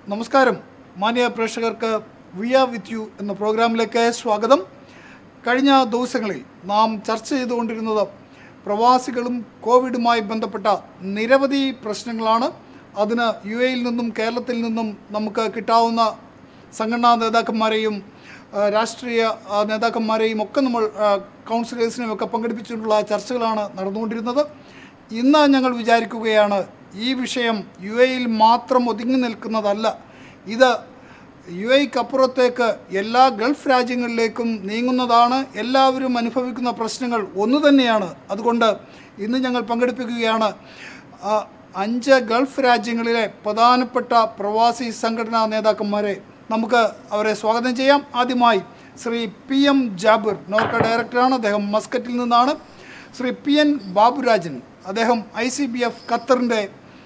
നമസ്കാരം മാന്യ പ്രേക്ഷകർക്ക് വി ആർ വിത്ത് യു എന്ന പ്രോഗ്രാമിലേക്ക് സ്വാഗതം കഴിഞ്ഞ ദിവസങ്ങളിൽ നാം ചർച്ച ചെയ്തുകൊണ്ടിരുന്നത് പ്രവാസികളും കോവിഡുമായി ബന്ധപ്പെട്ട നിരവധി പ്രശ്നങ്ങളാണ് അതിന് യു എയിൽ നിന്നും കേരളത്തിൽ നിന്നും നമുക്ക് കിട്ടാവുന്ന സംഘടനാ നേതാക്കന്മാരെയും ആ, രാഷ്ട്രീയ ആ, നേതാക്കന്മാരെയും ഒക്കെ നമ്മൾ ആ, കൗൺസിലേഴ്സിനെയും ഒക്കെ പങ്കെടുപ്പിച്ചിട്ടുള്ള ചർച്ചകളാണ് നടന്നുകൊണ്ടിരുന്നത് ഇന്ന് ഞങ്ങൾ വിചാരിക്കുകയാണ് ഈ വിഷയം യു എയിൽ മാത്രം ഒതുങ്ങി നിൽക്കുന്നതല്ല ഇത് യു എക്കപ്പുറത്തേക്ക് എല്ലാ ഗൾഫ് രാജ്യങ്ങളിലേക്കും നീങ്ങുന്നതാണ് എല്ലാവരും അനുഭവിക്കുന്ന പ്രശ്നങ്ങൾ ഒന്നു തന്നെയാണ് അതുകൊണ്ട് ഇന്ന് ഞങ്ങൾ പങ്കെടുപ്പിക്കുകയാണ് ആ, അഞ്ച് ഗൾഫ് രാജ്യങ്ങളിലെ പ്രധാനപ്പെട്ട പ്രവാസി സംഘടനാ നേതാക്കന്മാരെ നമുക്ക് അവരെ സ്വാഗതം ചെയ്യാം ആദ്യമായി ശ്രീ പി എം ജാബിർ നോർക്ക ഡയറക്ടറാണ് അദ്ദേഹം മസ്കറ്റിൽ നിന്നാണ് ശ്രീ പി എൻ ബാബുരാജൻ അദ്ദേഹം ഐ സി ബി എഫ് ഖത്തറിൻ്റെ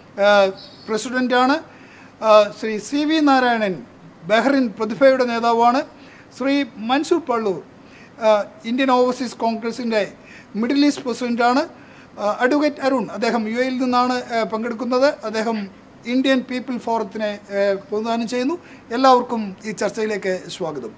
പ്രസിഡൻ്റാണ് Shri C V Narayanan Bahrain പ്രതിഭയുടെ നേതാവാണ് ശ്രീ മൻസൂർ പള്ളൂർ ആ, ഇന്ത്യൻ ഓവർസീസ് കോൺഗ്രസിൻ്റെ മിഡിൽ ഈസ്റ്റ് പ്രസിഡൻ്റാണ് അഡ്വക്കേറ്റ് അരുൺ അദ്ദേഹം യു എയിൽ നിന്നാണ് ആ, പങ്കെടുക്കുന്നത് അദ്ദേഹം ഇന്ത്യൻ പീപ്പിൾ ഫോറത്തിനെ ആ, പ്രതിനിധാനം ചെയ്യുന്നു എല്ലാവർക്കും ഈ ചർച്ചയിലേക്ക് സ്വാഗതം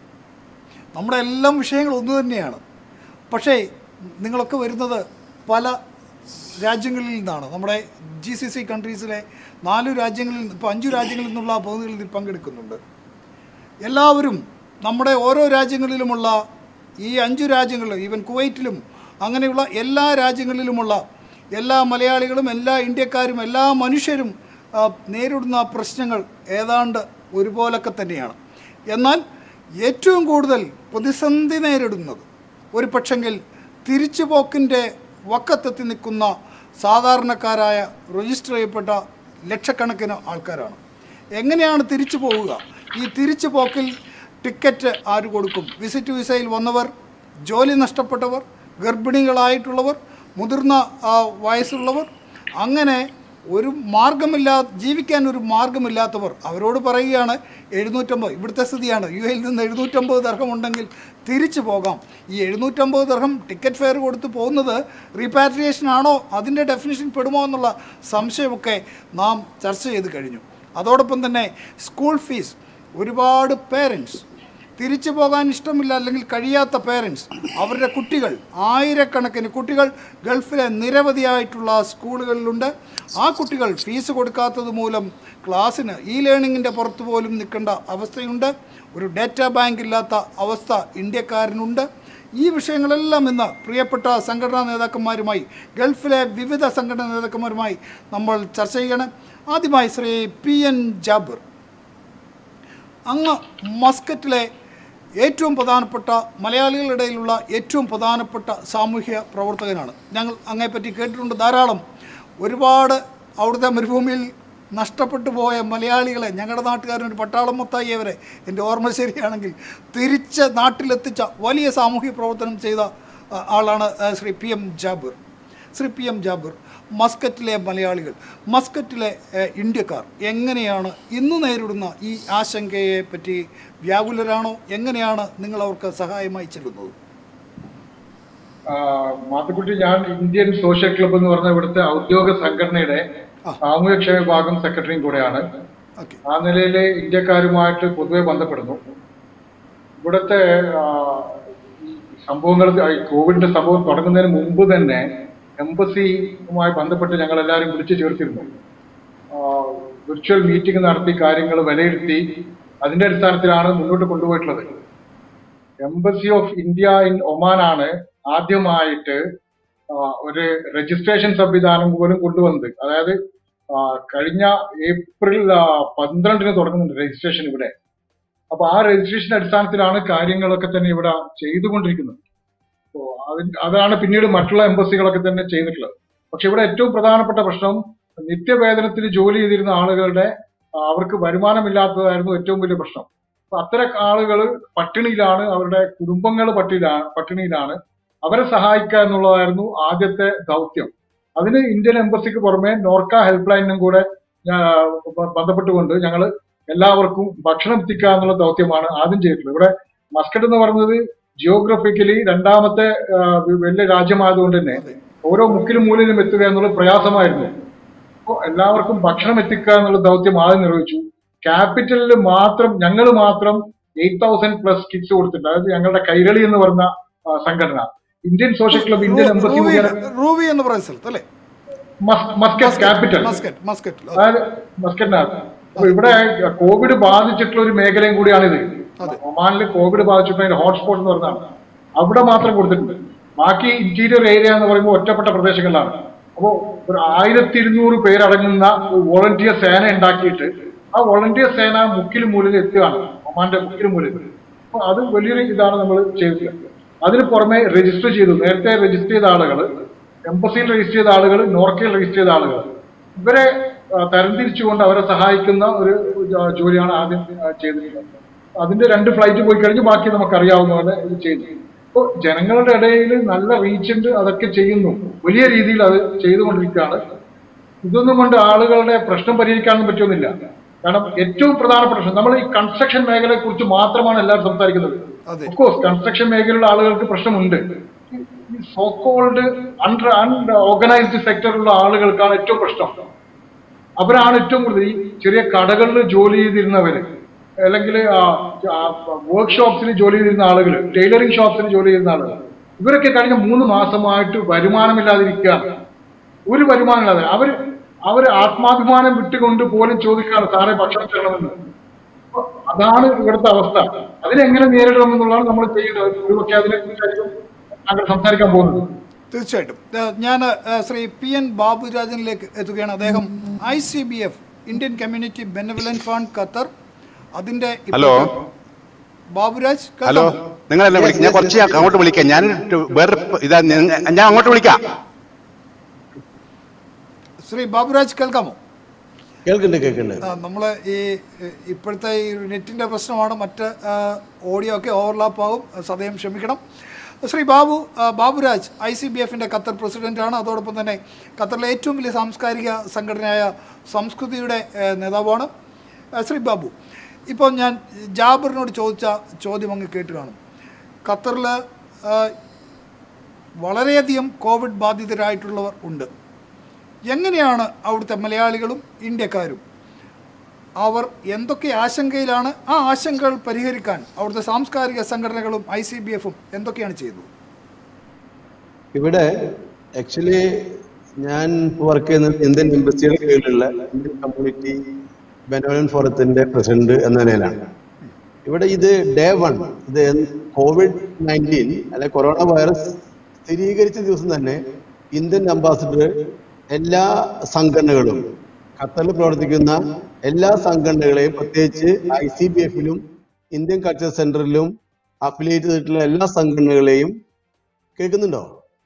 നമ്മുടെ എല്ലാം വിഷയങ്ങൾ ഒന്നു തന്നെയാണ് പക്ഷേ നിങ്ങളൊക്കെ വരുന്നത് പല രാജ്യങ്ങളിൽ നിന്നാണ് നമ്മുടെ ജി സി സി കൺട്രീസിലെ നാല് രാജ്യങ്ങളിൽ ഇപ്പോൾ അഞ്ചു രാജ്യങ്ങളിൽ നിന്നുള്ള പ്രതിനിധികൾ ഇതിൽ പങ്കെടുക്കുന്നുണ്ട് എല്ലാവരും നമ്മുടെ ഓരോ രാജ്യങ്ങളിലുമുള്ള ഈ അഞ്ചു രാജ്യങ്ങളിലും ഈവൻ കുവൈറ്റിലും അങ്ങനെയുള്ള എല്ലാ രാജ്യങ്ങളിലുമുള്ള എല്ലാ മലയാളികളും എല്ലാ ഇന്ത്യക്കാരും എല്ലാ മനുഷ്യരും ആ, നേരിടുന്ന പ്രശ്നങ്ങൾ ഏതാണ്ട് ഒരുപോലൊക്കെ തന്നെയാണ് എന്നാൽ ഏറ്റവും കൂടുതൽ പ്രതിസന്ധി നേരിടുന്നത് ഒരു പക്ഷെങ്കിൽ തിരിച്ചുപോക്കിൻ്റെ വക്കത്തെത്തി നിൽക്കുന്ന സാധാരണക്കാരായ രജിസ്റ്റർ ചെയ്യപ്പെട്ട ലക്ഷക്കണക്കിന് ആൾക്കാരാണ് എങ്ങനെയാണ് തിരിച്ചു പോവുക ഈ തിരിച്ചു പോക്കിൽ ടിക്കറ്റ് ആര് കൊടുക്കും വിസിറ്റ് വിസയിൽ വന്നവർ ജോലി നഷ്ടപ്പെട്ടവർ ഗർഭിണികളായിട്ടുള്ളവർ മുതിർന്ന ആ, വയസ്സുള്ളവർ അങ്ങനെ ഒരു മാർഗമില്ലാ ജീവിക്കാൻ ഒരു മാർഗമില്ലാത്തവർ അവരോട് പറയുകയാണ് എഴുന്നൂറ്റമ്പത് ഇവിടുത്തെ സ്ഥിതിയാണ് യു എയിൽ നിന്ന് എഴുന്നൂറ്റമ്പത് ദർഹം ഉണ്ടെങ്കിൽ തിരിച്ചു പോകാം ഈ എഴുന്നൂറ്റമ്പത് ദർഹം ടിക്കറ്റ് ഫെയർ കൊടുത്ത് പോകുന്നത് റീപാട്രിയേഷൻ ആണോ അതിൻ്റെ ഡെഫിനിഷൻ പെടുമോ എന്നുള്ള സംശയമൊക്കെ നാം ചർച്ച ചെയ്ത് കഴിഞ്ഞു അതോടൊപ്പം തന്നെ സ്കൂൾ ഫീസ് ഒരുപാട് പേരൻസ് തിരിച്ചു പോകാൻ ഇഷ്ടമില്ല അല്ലെങ്കിൽ കഴിയാത്ത പേരൻസ് അവരുടെ കുട്ടികൾ ആയിരക്കണക്കിന് കുട്ടികൾ ഗൾഫിലെ നിരവധിയായിട്ടുള്ള സ്കൂളുകളിലുണ്ട് ആ കുട്ടികൾ ഫീസ് കൊടുക്കാത്തത് മൂലം ക്ലാസ്സിന് ഇ ലേണിങ്ങിൻ്റെ പുറത്ത് പോലും നിൽക്കേണ്ട അവസ്ഥയുണ്ട് ഒരു ഡേറ്റാ ബാങ്ക് ഇല്ലാത്ത അവസ്ഥ ഇന്ത്യക്കാരനുണ്ട് ഈ വിഷയങ്ങളെല്ലാം ഇന്ന് പ്രിയപ്പെട്ട സംഘടനാ നേതാക്കന്മാരുമായി ഗൾഫിലെ വിവിധ സംഘടനാ നേതാക്കന്മാരുമായി നമ്മൾ ചർച്ച ചെയ്യണം ആദ്യമായി ശ്രീ പി എൻ ജാബിർ അങ്ങ് മസ്കറ്റിലെ ഏറ്റവും പ്രധാനപ്പെട്ട മലയാളികളുടെ ഇടയിലുള്ള ഏറ്റവും പ്രധാനപ്പെട്ട സാമൂഹ്യ പ്രവർത്തകനാണ് ഞങ്ങൾ അങ്ങേപ്പറ്റി കേട്ടിട്ടുണ്ട് ധാരാളം ഒരുപാട് അവിടുത്തെ മരുഭൂമിയിൽ നഷ്ടപ്പെട്ടു പോയ മലയാളികളെ ഞങ്ങളുടെ നാട്ടുകാരൻ ഒരു പട്ടാളം മൊത്തായിയവരെ എൻ്റെ ഓർമ്മ ശരിയാണെങ്കിൽ തിരിച്ച് നാട്ടിലെത്തിച്ച വലിയ സാമൂഹ്യ പ്രവർത്തനം ചെയ്ത ആ, ആളാണ് ആ, Shri P M Jabir Shri P M Jabir മസ്കറ്റിലെ മലയാളികൾ മസ്കറ്റിലെ ഏഹ്, ഇന്ത്യക്കാർ എങ്ങനെയാണ് ഇന്ന് നേരിടുന്ന ഈ ആശങ്കയെ പറ്റി വ്യാകുലരാണോ എങ്ങനെയാണ് നിങ്ങൾ അവർക്ക് സഹായമായി ചെല്ലുന്നത് ആ, മാത്തുക്കുട്ടി ഞാൻ ഇന്ത്യൻ സോഷ്യൽ ക്ലബ്ബ് എന്ന് പറഞ്ഞ ഇവിടുത്തെ ഔദ്യോഗിക സംഘടനയുടെ സാമൂഹ്യക്ഷേമ വിഭാഗം സെക്രട്ടറിയും കൂടെയാണ് ഓക്കെ ആ നിലയിൽ ഇന്ത്യക്കാരുമായിട്ട് പൊതുവെ ബന്ധപ്പെടുന്നു ഇവിടുത്തെ ആ, ഈ സംഭവങ്ങൾ ഈ കോവിഡിന്റെ സംഭവം തുടങ്ങുന്നതിന് മുമ്പ് തന്നെ എംബസിയുമായി ബന്ധപ്പെട്ട് ഞങ്ങൾ എല്ലാവരും വിളിച്ചു ചേർത്തിരുന്നു വിർച്വൽ മീറ്റിംഗ് നടത്തി കാര്യങ്ങൾ വിലയിരുത്തി അതിന്റെ അടിസ്ഥാനത്തിലാണ് മുന്നോട്ട് കൊണ്ടുപോയിട്ടുള്ളത് എംബസി ഓഫ് ഇന്ത്യ ഇൻ ഒമാനാണ് ആദ്യമായിട്ട് ആ, ഒരു രജിസ്ട്രേഷൻ സംവിധാനം പോലും കൊണ്ടുവന്നത് അതായത് ആ, കഴിഞ്ഞ ഏപ്രിൽ ആ, പന്ത്രണ്ടിന് തുടങ്ങുന്നുണ്ട് രജിസ്ട്രേഷൻ ഇവിടെ അപ്പൊ ആ രജിസ്ട്രേഷൻ അടിസ്ഥാനത്തിലാണ് കാര്യങ്ങളൊക്കെ തന്നെ ഇവിടെ ചെയ്തുകൊണ്ടിരിക്കുന്നത് അപ്പോ അതിന് അതാണ് പിന്നീട് മറ്റുള്ള എംബസികളൊക്കെ തന്നെ ചെയ്തിട്ടുള്ളത് പക്ഷെ ഇവിടെ ഏറ്റവും പ്രധാനപ്പെട്ട പ്രശ്നം നിത്യവേതനത്തിന് ജോലി ചെയ്തിരുന്ന ആളുകളുടെ ആ, അവർക്ക് വരുമാനമില്ലാത്തതായിരുന്നു ഏറ്റവും വലിയ പ്രശ്നം അപ്പൊ അത്തരം ആളുകൾ പട്ടിണിയിലാണ് അവരുടെ കുടുംബങ്ങൾ പട്ടിണിയിലാണ് പട്ടിണിയിലാണ് അവരെ സഹായിക്കുക എന്നുള്ളതായിരുന്നു ആദ്യത്തെ ദൗത്യം അതിന് ഇന്ത്യൻ എംബസിക്ക് പുറമെ നോർക്ക ഹെൽപ്പ് ലൈനും കൂടെ ആ, ബ- ബന്ധപ്പെട്ടുകൊണ്ട് ഞങ്ങൾ എല്ലാവർക്കും ഭക്ഷണം എത്തിക്കുക എന്നുള്ള ദൗത്യമാണ് ആദ്യം ചെയ്തിട്ടുള്ളത് ഇവിടെ മസ്കറ്റ് എന്ന് പറയുന്നത് ജിയോഗ്രഫിക്കലി രണ്ടാമത്തെ ആ, വലിയ രാജ്യമായതുകൊണ്ട് തന്നെ അതെ ഓരോ മുക്കിലും മൂലയിലും എത്തുക എന്നുള്ളത് പ്രയാസമായിരുന്നു അപ്പോൾ എല്ലാവർക്കും ഭക്ഷണം എത്തിക്കുക എന്നുള്ള ദൗത്യം ആദ്യം നിർവഹിച്ചു ക്യാപിറ്റലിൽ മാത്രം ഞങ്ങൾ മാത്രം എയ്റ്റ് തൗസൻഡ് പ്ലസ് കിറ്റ്സ് കൊടുത്തിട്ടുണ്ട് അതായത് ഞങ്ങളുടെ കൈരളി എന്ന് പറഞ്ഞ ആ, സംഘടന Indian social club Indian embassy Ruwi മുഖേന റൂവി എന്ന് പറയുന്ന സ്ഥലത്ത് അല്ലേ മസ്- മസ്കറ്റ് ക്യാപിറ്റൽ മസ്കറ്റ് മസ്കറ്റ് അതായത് മസ്കറ്റിനകത്ത് അപ്പൊ ഇവിടെ കോവിഡ് ബാധിച്ചിട്ടുള്ള ഒരു മേഖലയും കൂടിയാണിത് ഒമാനിൽ കോവിഡ് ബാധിച്ചിട്ടുള്ള ഹോട്ട്സ്പോട്ട് എന്ന് പറഞ്ഞാണ് അവിടെ മാത്രം കൊടുത്തിട്ടുണ്ട് ബാക്കി ഇന്റീരിയർ ഏരിയ എന്ന് പറയുമ്പോൾ ഒറ്റപ്പെട്ട പ്രദേശങ്ങളിലാണ് അപ്പോൾ ഒരു ആയിരത്തി ഇരുന്നൂറ് പേരടങ്ങുന്ന ഒരു വോളണ്ടിയർ സേന ഉണ്ടാക്കിയിട്ട് ആ വോളണ്ടിയർ സേന മുക്കിലും മൂലിൽ എത്തുകയാണ് ഒമാന്റെ മുക്കിലും മൂലിൽ അപ്പൊ അത് വലിയൊരു ഇതാണ് നമ്മൾ ചെയ്തത് അതിന് പുറമെ രജിസ്റ്റർ ചെയ്തു നേരത്തെ രജിസ്റ്റർ ചെയ്ത ആളുകൾ എംബസിയിൽ രജിസ്റ്റർ ചെയ്ത ആളുകൾ നോർക്കയിൽ രജിസ്റ്റർ ചെയ്ത ആളുകൾ ഇവരെ ആ, തരംതിരിച്ചുകൊണ്ട് അവരെ സഹായിക്കുന്ന ഒരു ജോ- ജോലിയാണ് ആദ്യം ആ, ചെയ്തിട്ടുള്ളത് അതിന്റെ രണ്ട് ഫ്ലൈറ്റ് പോയി കഴിഞ്ഞ് ബാക്കി നമുക്ക് അറിയാവുന്ന പോലെ ഇത് ചെയ്തു അപ്പോൾ ജനങ്ങളുടെ ഇടയിൽ നല്ല റീച്ച് ഉണ്ട് അതൊക്കെ ചെയ്യുന്നു വലിയ രീതിയിൽ അത് ചെയ്തുകൊണ്ടിരിക്കുകയാണ് ഇതൊന്നും കൊണ്ട് ആളുകളുടെ പ്രശ്നം പരിഹരിക്കാനൊന്നും പറ്റുന്നില്ല കാരണം ഏറ്റവും പ്രധാനപ്പെട്ട പ്രശ്നം നമ്മൾ ഈ കൺസ്ട്രക്ഷൻ മേഖലയെ കുറിച്ച് മാത്രമാണ് എല്ലാവരും സംസാരിക്കുന്നത് അതെ. കോഴ്സ് കൺസ്ട്രക്ഷൻ മേഖലയിലുള്ള ആളുകൾക്ക് പ്രശ്നമുണ്ട് ഈ സോക്കോൾഡ് അണ്ടർ അൺഓർഗനൈസ്ഡ് സെക്ടറിലുള്ള ആളുകൾക്കാണ് ഏറ്റവും പ്രശ്നം അവരാണ് ഏറ്റവും കൂടുതൽ ഈ ചെറിയ കടകളിൽ ജോലി ചെയ്തിരുന്നവര് അല്ലെങ്കിൽ വർക്ക്ഷോപ്സിൽ ജോലി ചെയ്തിരുന്ന ആളുകൾ ടൈലറിംഗ് ഷോപ്സിൽ ജോലി ചെയ്യുന്ന ആളുകൾ ഇവരൊക്കെ കഴിഞ്ഞ മൂന്ന് മാസമായിട്ട് വരുമാനമില്ലാതിരിക്കുകയാണ് ഒരു വരുമാനമില്ലാതെ അവര് അവര് ആത്മാഭിമാനം വിട്ടുകൊണ്ട് പോലും ചോദിക്കുകയാണ് സാറേ ഭക്ഷണം തരണമെന്ന് അപ്പൊ അതാണ് ഇവിടുത്തെ അവസ്ഥ അതിനെങ്ങനെ നേരിടണമെന്നുള്ളതാണ് നമ്മൾ ചെയ്യേണ്ടത് ഒരുപക്ഷെ അതിനെ കുറിച്ചായിരിക്കും താങ്കൾ സംസാരിക്കാൻ പോകുന്നത് തീർച്ചയായിട്ടും ഞാൻ ശ്രീ പി എൻ ബാബുരാജനിലേക്ക് എത്തുകയാണ് അദ്ദേഹം I C B F Indian community benevolent fund Qatar അതിന്റെ ഹലോ. ഇപ്പോഴത്തെ- ബാബുരാജ് ഹലോ കേൾക്കാമോ? നിങ്ങൾ എന്നെ വിളിക്കാം ഞാൻ കുറച്ച് അങ്ങോട്ട് വിളിക്കാം ഞാൻ വേറെ ഇതാ നിങ്ങ- ഞാൻ അങ്ങോട്ട് വിളിക്കാം ശ്രീ ബാബുരാജ് കേൾക്കാമോ കേൾക്കുന്നുണ്ട് കേൾക്കുന്നുണ്ട് നമ്മൾ ഈ ഏഹ്, ഇപ്പോഴത്തെ ഈ നെറ്റിൻ്റെ പ്രശ്നമാണ് മറ്റ് ഓഡിയോ ഒക്കെ ഓവർലാപ്പ് ആകും സദയം ക്ഷമിക്കണം ശ്രീ ബാബു ആ, ബാബുരാജ് ഐ സി ബി എഫിൻ്റെ ഖത്തർ പ്രസിഡൻ്റാണ് അതോടൊപ്പം തന്നെ ഖത്തറിലെ ഏറ്റവും വലിയ സാംസ്കാരിക സംഘടനയായ സംസ്കൃതിയുടെ ഏഹ്, നേതാവാണ് ആ, ശ്രീ ബാബു ഇപ്പോൾ ഞാൻ ജാബറിനോട് ചോദിച്ച ചോദ്യം അങ്ങ് കേട്ട് കാണും ഖത്തറിൽ ആ, വളരെയധികം കോവിഡ് ബാധിതരായിട്ടുള്ളവർ ഉണ്ട് എങ്ങനെയാണ് അവിടുത്തെ മലയാളികളും ഇന്ത്യക്കാരും അവർ എന്തൊക്കെ ആശങ്കയിലാണ് ആ ആശങ്കകൾ പരിഹരിക്കാൻ അവിടുത്തെ സാംസ്കാരിക സംഘടനകളും ഐ സി ബി എഫും എന്തൊക്കെയാണ് ചെയ്തത് ഇവിടെ ആക്ച്വലി ഞാൻ വർക്ക് ചെയ്യുന്നത് ഇന്ത്യൻ എംബസിയുടെ കീഴിലുള്ള ഇന്ത്യൻ കമ്മ്യൂണിറ്റി ബെനോലൻ ഫോറത്തിന്റെ പ്രസിഡന്റ് എന്ന നിലയിലാണ് ഇവിടെ ഇത് ഡേ വൺ ഇത് കോവിഡ് നയൻറ്റീൻ അല്ലെ കൊറോണ വൈറസ് സ്ഥിരീകരിച്ച ദിവസം തന്നെ ഇന്ത്യൻ അംബാസിഡർ എല്ലാ സംഘടനകളും ഖത്തറിൽ പ്രവർത്തിക്കുന്ന എല്ലാ സംഘടനകളെയും പ്രത്യേകിച്ച് ഐ സി ബി എഫിലും ഇന്ത്യൻ കൾച്ചർ സെന്ററിലും അഫിലിയേറ്റ് ചെയ്തിട്ടുള്ള എല്ലാ സംഘടനകളെയും കേൾക്കുന്നുണ്ടോ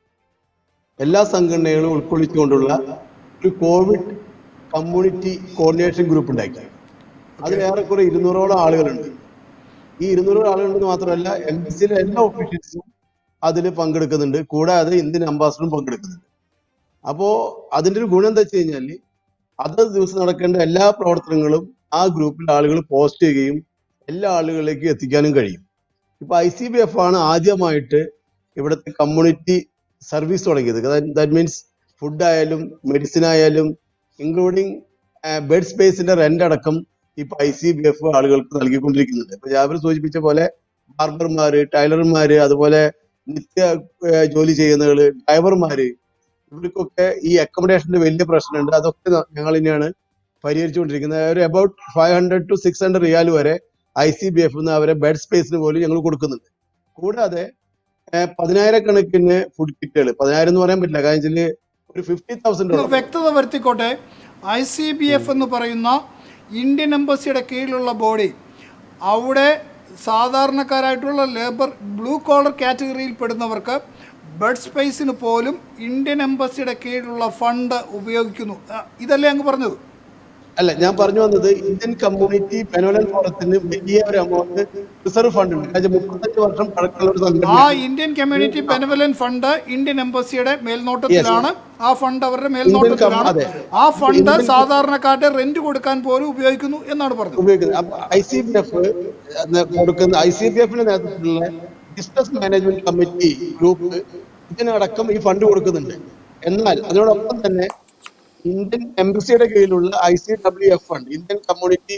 എല്ലാ സംഘടനകളും ഉൾക്കൊള്ളിച്ചുകൊണ്ടുള്ള ഒരു കോവിഡ് കമ്മ്യൂണിറ്റി കോർഡിനേഷൻ ഗ്രൂപ്പ് ഉണ്ടാക്കി അതിൽ ഏറെക്കുറെ ഇരുന്നൂറോളം ആളുകളുണ്ട് ഈ ഇരുന്നൂറോളം ആളുകളുണ്ടെന്ന് മാത്രമല്ല എംബസിയിലെ എല്ലാ ഒഫീഷ്യൽസും അതിൽ പങ്കെടുക്കുന്നുണ്ട് കൂടാതെ ഇന്ത്യൻ അംബാസഡറും പങ്കെടുക്കുന്നുണ്ട് അപ്പോ അതിന്റെ ഒരു ഗുണം എന്താ വെച്ച് കഴിഞ്ഞാൽ അതത് ദിവസം നടക്കേണ്ട എല്ലാ പ്രവർത്തനങ്ങളും ആ ഗ്രൂപ്പിൽ ആളുകൾ പോസ്റ്റ് ചെയ്യുകയും എല്ലാ ആളുകളിലേക്കും എത്തിക്കാനും കഴിയും ഇപ്പൊ ഐ സി ബി എഫ് ആണ് ആദ്യമായിട്ട് ഇവിടുത്തെ കമ്മ്യൂണിറ്റി സർവീസ് തുടങ്ങിയത് ദാറ്റ് മീൻസ് ഫുഡ് ആയാലും മെഡിസിൻ ആയാലും ഇൻക്ലൂഡിങ് ബെഡ് സ്പേസിന്റെ റെന്റ് അടക്കം ഇപ്പൊ ഐ സി ബി എഫ് ആളുകൾക്ക് നൽകിക്കൊണ്ടിരിക്കുന്നുണ്ട് ഇപ്പൊ ജാബിർ സൂചിപ്പിച്ച പോലെ ബാർബർമാര് ടൈലർമാര് അതുപോലെ നിത്യ ഏർ ജോലി ചെയ്യുന്നവര് ഡ്രൈവർമാര് ഇവർക്കൊക്കെ ഈ അക്കോമഡേഷന്റെ വലിയ പ്രശ്നമുണ്ട് അതൊക്കെ ന- ഞങ്ങൾ തന്നെയാണ് പരിഹരിച്ചുകൊണ്ടിരിക്കുന്നത് ഒരു about five hundred to six hundred riyal വരെ ഐ സി ബി എഫ് അവരെ ബെഡ് സ്പേസിന് പോലും ഞങ്ങൾ കൊടുക്കുന്നുണ്ട് കൂടാതെ ഏർ പതിനായിരക്കണക്കിന് ഫുഡ് കിറ്റുകൾ പതിനായിരം എന്ന് പറയാൻ പറ്റില്ല കാരണം വെച്ചാല് ഒരു ഫിഫ്റ്റി തൗസൻഡ് ഒന്ന് വ്യക്തത വരുത്തിക്കോട്ടെ ഐ സി ബി എഫ് എന്ന് പറയുന്ന ഇന്ത്യൻ എംബസിയുടെ കീഴിലുള്ള ബോഡി അവിടെ സാധാരണക്കാരായിട്ടുള്ള ലേബർ ബ്ലൂ കോളർ കാറ്റഗറിയിൽ പെടുന്നവർക്ക് ബെഡ് സ്പേസിന് പോലും ഇന്ത്യൻ എംബസിയുടെ കീഴിലുള്ള ഫണ്ട് ഉപയോഗിക്കുന്നു ആ, ഇതല്ലേ അങ്ങ് പറഞ്ഞത് അല്ല ഞാൻ പറഞ്ഞു വന്നത് ഇന്ത്യൻ കമ്മ്യൂണിറ്റി പെനോലൻ ഫോറത്തിന് വലിയ ഒരു എമൗണ്ട് റിസർവ് ഫണ്ട് ഉണ്ട് കാരണം മുപ്പത്തഞ്ച് വർഷം പഴക്കമുള്ള ഒരു ആ സംഘടന Indian community benevolent fund Indian എംബസിയുടെ മേൽനോട്ടത്തിലാണ് ആ ഫണ്ട് അവരുടെ ഇന്ത്യൻ മേൽനോട്ടത്തിലാണ് അതെ. ആ ഫണ്ട് ഇന്ത്യൻ- സാധാരണക്കാരുടെ റെന്റ് കൊടുക്കാൻ പോലും ഉപയോഗിക്കുന്നു എന്നാണ് പറഞ്ഞത് ഉപയോഗിക്കുന്നത് അപ്പൊ ഐ സി ബി എഫ് കൊടുക്കുന്ന ഐ സി ബി എഫിന്റെ നേതൃത്വത്തിലുള്ള ബിസിനസ് മാനേജ്മെന്റ് കമ്മിറ്റി ഗ്രൂപ്പ് ഇതിനടക്കം ഈ ഫണ്ട് കൊടുക്കുന്നുണ്ട് എന്നാൽ അതിനോടൊപ്പം തന്നെ ഇന്ത്യൻ എംബസിയുടെ കീഴിലുള്ള I C W F fund Indian community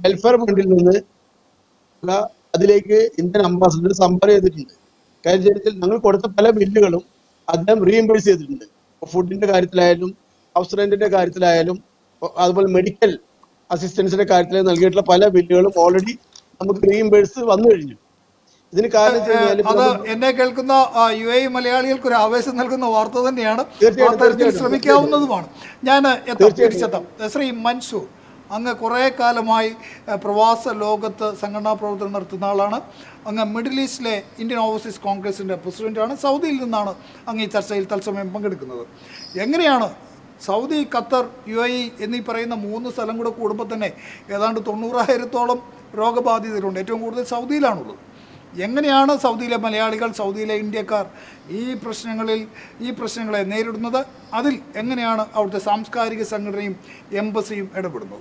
welfare ഫണ്ടിൽ നിന്ന് ഉള്ള അതിലേക്ക് ഇന്ത്യൻ അംബാസഡർ സംഭാവന ചെയ്തിട്ടുണ്ട് കാര്യത്തിൽ ഞങ്ങൾ കൊടുത്ത പല ബില്ലുകളും അദ്ദേഹം റീഇംബേഴ്സ് ചെയ്തിട്ടുണ്ട് ഫുഡിന്റെ കാര്യത്തിലായാലും ഹൗസ് റെന്റിന്റെ കാര്യത്തിലായാലും ഒ- അതുപോലെ മെഡിക്കൽ അസിസ്റ്റൻസിന്റെ കാര്യത്തിൽ നൽകിയിട്ടുള്ള പല ബില്ലുകളും ഓൾറെഡി നമുക്ക് റീഇംബേഴ്സ് വന്നു കഴിഞ്ഞു ഇതിന് കാരണം വെച്ച് കഴിഞ്ഞാൽ ഇപ്പൊ അത് നമുക്ക് എന്നെ കേൾക്കുന്ന യു എ മലയാളികൾക്ക് ഒരു ആവേശം നൽകുന്ന വാർത്ത തന്നെയാണ് ആ തീർച്ചയായിട്ടും, തരത്തിൽ തീർച്ചയായിട്ടും. ശ്രമിക്കാവുന്നതുമാണ് ഞാൻ എത്താം തീർച്ചയായിട്ടും. തിരിച്ചെത്താം ശ്രീ മൻസൂർ അങ്ങ് കുറേ കാലമായി ഏഹ്, പ്രവാസ ലോകത്ത് സംഘടനാ പ്രവർത്തനം നടത്തുന്ന ആളാണ് അങ്ങ് മിഡിൽ ഈസ്റ്റിലെ ഇന്ത്യൻ ഓവർസീസ് കോൺഗ്രസിൻ്റെ പ്രസിഡന്റാണ് സൗദിയിൽ നിന്നാണ് അങ്ങ് ഈ ചർച്ചയിൽ തത്സമയം പങ്കെടുക്കുന്നത് എങ്ങനെയാണ് Saudi Qatar U A E എന്നീ പറയുന്ന മൂന്ന് സ്ഥലം കൂടെ കൂടുമ്പോൾ തന്നെ ഏതാണ്ട് തൊണ്ണൂറായിരത്തോളം രോഗബാധിതരുണ്ട് ഏറ്റവും കൂടുതൽ സൗദിയിലാണുള്ളത് എങ്ങനെയാണ് സൗദിയിലെ മലയാളികൾ സൗദിയിലെ ഇന്ത്യക്കാർ ഈ പ്രശ്നങ്ങളിൽ ഈ പ്രശ്നങ്ങളെ നേരിടുന്നത് അതിൽ എങ്ങനെയാണ് അവിടുത്തെ സാംസ്കാരിക സംഘടനയും എംബസിയും ഇടപെടുന്നത്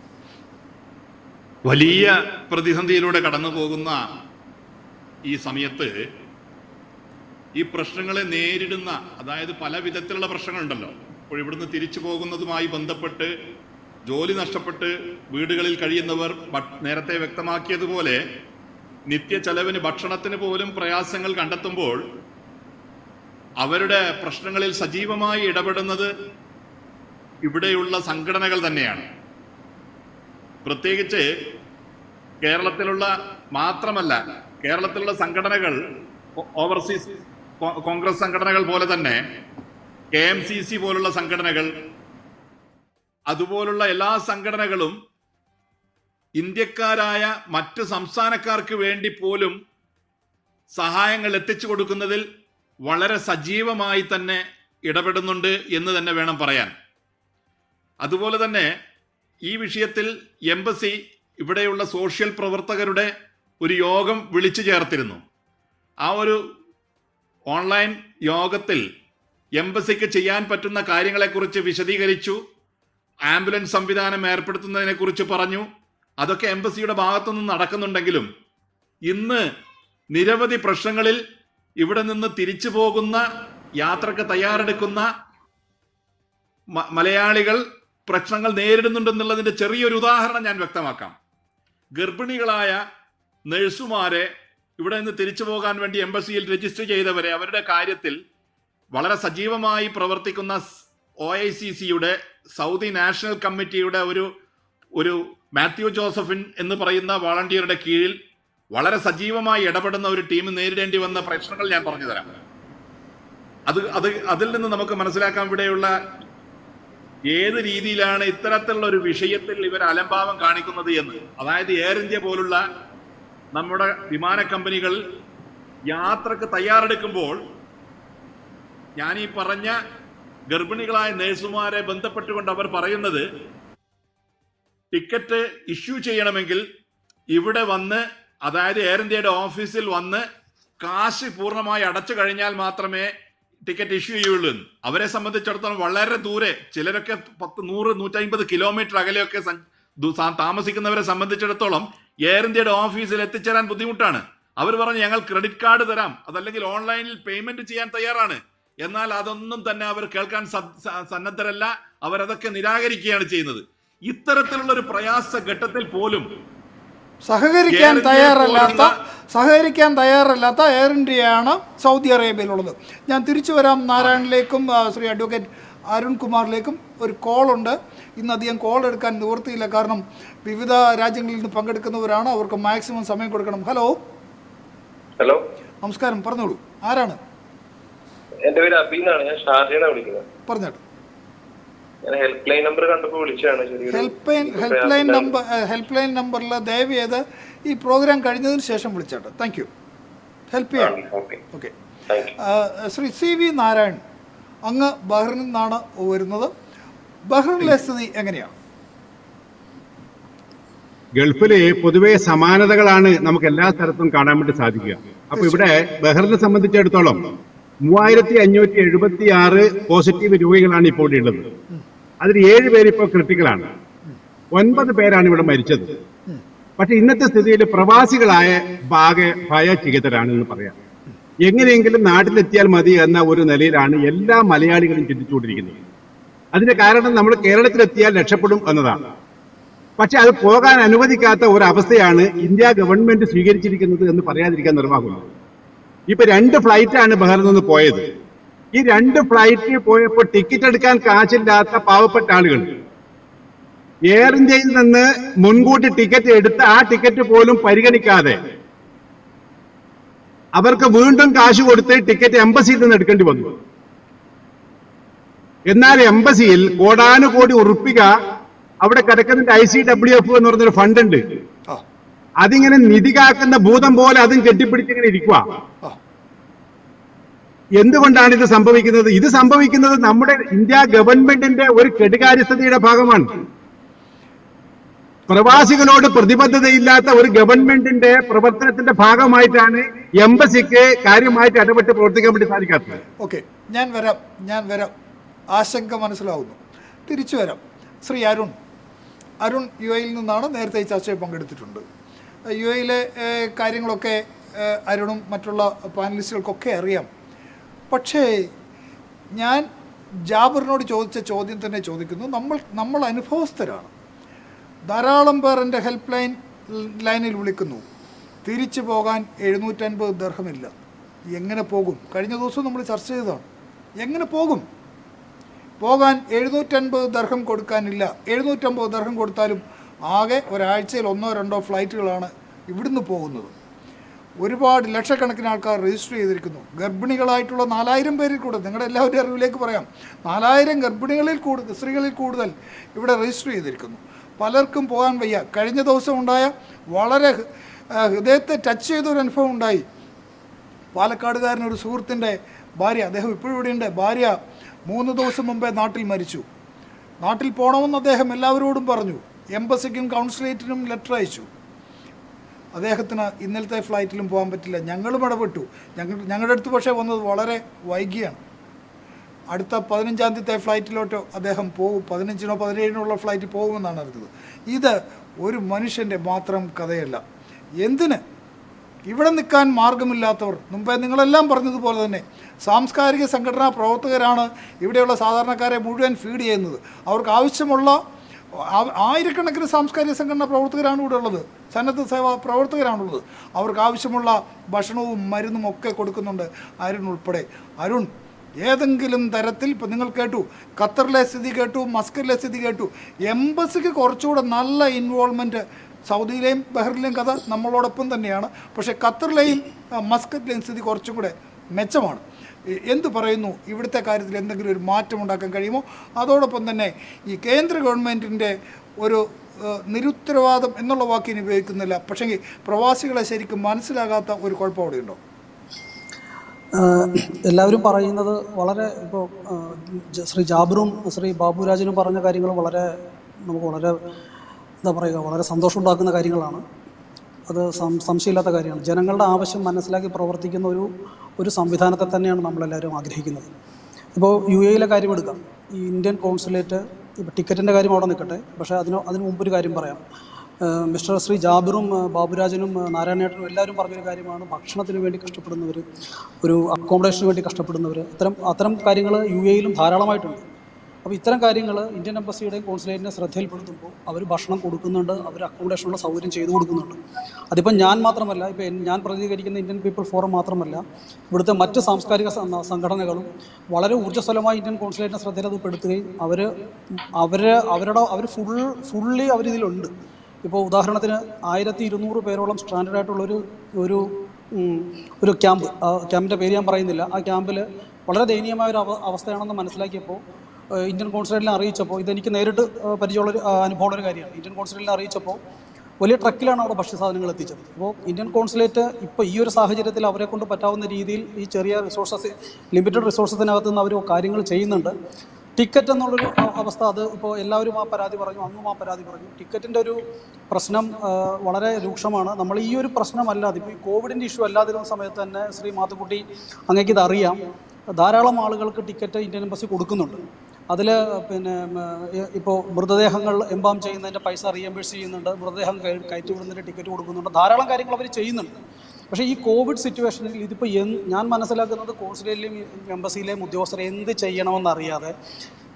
വലിയ പ്രതിസന്ധിയിലൂടെ കടന്നു പോകുന്ന ഈ സമയത്ത് ഈ പ്രശ്നങ്ങളെ നേരിടുന്ന അതായത് പല വിധത്തിലുള്ള പ്രശ്നങ്ങളുണ്ടല്ലോ ഇപ്പോൾ ഇവിടുന്ന് തിരിച്ചു പോകുന്നതുമായി ബന്ധപ്പെട്ട് ജോലി നഷ്ടപ്പെട്ട് വീടുകളിൽ കഴിയുന്നവർ ഭ- നേരത്തെ വ്യക്തമാക്കിയതുപോലെ നിത്യ ചെലവിന് ഭക്ഷണത്തിന് പോലും പ്രയാസങ്ങൾ കണ്ടെത്തുമ്പോൾ അവരുടെ പ്രശ്നങ്ങളിൽ സജീവമായി ഇടപെടുന്നത് ഇവിടെയുള്ള സംഘടനകൾ തന്നെയാണ് പ്രത്യേകിച്ച് കേരളത്തിലുള്ള മാത്രമല്ല കേരളത്തിലുള്ള സംഘടനകൾ ഓ- ഓവർസീസ് കോ- കോൺഗ്രസ് സംഘടനകൾ പോലെ തന്നെ കെ എം സി സി പോലുള്ള സംഘടനകൾ അതുപോലുള്ള എല്ലാ സംഘടനകളും ഇന്ത്യക്കാരായ മറ്റ് സംസ്ഥാനക്കാർക്ക് വേണ്ടി പോലും സഹായങ്ങൾ എത്തിച്ചു കൊടുക്കുന്നതിൽ വളരെ സജീവമായി തന്നെ ഇടപെടുന്നുണ്ട് എന്ന് തന്നെ വേണം പറയാൻ അതുപോലെ തന്നെ ഈ വിഷയത്തിൽ എംബസി ഇവിടെയുള്ള സോഷ്യൽ പ്രവർത്തകരുടെ ഒരു യോഗം വിളിച്ചു ചേർത്തിരുന്നു ആ ഒരു ഓൺലൈൻ യോഗത്തിൽ എംബസിക്ക് ചെയ്യാൻ പറ്റുന്ന കാര്യങ്ങളെക്കുറിച്ച് വിശദീകരിച്ചു ആംബുലൻസ് സംവിധാനം ഏർപ്പെടുത്തുന്നതിനെക്കുറിച്ച് പറഞ്ഞു അതൊക്കെ എംബസിയുടെ ഭാഗത്തുനിന്ന് നടക്കുന്നുണ്ടെങ്കിലും ഇന്ന് നിരവധി പ്രശ്നങ്ങളിൽ ഇവിടെ നിന്ന് തിരിച്ചു പോകുന്ന യാത്രക്ക് തയ്യാറെടുക്കുന്ന മ- മലയാളികൾ പ്രശ്നങ്ങൾ നേരിടുന്നുണ്ടെന്നുള്ളതിന്റെ ചെറിയൊരു ഉദാഹരണം ഞാൻ വ്യക്തമാക്കാം ഗർഭിണികളായ നഴ്സുമാരെ ഇവിടെ നിന്ന് തിരിച്ചു പോകാൻ വേണ്ടി എംബസിയിൽ രജിസ്റ്റർ ചെയ്തവരെ അവരുടെ കാര്യത്തിൽ വളരെ സജീവമായി പ്രവർത്തിക്കുന്ന ഒ ഐ സി സിയുടെ സൗദി നാഷണൽ കമ്മിറ്റിയുടെ ഒരു ഒരു മാത്യു ജോസഫിൻ എന്ന് പറയുന്ന വളണ്ടിയറുടെ കീഴിൽ വളരെ സജീവമായി ഇടപെടുന്ന ഒരു ടീം നേരിടേണ്ടി വന്ന പ്രശ്നങ്ങൾ ഞാൻ പറഞ്ഞു തരാം അത് അത് അതിൽ നിന്ന് നമുക്ക് മനസ്സിലാക്കാൻ ഇവിടെയുള്ള ഏത് രീതിയിലാണ് ഇത്തരത്തിലുള്ള ഒരു വിഷയത്തിൽ ഇവർ അലംഭാവം കാണിക്കുന്നത് എന്ന് അതായത് എയർ ഇന്ത്യ പോലുള്ള നമ്മുടെ വിമാന കമ്പനികൾ യാത്രക്ക് തയ്യാറെടുക്കുമ്പോൾ ഞാൻ ഈ പറഞ്ഞ ഗർഭിണികളായ നഴ്സുമാരെ ബന്ധപ്പെട്ടുകൊണ്ട് അവർ പറയുന്നത് ടിക്കറ്റ് ഇഷ്യൂ ചെയ്യണമെങ്കിൽ ഇവിടെ വന്ന് അതായത് എയർ ഇന്ത്യയുടെ ഓഫീസിൽ വന്ന് കാശ് പൂർണ്ണമായി അടച്ചു കഴിഞ്ഞാൽ മാത്രമേ ടിക്കറ്റ് ഇഷ്യൂ ചെയ്യുള്ളൂ എന്ന്. അവരെ സംബന്ധിച്ചിടത്തോളം വളരെ ദൂരെ ചിലരൊക്കെ പത്ത് നൂറ് നൂറ്റമ്പത് കിലോമീറ്റർ അകലെയൊക്കെ സഞ്ച- ദു- സാ- താമസിക്കുന്നവരെ സംബന്ധിച്ചിടത്തോളം എയർ ഇന്ത്യയുടെ ഓഫീസിൽ എത്തിച്ചേരാൻ ബുദ്ധിമുട്ടാണ് അവർ പറഞ്ഞു ഞങ്ങൾ ക്രെഡിറ്റ് കാർഡ് തരാം അതല്ലെങ്കിൽ ഓൺലൈനിൽ പേയ്മെന്റ് ചെയ്യാൻ തയ്യാറാണ് എന്നാൽ അതൊന്നും തന്നെ അവർ കേൾക്കാൻ സ- സ- സന്നദ്ധരല്ല അവരതൊക്കെ നിരാകരിക്കുകയാണ് ചെയ്യുന്നത് ഇത്തരത്തിലുള്ള ഒരു പ്രയാസ ഘട്ടത്തിൽ പോലും സഹകരിക്കാൻ കേരളത്തിലെ തയ്യാറല്ലാത്ത പോലുള്ള- സഹകരിക്കാൻ തയ്യാറല്ലാത്ത എയർ ഇന്ത്യയാണ് സൗദി അറേബ്യയിലുള്ളത് ഞാൻ തിരിച്ചു വരാം നാരായണിലേക്കും ആ, ശ്രീ അഡ്വക്കേറ്റ് അരുൺകുമാറിലേക്കും ഒരു കോളുണ്ട് ഇന്ന് അധികം കോൾ എടുക്കാൻ നിവൃത്തിയില്ല കാരണം വിവിധ രാജ്യങ്ങളിൽ നിന്ന് പങ്കെടുക്കുന്നവരാണ് അവർക്ക് മാക്സിമം സമയം കൊടുക്കണം ഹലോ ഹലോ നമസ്കാരം പറഞ്ഞോളൂ ആരാണ് എന്റെ പേര് അബീനാണ് ഞാൻ ഷാർജയാണ് വിളിക്കുന്നത് പറഞ്ഞോളൂ ഞാൻ ഹെൽപ്പ് ലൈൻ നമ്പർ കണ്ടപ്പോൾ വിളിച്ചതാണ് ചെറിയൊരു help line help line number help line നമ്പറിൽ ദയവ് ചെയ്ത് ഈ പ്രോഗ്രാം കഴിഞ്ഞതിന് ശേഷം വിളിച്ചോട്ടെ താങ്ക് യു ഹെൽപ്പ് ചെയ്യാം ഓക്കെ ഓക്കെ താങ്ക് യു ആ, ശ്രീ സി വി നാരായൺ അങ്ങ് ബഹ്റിനിൽ നിന്നാണ് വരുന്നത് ബഹ്റിനിലെ സ്ഥിതി എങ്ങനെയാണ് ഗൾഫില് പൊതുവെ സമാനതകളാണ് നമുക്ക് എല്ലാ സ്ഥലത്തും കാണാൻ വേണ്ടി സാധിക്കുക അപ്പൊ ഇവിടെ ബഹ്റിനെ സംബന്ധിച്ചിടത്തോളം മൂവായിരത്തി അഞ്ഞൂറ്റി എഴുപത്തി ആറ് പോസിറ്റീവ് രോഗികളാണ് ഇപ്പോൾ ഉള്ളത് അതിൽ ഏഴ് പേര് ഇപ്പോൾ ക്രിട്ടിക്കലാണ് ഒൻപത് പേരാണ് ഇവിടെ മരിച്ചത് പക്ഷെ ഇന്നത്തെ സ്ഥിതിയിൽ പ്രവാസികളായ ഭാഗ ഭയചികിതരാണെന്ന് പറയാം എങ്ങനെയെങ്കിലും നാട്ടിലെത്തിയാൽ മതി എന്ന ഒരു നിലയിലാണ് എല്ലാ മലയാളികളും ചിന്തിച്ചുകൊണ്ടിരിക്കുന്നത് അതിന്റെ കാരണം നമ്മൾ കേരളത്തിലെത്തിയാൽ രക്ഷപ്പെടും എന്നതാണ് പക്ഷെ അത് പോകാൻ അനുവദിക്കാത്ത ഒരു അവസ്ഥയാണ് ഇന്ത്യ ഗവൺമെന്റ് സ്വീകരിച്ചിരിക്കുന്നത് എന്ന് പറയാതിരിക്കാൻ നിർവാഹമില്ല ഇപ്പൊ രണ്ട് ഫ്ലൈറ്റ് ആണ് ബഹറിൽ നിന്ന് പോയത് ഈ രണ്ട് ഫ്ലൈറ്റ് പോയപ്പോൾ ടിക്കറ്റ് എടുക്കാൻ കാശില്ലാത്ത പാവപ്പെട്ട ആളുകൾ എയർ ഇന്ത്യയിൽ നിന്ന് മുൻകൂട്ടി ടിക്കറ്റ് എടുത്ത് ആ ടിക്കറ്റ് പോലും പരിഗണിക്കാതെ അവർക്ക് വീണ്ടും കാശ് കൊടുത്ത് ടിക്കറ്റ് എംബസിയിൽ നിന്ന് എടുക്കേണ്ടി വന്നു എന്നാൽ എംബസിയിൽ കോടാനുകോടി ഉറുപ്പിക അവിടെ കിടക്കുന്നുണ്ട് ഐ സി ഡബ്ല്യു എഫ് എന്ന് പറഞ്ഞൊരു ഫണ്ട് ഉണ്ട് ആ അതിങ്ങനെ നിധി കാക്കുന്ന ഭൂതം പോലെ അതും കെട്ടിപ്പിടിച്ചിങ്ങനെ ഇരിക്കുക ആ എന്തുകൊണ്ടാണ് ഇത് സംഭവിക്കുന്നത് ഇത് സംഭവിക്കുന്നത് നമ്മുടെ ഇന്ത്യ ഗവൺമെന്റിന്റെ ഒരു കെടുകാര്യസ്ഥതയുടെ ഭാഗമാണ് പ്രവാസികളോട് പ്രതിബദ്ധതയില്ലാത്ത ഒരു ഗവൺമെന്റിന്റെ പ്രവർത്തനത്തിന്റെ ഭാഗമായിട്ടാണ് എംബസിക്ക് കാര്യമായിട്ട് ഇടപെട്ട് പ്രവർത്തിക്കാൻ വേണ്ടി സാധിക്കാത്തത് ഓക്കെ ഞാൻ വരാം ഞാൻ വരാം ആശങ്ക മനസ്സിലാവുന്നു തിരിച്ചു വരാം ശ്രീ അരുൺ അരുൺ യു എയിൽ നിന്നാണ് നേരത്തെ ഈ ചർച്ചയിൽ പങ്കെടുത്തിട്ടുണ്ട് യു എയിലെ ഏഹ്, കാര്യങ്ങളൊക്കെ ഏഹ്, അരുണും മറ്റുള്ള പാനലിസ്റ്റുകൾക്കൊക്കെ അറിയാം പക്ഷേ ഞാൻ ജാബറിനോട് ചോദിച്ച ചോദ്യം തന്നെ ചോദിക്കുന്നു നമ്മൾ നമ്മൾ അനുഭവസ്ഥരാണ് ധാരാളം പേർ എൻ്റെ ഹെൽപ്പ് ലൈൻ ലൈനിൽ വിളിക്കുന്നു തിരിച്ചു പോകാൻ എഴുന്നൂറ്റൻപത് ദർഹമില്ല എങ്ങനെ പോകും കഴിഞ്ഞ ദിവസം നമ്മൾ ചർച്ച ചെയ്തതാണ് എങ്ങനെ പോകും പോകാൻ എഴുന്നൂറ്റൻപത് ദർഹം കൊടുക്കാനില്ല എഴുന്നൂറ്റമ്പത് ദർഹം കൊടുത്താലും ആകെ ഒരാഴ്ചയിൽ ഒന്നോ രണ്ടോ ഫ്ലൈറ്റുകളാണ് ഇവിടുന്ന് പോകുന്നത് ഒരുപാട് ലക്ഷക്കണക്കിന് ആൾക്കാർ രജിസ്റ്റർ ചെയ്തിരിക്കുന്നു ഗർഭിണികളായിട്ടുള്ള നാലായിരം പേരിൽ കൂടുതൽ നിങ്ങളുടെ എല്ലാവരുടെയും അറിവിലേക്ക് പറയാം നാലായിരം ഗർഭിണികളിൽ കൂടുതൽ സ്ത്രീകളിൽ കൂടുതൽ ഇവിടെ രജിസ്റ്റർ ചെയ്തിരിക്കുന്നു പലർക്കും പോകാൻ വയ്യ കഴിഞ്ഞ ദിവസം ഉണ്ടായ വളരെ ഹൃ- ആ, ഹൃദയത്തെ ടച്ച് ചെയ്തൊരു അനുഭവം ഉണ്ടായി പാലക്കാടുകാരൻ ഒരു സുഹൃത്തിൻ്റെ ഭാര്യ അദ്ദേഹം ഇപ്പോഴും ഇവിടെയുണ്ട് ഭാര്യ മൂന്ന് ദിവസം മുമ്പേ നാട്ടിൽ മരിച്ചു നാട്ടിൽ പോകണമെന്ന് അദ്ദേഹം എല്ലാവരോടും പറഞ്ഞു എംബസിക്കും കൗൺസിലേറ്റിനും ലെറ്റർ അയച്ചു അദ്ദേഹത്തിന് ഇന്നലത്തെ ഫ്ലൈറ്റിലും പോകാൻ പറ്റില്ല ഞങ്ങളും ഇടപെട്ടു ഞങ്ങൾ ഞങ്ങളുടെ അടുത്ത് പക്ഷേ വന്നത് വളരെ വൈകിയാണ് അടുത്ത പതിനഞ്ചാം തീയതി ഫ്ലൈറ്റിലോട്ട് അദ്ദേഹം പോകും പതിനഞ്ചിനോ പതിനേഴിനോ ഉള്ള ഫ്ലൈറ്റ് പോകുമെന്നാണ് അറിഞ്ഞത് ഇത് ഒരു മനുഷ്യൻ്റെ മാത്രം കഥയല്ല എന്തിന് ഇവിടെ നിൽക്കാൻ മാർഗമില്ലാത്തവർ മുമ്പേ നിങ്ങളെല്ലാം പറഞ്ഞതുപോലെ തന്നെ സാംസ്കാരിക സംഘടനാ പ്രവർത്തകരാണ് ഇവിടെയുള്ള സാധാരണക്കാരെ മുഴുവൻ ഫീഡ് ചെയ്യുന്നത് അവർക്ക് ആവശ്യമുള്ള ആ- ആയിരക്കണക്കിന് സാംസ്കാരിക സംഘടനാ പ്രവർത്തകരാണ് ഇവിടെ ഉള്ളത് സന്നദ്ധ സേവാ പ്രവർത്തകരാണുള്ളത് അവർക്ക് ആവശ്യമുള്ള ഭക്ഷണവും മരുന്നും ഒക്കെ കൊടുക്കുന്നുണ്ട് അരുൺ ഉൾപ്പെടെ അരുൺ ഏതെങ്കിലും തരത്തിൽ ഇപ്പം നിങ്ങൾ കേട്ടു ഖത്തറിലെ സ്ഥിതി കേട്ടു മസ്കറിലെ സ്ഥിതി കേട്ടു എംബസിക്ക് കുറച്ചുകൂടെ നല്ല ഇൻവോൾവ്മെൻറ്റ് സൗദിയിലെയും ബഹ്റിലെയും കഥ നമ്മളോടൊപ്പം തന്നെയാണ് പക്ഷേ ഖത്തറിലെയും ആ, മസ്കറ്റിലെയും സ്ഥിതി കുറച്ചും കൂടെ മെച്ചമാണ് എ- എന്ത് പറയുന്നു ഇവിടുത്തെ കാര്യത്തിൽ എന്തെങ്കിലും ഒരു മാറ്റം ഉണ്ടാക്കാൻ കഴിയുമോ അതോടൊപ്പം തന്നെ ഈ കേന്ദ്ര ഗവൺമെൻറ്റിൻ്റെ ഒരു ഏഹ്, നിരുത്തരവാദം എന്നുള്ള വാക്കിന് ഉപയോഗിക്കുന്നില്ല പക്ഷേ പ്രവാസികളെ ശരിക്കും മനസ്സിലാകാത്ത ഒരു കുഴപ്പം അവിടെയുണ്ടോ ആഹ് എല്ലാവരും പറയുന്നത് വളരെ ഇപ്പോൾ ശ്രീ ജാബിറും ശ്രീ ബാബുരാജനും പറഞ്ഞ കാര്യങ്ങൾ വളരെ നമുക്ക് വളരെ എന്താ പറയുക വളരെ സന്തോഷമുണ്ടാക്കുന്ന കാര്യങ്ങളാണ് അത് സം സംശയമില്ലാത്ത കാര്യമാണ് ജനങ്ങളുടെ ആവശ്യം മനസ്സിലാക്കി പ്രവർത്തിക്കുന്ന ഒരു ഒരു സംവിധാനത്തെ തന്നെയാണ് നമ്മളെല്ലാവരും ആഗ്രഹിക്കുന്നത് ഇപ്പോൾ യു എയിലെ കാര്യം എടുക്കാം ഈ ഇന്ത്യൻ കോൺസുലേറ്റ് ഇപ്പോൾ ടിക്കറ്റിൻ്റെ കാര്യം അവിടെ നിൽക്കട്ടെ പക്ഷേ അതിന് അതിന് മുമ്പൊരു കാര്യം പറയാം ഏഹ് മിസ്റ്റർ ശ്രീ ജാബിറും ഏഹ് ബാബുരാജനും ഏഹ് നാരായണേട്ടനും എല്ലാവരും പറഞ്ഞൊരു കാര്യമാണ് ഭക്ഷണത്തിന് വേണ്ടി കഷ്ടപ്പെടുന്നവർ ഒരു അക്കോമഡേഷന് വേണ്ടി കഷ്ടപ്പെടുന്നവർ അത്തരം അത്തരം കാര്യങ്ങൾ യു എയിലും ധാരാളമായിട്ടുണ്ട് അപ്പോൾ ഇത്തരം കാര്യങ്ങൾ ഇന്ത്യൻ എംബസിയുടെയും കോൺസുലേറ്റിൻ്റെ ശ്രദ്ധയിൽപ്പെടുത്തുമ്പോൾ അവർ ഭക്ഷണം കൊടുക്കുന്നുണ്ട് അവർ അക്കോമഡേഷനുള്ള സൗകര്യം ചെയ്തു കൊടുക്കുന്നുണ്ട് അതിപ്പം ഞാൻ മാത്രമല്ല ഇപ്പോൾ എൻ- ഞാൻ പ്രതിനിധീകരിക്കുന്ന ഇന്ത്യൻ പീപ്പിൾ ഫോറം മാത്രമല്ല ഇവിടുത്തെ മറ്റ് സാംസ്കാരിക സ- സംഘടനകളും വളരെ ഊർജ്ജസ്വലമായി ഇന്ത്യൻ കോൺസുലേറ്റിൻ്റെ ശ്രദ്ധയിൽ അത് പെടുത്തുകയും അവർ അവർ അവരുടെ അവർ ഫുൾ ഫുള്ളി അവരിതിലുണ്ട് ഇപ്പോൾ ഉദാഹരണത്തിന് ആയിരത്തി ഇരുന്നൂറ് പേരോളം സ്റ്റാൻഡേർഡ് ആയിട്ടുള്ളൊരു ഒരു ഉം, ഒരു ക്യാമ്പ് ആ ക്യാമ്പിൻ്റെ പേര് ഞാൻ പറയുന്നില്ല ആ ക്യാമ്പിൽ വളരെ ദയനീയമായ ഒരു അവ അവസ്ഥയാണെന്ന് മനസ്സിലാക്കിയപ്പോൾ ഏഹ്, ഇന്ത്യൻ കോൺസുലേറ്റിനെ അറിയിച്ചപ്പോൾ ഇതെനിക്ക് നേരിട്ട് ഏഹ്, പരിചയമുള്ളൊരു ആ, അനുഭവമുള്ളൊരു കാര്യമാണ് ഇന്ത്യൻ കോൺസുലേറ്റിനെ അറിയിച്ചപ്പോൾ വലിയ ട്രക്കിലാണ് അവിടെ ഭക്ഷ്യസാധനങ്ങൾ എത്തിച്ചത് അപ്പോൾ ഇന്ത്യൻ കോൺസുലേറ്റ് ഇപ്പോൾ ഈ ഒരു സാഹചര്യത്തിൽ അവരെ കൊണ്ട് പറ്റാവുന്ന രീതിയിൽ ഈ ചെറിയ റിസോഴ്സസ് ലിമിറ്റഡ് റിസോഴ്സസിനകത്ത് നിന്ന് അവർ കാര്യങ്ങൾ ചെയ്യുന്നുണ്ട് ടിക്കറ്റ് എന്നുള്ളൊരു അ- അവസ്ഥ അത് ഇപ്പോൾ എല്ലാവരും ആ പരാതി പറഞ്ഞു അന്നും ആ പരാതി പറഞ്ഞു ടിക്കറ്റിൻ്റെ ഒരു പ്രശ്നം ആ, വളരെ രൂക്ഷമാണ് നമ്മൾ ഈ ഒരു പ്രശ്നമല്ലാതെ ഇപ്പോൾ ഈ കോവിഡിൻ്റെ ഇഷ്യൂ അല്ലാതിരുന്ന സമയത്ത് തന്നെ ശ്രീ മാത്തുക്കുട്ടി അങ്ങേക്ക് ഇത് അറിയാം ധാരാളം ആളുകൾക്ക് ടിക്കറ്റ് ഇന്ത്യൻ എംബസി കൊടുക്കുന്നുണ്ട് അതിൽ പിന്നെ ഇപ്പോൾ മൃതദേഹങ്ങൾ എംബാം ചെയ്യുന്നതിൻ്റെ പൈസ റീഎംബേഴ്സ് ചെയ്യുന്നുണ്ട് മൃതദേഹം കയ- കയറ്റി വിടുന്നതിൻ്റെ ടിക്കറ്റ് കൊടുക്കുന്നുണ്ട് ധാരാളം കാര്യങ്ങൾ അവർ ചെയ്യുന്നുണ്ട് പക്ഷേ ഈ കോവിഡ് സിറ്റുവേഷനിൽ ഇതിപ്പോൾ എന്ത് ഞാൻ മനസ്സിലാക്കുന്നത് കോൺസുലേറ്റിലെയും എംബസിയിലെയും ഉദ്യോഗസ്ഥർ എന്ത് ചെയ്യണമെന്നറിയാതെ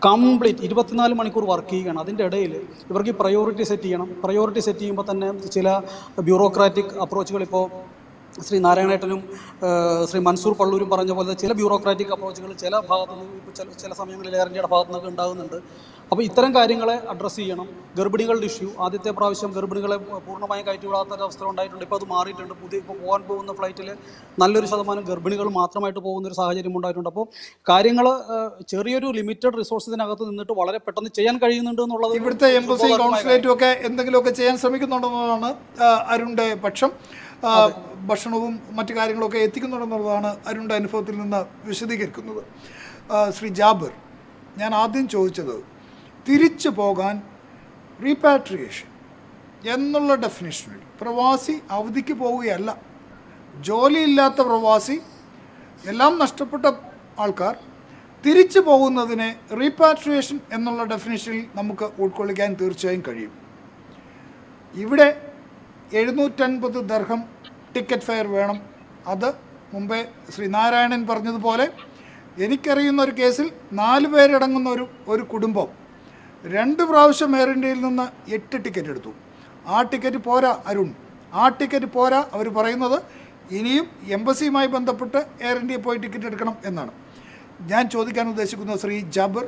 കംപ്ലീറ്റ് ഇരുപത്തിനാല് മണിക്കൂർ വർക്ക് ചെയ്യുകയാണ് അതിൻ്റെ ഇടയിൽ ഇവർക്ക് ഈ പ്രയോറിറ്റി സെറ്റ് ചെയ്യണം പ്രയോറിറ്റി സെറ്റ് ചെയ്യുമ്പോൾ തന്നെ ചില ബ്യൂറോക്രാറ്റിക് അപ്രോച്ചുകൾ ഇപ്പോൾ ശ്രീ നാരായണേട്ടനും ഏഹ്, ശ്രീ മൻസൂർ പള്ളൂരും പറഞ്ഞ പോലെ ചില ബ്യൂറോക്രാറ്റിക് അപ്രോച്ചുകൾ ചില ഭാഗത്തു നിന്ന് ഇപ്പോൾ ചില ചില സമയങ്ങളിൽ എയർ ഇന്ത്യയുടെ ഭാഗത്തു നിന്നൊക്കെ ഉണ്ടാകുന്നുണ്ട് അപ്പോൾ ഇത്തരം കാര്യങ്ങളെ അഡ്രസ്സ് ചെയ്യണം ഗർഭിണികളുടെ ഇഷ്യൂ ആദ്യത്തെ പ്രാവശ്യം ഗർഭിണികളെ പൂർണ്ണമായും കയറ്റിവിടാത്ത ഒരു അവസ്ഥ ഉണ്ടായിട്ടുണ്ട് ഇപ്പോൾ അത് മാറിയിട്ടുണ്ട് പുതിയ ഇപ്പോൾ പോകാൻ പോകുന്ന ഫ്ലൈറ്റിൽ നല്ലൊരു ശതമാനം ഗർഭിണികൾ മാത്രമായിട്ട് പോകുന്ന ഒരു സാഹചര്യം ഉണ്ടായിട്ടുണ്ട് അപ്പോൾ കാര്യങ്ങൾ ചെറിയൊരു ലിമിറ്റഡ് റിസോഴ്സിനകത്ത് നിന്നിട്ട് വളരെ പെട്ടെന്ന് ചെയ്യാൻ കഴിയുന്നുണ്ട് എന്നുള്ളത് ഇവിടുത്തെ എംബസി സുഖകരമായ കൗൺസിലേറ്റും ഒക്കെ എന്തെങ്കിലുമൊക്കെ ചെയ്യാൻ ശ്രമിക്കുന്നുണ്ടെന്നതാണ് ആ, അരുണിന്റെ പക്ഷം ആ, ഭക്ഷണവും മറ്റു കാര്യങ്ങളൊക്കെ എത്തിക്കുന്നുണ്ടെന്നുള്ളതാണ് അരുണിന്റെ അനുഭവത്തിൽ നിന്ന് വിശദീകരിക്കുന്നത് ആ, ശ്രീ ജാബിർ ഞാൻ ആദ്യം ചോദിച്ചത് തിരിച്ചു പോകാൻ റീപാട്രിയേഷൻ എന്നുള്ള ഡെഫിനേഷനിൽ പ്രവാസി അവധിക്ക് പോവുകയല്ല ജോലിയില്ലാത്ത പ്രവാസി എല്ലാം നഷ്ടപ്പെട്ട ആൾക്കാർ തിരിച്ചു പോകുന്നതിനെ റീപാട്രിയേഷൻ എന്നുള്ള ഡെഫിനേഷനിൽ നമുക്ക് ഉൾക്കൊള്ളിക്കാൻ തീർച്ചയായും കഴിയും ഇവിടെ എഴുന്നൂറ്റൻപത് ദർഹം ടിക്കറ്റ് ഫെയർ വേണം അത് മുമ്പേ ശ്രീ നാരായണൻ പറഞ്ഞതുപോലെ എനിക്കറിയുന്ന ഒരു കേസിൽ നാല് പേരടങ്ങുന്ന ഒരു ഒരു കുടുംബം രണ്ട് പ്രാവശ്യം എയർ ഇന്ത്യയിൽ നിന്ന് എട്ട് ടിക്കറ്റ് എടുത്തു ആ ടിക്കറ്റ് പോരാ അരുൺ ആ ടിക്കറ്റ് പോരാ അവർ പറയുന്നത് ഇനിയും എംബസിയുമായി ബന്ധപ്പെട്ട് എയർ ഇന്ത്യയിൽ പോയി ടിക്കറ്റ് എടുക്കണം എന്നാണ് ഞാൻ ചോദിക്കാൻ ഉദ്ദേശിക്കുന്നത് ശ്രീ ജബർ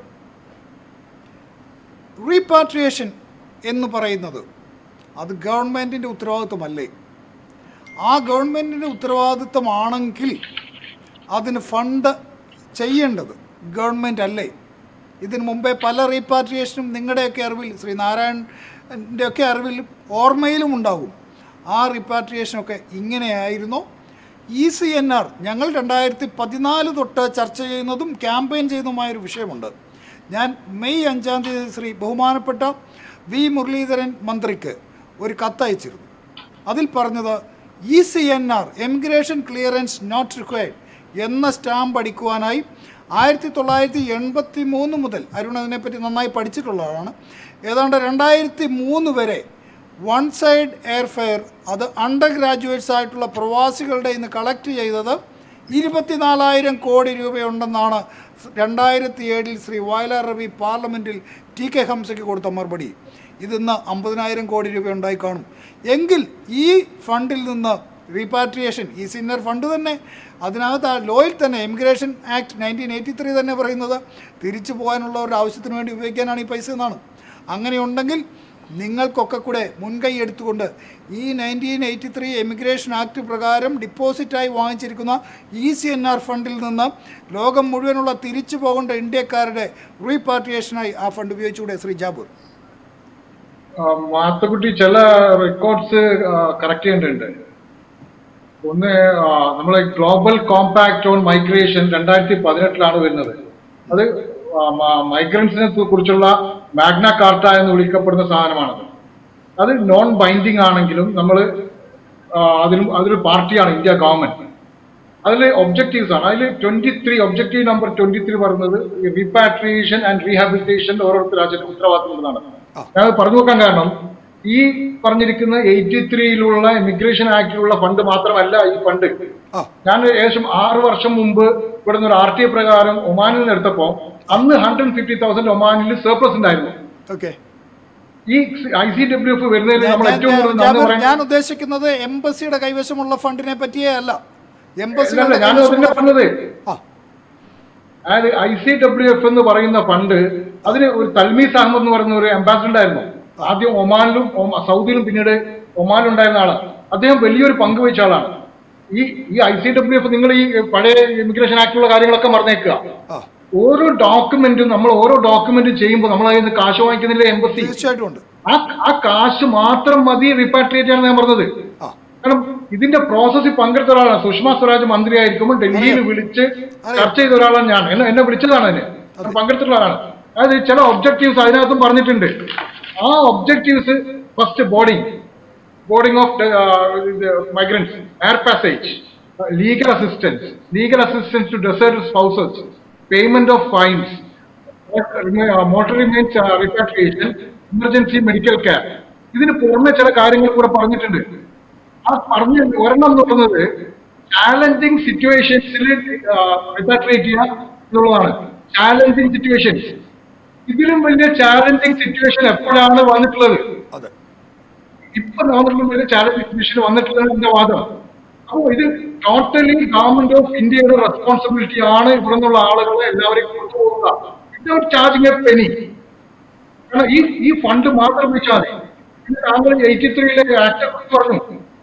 റീപാട്രിയേഷൻ എന്ന് പറയുന്നത് അത് ഗവൺമെൻറ്റിൻ്റെ ഉത്തരവാദിത്വമല്ലേ ആ ഗവൺമെൻറ്റിൻ്റെ ഉത്തരവാദിത്വമാണെങ്കിൽ അതിന് ഫണ്ട് ചെയ്യേണ്ടത് ഗവൺമെൻറ് അല്ലേ ഇതിനു മുമ്പേ പല റീപാട്രിയേഷനും നിങ്ങളുടെയൊക്കെ അറിവിൽ ശ്രീ നാരായണൻ്റെ ഒക്കെ അറിവിൽ ഓർമ്മയിലും ഉണ്ടാകും ആ റീപാട്രിയേഷനൊക്കെ ഇങ്ങനെയായിരുന്നോ ഇ സി എൻ ആർ ഞങ്ങൾ രണ്ടായിരത്തി പതിനാല് തൊട്ട് ചർച്ച ചെയ്യുന്നതും ക്യാമ്പയിൻ ചെയ്യുന്നതുമായൊരു വിഷയമുണ്ട് ഞാൻ മെയ് അഞ്ചാം തീയതി ശ്രീ ബഹുമാനപ്പെട്ട വി മുരളീധരൻ മന്ത്രിക്ക് ഒരു കത്തയച്ചിരുന്നു അതിൽ പറഞ്ഞത് E C N R emigration clearance not required എന്ന സ്റ്റാമ്പ് അടിക്കുവാനായി ആയിരത്തി തൊള്ളായിരത്തി എൺപത്തി മൂന്ന് മുതൽ അരുൺ അതിനെപ്പറ്റി നന്നായി പഠിച്ചിട്ടുള്ളതാണ് ഏതാണ്ട് രണ്ടായിരത്തി മൂന്ന് വരെ വൺ സൈഡ് എയർ ഫെയർ അത് അണ്ടർ ഗ്രാജുവേറ്റ്സ് ആയിട്ടുള്ള പ്രവാസികളുടെ ഇന്ന് കളക്ട് ചെയ്തത് ഇരുപത്തിനാലായിരം കോടി രൂപയുണ്ടെന്നാണ് രണ്ടായിരത്തി ഏഴിൽ ശ്രീ വയലാർ രവി പാർലമെൻറ്റിൽ ടി കെ ഹംസയ്ക്ക് കൊടുത്ത മറുപടി ഇതിന്ന് അമ്പതിനായിരം കോടി രൂപ ഉണ്ടായി കാണും എങ്കിൽ ഈ ഫണ്ടിൽ നിന്ന് റീപാട്രിയേഷൻ ഈ സിന്നർ ഫണ്ട് തന്നെ അതിനകത്ത് ആ ലോയിൽ തന്നെ immigration act nineteen eighty three തന്നെ പറയുന്നത് തിരിച്ചു പോകാനുള്ള ഒരു ആവശ്യത്തിന് വേണ്ടി ഉപയോഗിക്കാനാണ് ഈ പൈസ എന്നാണ് അങ്ങനെയുണ്ടെങ്കിൽ നിങ്ങൾക്കൊക്കെ കൂടെ മുൻകൈ എടുത്തുകൊണ്ട് ഈ nineteen eighty three emigration act പ്രകാരം ഡിപ്പോസിറ്റായി വാങ്ങിച്ചിരിക്കുന്ന ഇ സി എൻ ആർ ഫണ്ടിൽ നിന്ന് ലോകം മുഴുവനുള്ള തിരിച്ചു പോകേണ്ട ഇന്ത്യക്കാരുടെ റീപാട്രിയേഷനായി ആ ഫണ്ട് ഉപയോഗിച്ചുകൂടെ ശ്രീ ജാബൂർ ആ, മാത്തുക്കുട്ടി ചില റെക്കോർഡ്സ് കറക്റ്റ് ചെയ്യേണ്ടതുണ്ട് ഒന്ന് ആ, നമ്മളെ ഗ്ലോബൽ കോമ്പാക്ട് ഓൺ മൈഗ്രേഷൻ രണ്ടായിരത്തി പതിനെട്ടിലാണ് വരുന്നത് അത് മൈഗ്രൻസിനെ കുറിച്ചുള്ള മാഗ്ന കാർട്ട എന്ന് വിളിക്കപ്പെടുന്ന സാധനമാണത് അത് നോൺ ബൈൻഡിങ് ആണെങ്കിലും നമ്മൾ അതിലും അതൊരു പാർട്ടിയാണ് ഇന്ത്യ ഗവൺമെന്റ് അതിൽ ഒബ്ജക്റ്റീവ്സ് ആണ് അതിൽ twenty three objective number twenty three പറയുന്നത് റീപാട്രിയേഷൻ ആൻഡ് റീഹാബിലിറ്റേഷൻ ഓരോരുത്തർ രാജ്യത്തെ ഉത്തരവാദിത്തമുള്ളതാണ് ഞാൻ പറഞ്ഞു നോക്കാൻ കാരണം ഈ പറഞ്ഞിരിക്കുന്ന എയ്റ്റി ത്രീയിലുള്ള ഇമിഗ്രേഷൻ ആക്ടിലുള്ള ഫണ്ട് മാത്രമല്ല ഈ ഫണ്ട് ആ. ഞാൻ ഏകദേശം ആറ് വർഷം മുമ്പ് ഇവിടെ നിന്ന് ഒരു ആർ ടി ഐ പ്രകാരം ഒമാനിൽ നിന്ന് എടുത്തപ്പോൾ അന്ന് ഹൺഡ്രഡ് ഫിഫ്റ്റി തൗസൻഡ് ഒമാനിൽ സർപ്ലസ് ഉണ്ടായിരുന്നു ഓക്കെ ഈ ഐ സി ഡബ്ല്യു എഫ് വരുന്നതിൽ നമ്മൾ ഏറ്റവും കൂടുതൽ നന്ദി ജാബിർ, പറയാൻ ഞാൻ ഉദ്ദേശിക്കുന്നത് എംബസിയുടെ കൈവശമുള്ള ഫണ്ടിനെ പറ്റിയേ അല്ല അല്ലല്ല, എംബസിയുടെ ഞാൻ അതിന്റെ പറഞ്ഞത് ആ അതായത് ഐ സി ഡബ്ല്യു എഫ് എന്ന് പറയുന്ന ഫണ്ട് അതിന് ഒരു തൽമീസ് അഹമ്മദ് എന്ന് പറയുന്ന ഒരു അംബാസിഡർ ഉണ്ടായിരുന്നു ആദ്യം ഒമാനിലും ഒമ- സൗദിയിലും പിന്നീട് ഒമാനിലും ഉണ്ടായിരുന്ന ആളാണ് അദ്ദേഹം വലിയൊരു പങ്ക് വഹിച്ച ആളാണ് ഈ ഈ ഐ സി ഡബ്ല്യു എഫ് നിങ്ങൾ ഈ പഴയ ഇമിഗ്രേഷൻ ആക്ടുള്ള കാര്യങ്ങളൊക്കെ മറന്നേക്കുക ആ ഓരോ ഡോക്യുമെന്റും നമ്മൾ ഓരോ ഡോക്യുമെന്റ് ചെയ്യുമ്പോൾ നമ്മൾ അതിൽ നിന്ന് കാശ് വാങ്ങിക്കുന്നില്ല എംബസി തീർച്ചയായിട്ടും ഉണ്ട് ആ ആ കാശ് മാത്രം മതി റിപ്പാട്രിയേറ്റ് ആണ് ഞാൻ പറഞ്ഞത് ആ കാരണം ഇതിന്റെ പ്രോസസ്സിൽ പങ്കെടുത്ത ഒരാളാണ് സുഷമ സ്വരാജ് മന്ത്രിയായിരിക്കുമ്പോൾ ഡൽഹിയിൽ വിളിച്ച് ചർച്ച ചെയ്ത ഒരാളാണ് ഞാൻ എന്നെ എന്നെ വിളിച്ചതാണ് അതിന് ഞാൻ പങ്കെടുത്തിട്ടുള്ള ആളാണ് അതായത് ചില ഒബ്ജക്റ്റീവ്സ് അതിനകത്തും പറഞ്ഞിട്ടുണ്ട് ആ objectives first boarding boarding of migrants air passage legal assistance legal assistance to deserted spouses payment of fines mortal remains repatriation emergency medical care ഇതിന് പുറമെ ചില കാര്യങ്ങൾ കൂടെ പറഞ്ഞിട്ടുണ്ട് ആ പറഞ്ഞ ഒരെണ്ണം എന്ന് പറയുന്നത് ചാലഞ്ചിങ് സിറ്റുവേഷൻസിൽ റിപ്പാട്രിയേറ്റ് ചെയ്യുക എന്നുള്ളതാണ് ചാലഞ്ചിങ് സിറ്റുവേഷൻസ് ഇതിലും വലിയ ചാലഞ്ചിങ് സിറ്റുവേഷൻ എപ്പോഴാണ് വന്നിട്ടുള്ളത് അതെ ഇപ്പൊ നമുക്കും വലിയ ചാലഞ്ചിങ് സിറ്റുവേഷൻ വന്നിട്ടുള്ളത് എന്റെ വാദം അപ്പോ ഇത് ടോട്ടലി ഗവൺമെന്റ് ഓഫ് ഇന്ത്യയുടെ റെസ്പോൺസിബിലിറ്റി ആണ് ഇവിടെ നിന്നുള്ള ആളുകളെ എല്ലാവരെയും കൊണ്ടുപോകുക വിത്തൗട്ട് ചാർജിങ് എ പെനി കാരണം ഈ ഈ ഫണ്ട് മാത്രം വെച്ചാൽ മതി പിന്നെ താങ്കൾ എയ്റ്റി ത്രീയിലെ ആക്ടെ കുറിച്ച് പറഞ്ഞു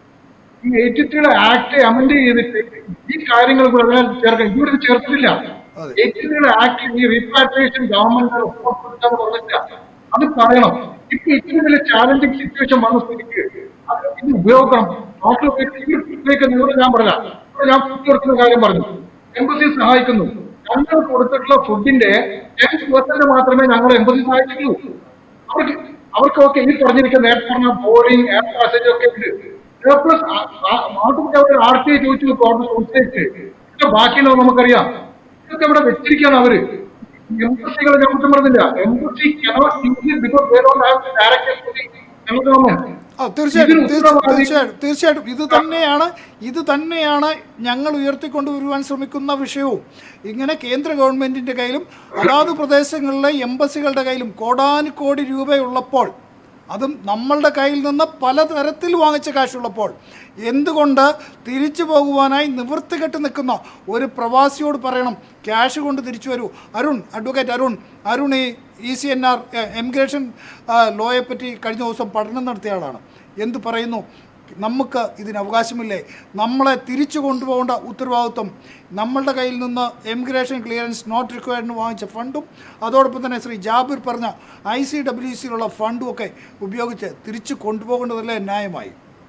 ഈ എയ്റ്റി ത്രീയുടെ ആക്ട് അമെൻഡ് ചെയ്തിട്ട് ഈ കാര്യങ്ങൾ കൂടെ അതിനകത്ത് ചേർക്കണം ഇവിടെ ഇത് ചേർത്തിട്ടില്ല അതെ. എയ്റ്റി ത്രീയുടെ ആക്ട് ഈ റീപാട്രിയേഷൻ ഗവൺമെന്റ് റെസ്പോൺസിബിലിറ്റി എന്ന് പറഞ്ഞില്ല അത് പറയണം ഇപ്പൊ ഇത്രയും വലിയ ചാലഞ്ചിങ് സിറ്റുവേഷൻ വന്ന സ്ഥിതിക്ക് അത് ഇത് ഉപയോഗിക്കണം ഡോക്ടർ ഉപയോഗിക്കുന്ന ഇവിടെ ഞാൻ പറയാം ഇവിടെ ഞാൻ ഫുഡ് കൊടുക്കുന്ന കാര്യം പറഞ്ഞു എംബസി സഹായിക്കുന്നു ഞങ്ങൾ കൊടുത്തിട്ടുള്ള ഫുഡിന്റെ ടെൻ പെർസെന്റ് മാത്രമേ ഞങ്ങൾ എംബസി സഹായിച്ചിട്ടുള്ളൂ അവർക്ക് അവർക്കൊക്കെ ഈ പറഞ്ഞിരിക്കുന്ന നേരത്തെ പറഞ്ഞ ബോർഡിങ് എയർ പാസേജ് ഒക്കെ ഉണ്ട് പ്ലസ് ആട്ടുകുട്ടി അവർ ആർ ടി ഐ ചോദിച്ചു കോടതി ചോദിച്ചേക്ക് ഇതൊക്കെ ബാക്കിയുള്ളത് നമുക്കറിയാം ഇതൊക്കെ ഇവിടെ വെച്ചിരിക്കുകയാണ് അവര് എംബസികളെ ഞാൻ കുറ്റം പറഞ്ഞില്ല embassy cannot use it because they don't have direct ഞങ്ങൾക്ക് ഗവൺമെന്റ് ആ തീർച്ചയായിട്ടും ഇതിന് തീർച്ച- ഉത്തരവാദി- തീർച്ചയായിട്ടും തീർച്ചയായിട്ടും ഇത് തന്നെയാണ് ഇത് തന്നെയാണ് ഞങ്ങൾ ഉയർത്തിക്കൊണ്ടുവരുവാൻ ശ്രമിക്കുന്ന വിഷയവും ഇങ്ങനെ കേന്ദ്ര ഗവൺമെന്റിന്റെ കയ്യിലും അതാത് പ്രദേശങ്ങളിലെ എംബസികളുടെ കയ്യിലും കോടാനുകോടി രൂപയുള്ളപ്പോൾ അതും നമ്മളുടെ കയ്യിൽ നിന്ന് പലതരത്തിൽ വാങ്ങിച്ച കാശുള്ളപ്പോൾ എന്തുകൊണ്ട് തിരിച്ചു പോകുവാനായി നിവൃത്തികെട്ട് നിൽക്കുന്ന ഒരു പ്രവാസിയോട് പറയണം ക്യാഷ് കൊണ്ട് തിരിച്ചു വരൂ അരുൺ അഡ്വക്കേറ്റ് അരുൺ അരുൺ ഈ E C N R emigration ലോയെ പറ്റി കഴിഞ്ഞ ദിവസം പഠനം നടത്തിയ ആളാണ് എന്ത് പറയുന്നു നമുക്ക് ഇതിന് അവകാശമില്ലേ നമ്മളെ തിരിച്ചു കൊണ്ടുപോകേണ്ട ഉത്തരവാദിത്വം നമ്മളുടെ കയ്യിൽ നിന്ന് എമിഗ്രേഷൻ ക്ലിയറൻസ് നോട്ട് റിക്വയർഡിന് വാങ്ങിച്ച ഫണ്ടും അതോടൊപ്പം തന്നെ ശ്രീ ജാബിർ പറഞ്ഞ ഐ സി ഡബ്ല്യു സിയിലുള്ള ഫണ്ടും ഒക്കെ ഉപയോഗിച്ച് തിരിച്ചു കൊണ്ടുപോകേണ്ടതല്ലേ ന്യായമായി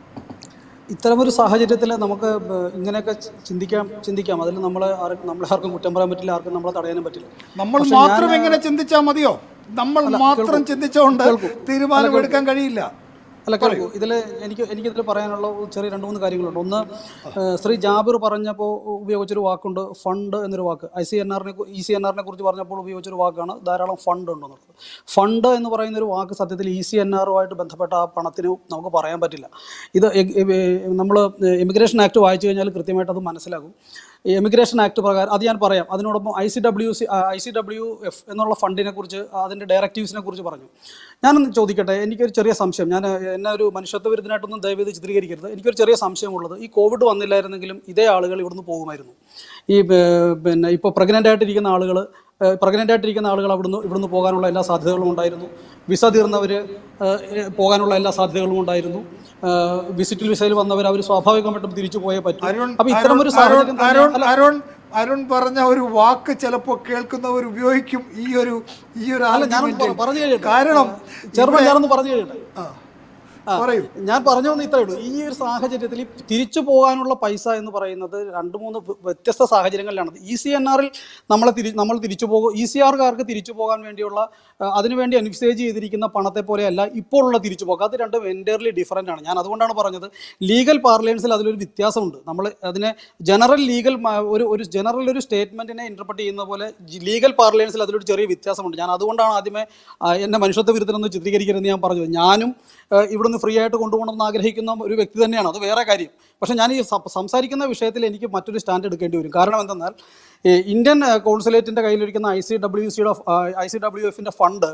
ഇത്തരമൊരു സാഹചര്യത്തിൽ നമുക്ക് ബ- ഇങ്ങനെയൊക്കെ ചി- ചിന്തിക്കാം ചിന്തിക്കാം അതിൽ നമ്മളെ ആർക്കും നമ്മളെ ആർക്കും കുറ്റം പറയാൻ പറ്റില്ല ആർക്കും നമ്മളെ തടയാനും പറ്റില്ല നമ്മൾ പക്ഷേ മാത്രം ഞാൻ- എങ്ങനെ ചിന്തിച്ചാൽ മതിയോ നമ്മൾ അല്ല, മാത്രം കേൾക്കൂ. ചിന്തിച്ചുകൊണ്ട് കേൾക്കൂ. തീരുമാനമെടുക്കാൻ കഴിയില്ല അല്ല കേൾക്കൂ ഇതിൽ എനിക്ക് എനിക്കിതിൽ പറയാനുള്ള ഒരു ചെറിയ രണ്ട് മൂന്ന് കാര്യങ്ങളുണ്ട് ഒന്ന് ഏഹ്, ശ്രീ ജാബിർ പറഞ്ഞപ്പോൾ ഉപയോഗിച്ചൊരു വാക്കുണ്ട് ഫണ്ട് എന്നൊരു വാക്ക് ഐ സി എൻ ആറിനെ ഇ സി എൻ ആറിനെ കുറിച്ച് പറഞ്ഞപ്പോൾ ഉപയോഗിച്ചൊരു വാക്കാണ് ധാരാളം ഫണ്ട് ഉണ്ടെന്നുള്ളത് ഫണ്ട് എന്ന് പറയുന്ന ഒരു വാക്ക് സത്യത്തിൽ ഇ സി എൻ ആറുമായിട്ട് ബന്ധപ്പെട്ട ആ പണത്തിന് നമുക്ക് പറയാൻ പറ്റില്ല ഇത് നമ്മൾ ഇമിഗ്രേഷൻ ആക്ട് വായിച്ചു കഴിഞ്ഞാൽ കൃത്യമായിട്ട് അത് മനസ്സിലാകും ഈ എമിഗ്രേഷൻ ആക്ട് പ്രകാരം അത് ഞാൻ പറയാം അതിനോടൊപ്പം I C W C I C W F എന്നുള്ള ഫണ്ടിനെ കുറിച്ച് അതിൻ്റെ ഡയറക്റ്റീവ്സിനെ കുറിച്ച് പറഞ്ഞു ഞാനൊന്ന് ചോദിക്കട്ടെ എനിക്കൊരു ചെറിയ സംശയം ഞാൻ എന്നെ ഒരു മനുഷ്യത്വ വിരുദ്ധനായിട്ടൊന്നും ദയവേത് ചിത്രീകരിക്കരുത് എനിക്കൊരു ചെറിയ സംശയമുള്ളത് ഈ കോവിഡ് വന്നില്ലായിരുന്നെങ്കിലും ഇതേ ആളുകൾ ഇവിടുന്ന് പോകുമായിരുന്നു ഈ ഏർ, പിന്നെ ഇപ്പോൾ പ്രഗ്നൻ്റ് ആയിട്ടിരിക്കുന്ന ആളുകൾ പ്രഗ്നൻ്റ് ആയിട്ടിരിക്കുന്ന ആളുകൾ അവിടുന്ന് ഇവിടുന്ന് പോകാനുള്ള എല്ലാ സാധ്യതകളും ഉണ്ടായിരുന്നു വിസ തീർന്നവർ പോകാനുള്ള എല്ലാ സാധ്യതകളും ഉണ്ടായിരുന്നു വിസിറ്റിൽ വിസയിൽ വന്നവർ അവർ സ്വാഭാവികമായിട്ടും തിരിച്ചു പോയേ പറ്റൂ അരുൺ അപ്പൊ ഇത്തരം ഒരു അരുൺ സാഹചര്യം തന്നെ- അരുൺ അല്ല, അരുൺ അരുൺ പറഞ്ഞ ഒരു വാക്ക് ചിലപ്പോൾ കേൾക്കുന്നവർ ഉപയോഗിക്കും ഈ ഒരു ഈ ഒരു അല്ല ഞാൻ argument. പറഞ്ഞു കഴിയട്ടെ കാരണം ചെറുപ്പം ഇവിടെ- ഞാനൊന്ന് പറഞ്ഞു കഴിയട്ടെ ആ, ആ, പറയൂ ഞാൻ പറഞ്ഞു വന്ന ഇത്രേ ഉള്ളൂ ഈ ഒരു സാഹചര്യത്തിൽ ഈ തിരിച്ചു പോകാനുള്ള പൈസ എന്ന് പറയുന്നത് രണ്ട് മൂന്ന് വ്യ- വ്യത്യസ്ത സാഹചര്യങ്ങളിലാണ് ഇ സി എൻ ആറിൽ നമ്മളെ തിരി നമ്മൾ തിരിച്ചു പോകും ഇ സി ആർക്കാർക്ക് തിരിച്ചു പോകാൻ വേണ്ടിയുള്ള ആ, അതിനുവേണ്ടി അനുസേജ് ചെയ്തിരിക്കുന്ന പണത്തെ പോലെയല്ല ഇപ്പോൾ ഉള്ള തിരിച്ചു പോക്ക് അത് രണ്ടും എൻറ്റയർലി ഡിഫറൻ്റ് ആണ് ഞാൻ അതുകൊണ്ടാണ് പറഞ്ഞത് ലീഗൽ പാർലൻസിൽ അതിലൊരു വ്യത്യാസമുണ്ട് നമ്മൾ അതിനെ ജനറൽ ലീഗൽ ഒരു ഒരു ജനറൽ ഒരു സ്റ്റേറ്റ്മെൻറ്റിനെ ഇൻ്റർപ്രറ്റ് ചെയ്യുന്ന പോലെ ലീഗൽ പാർലൻസിൽ അതിലൊരു ചെറിയ വ്യത്യാസമുണ്ട് ഞാൻ അതുകൊണ്ടാണ് ആദ്യമേ ആ, എന്നെ മനുഷ്യത്വ വിരുദ്ധനെന്ന് ചിത്രീകരിക്കരുതെന്ന് ഞാൻ പറഞ്ഞത് ഞാനും ആ, ഇവിടുന്ന് ഫ്രീ ആയിട്ട് കൊണ്ടുപോകണമെന്ന് ആഗ്രഹിക്കുന്ന ഒരു വ്യക്തി തന്നെയാണ് അത് വേറെ കാര്യം പക്ഷേ ഞാൻ ഈ സം- സംസാരിക്കുന്ന വിഷയത്തിൽ എനിക്ക് മറ്റൊരു സ്റ്റാൻഡ് എടുക്കേണ്ടി വരും കാരണം എന്തെന്നാൽ ഈ ഇന്ത്യൻ കോൺസുലേറ്റിൻ്റെ കയ്യിലിരിക്കുന്ന ഐ സി ഡബ്ല്യു സിയുടെ ഐ സി ഡബ്ല്യു എഫിൻ്റെ ഫണ്ട്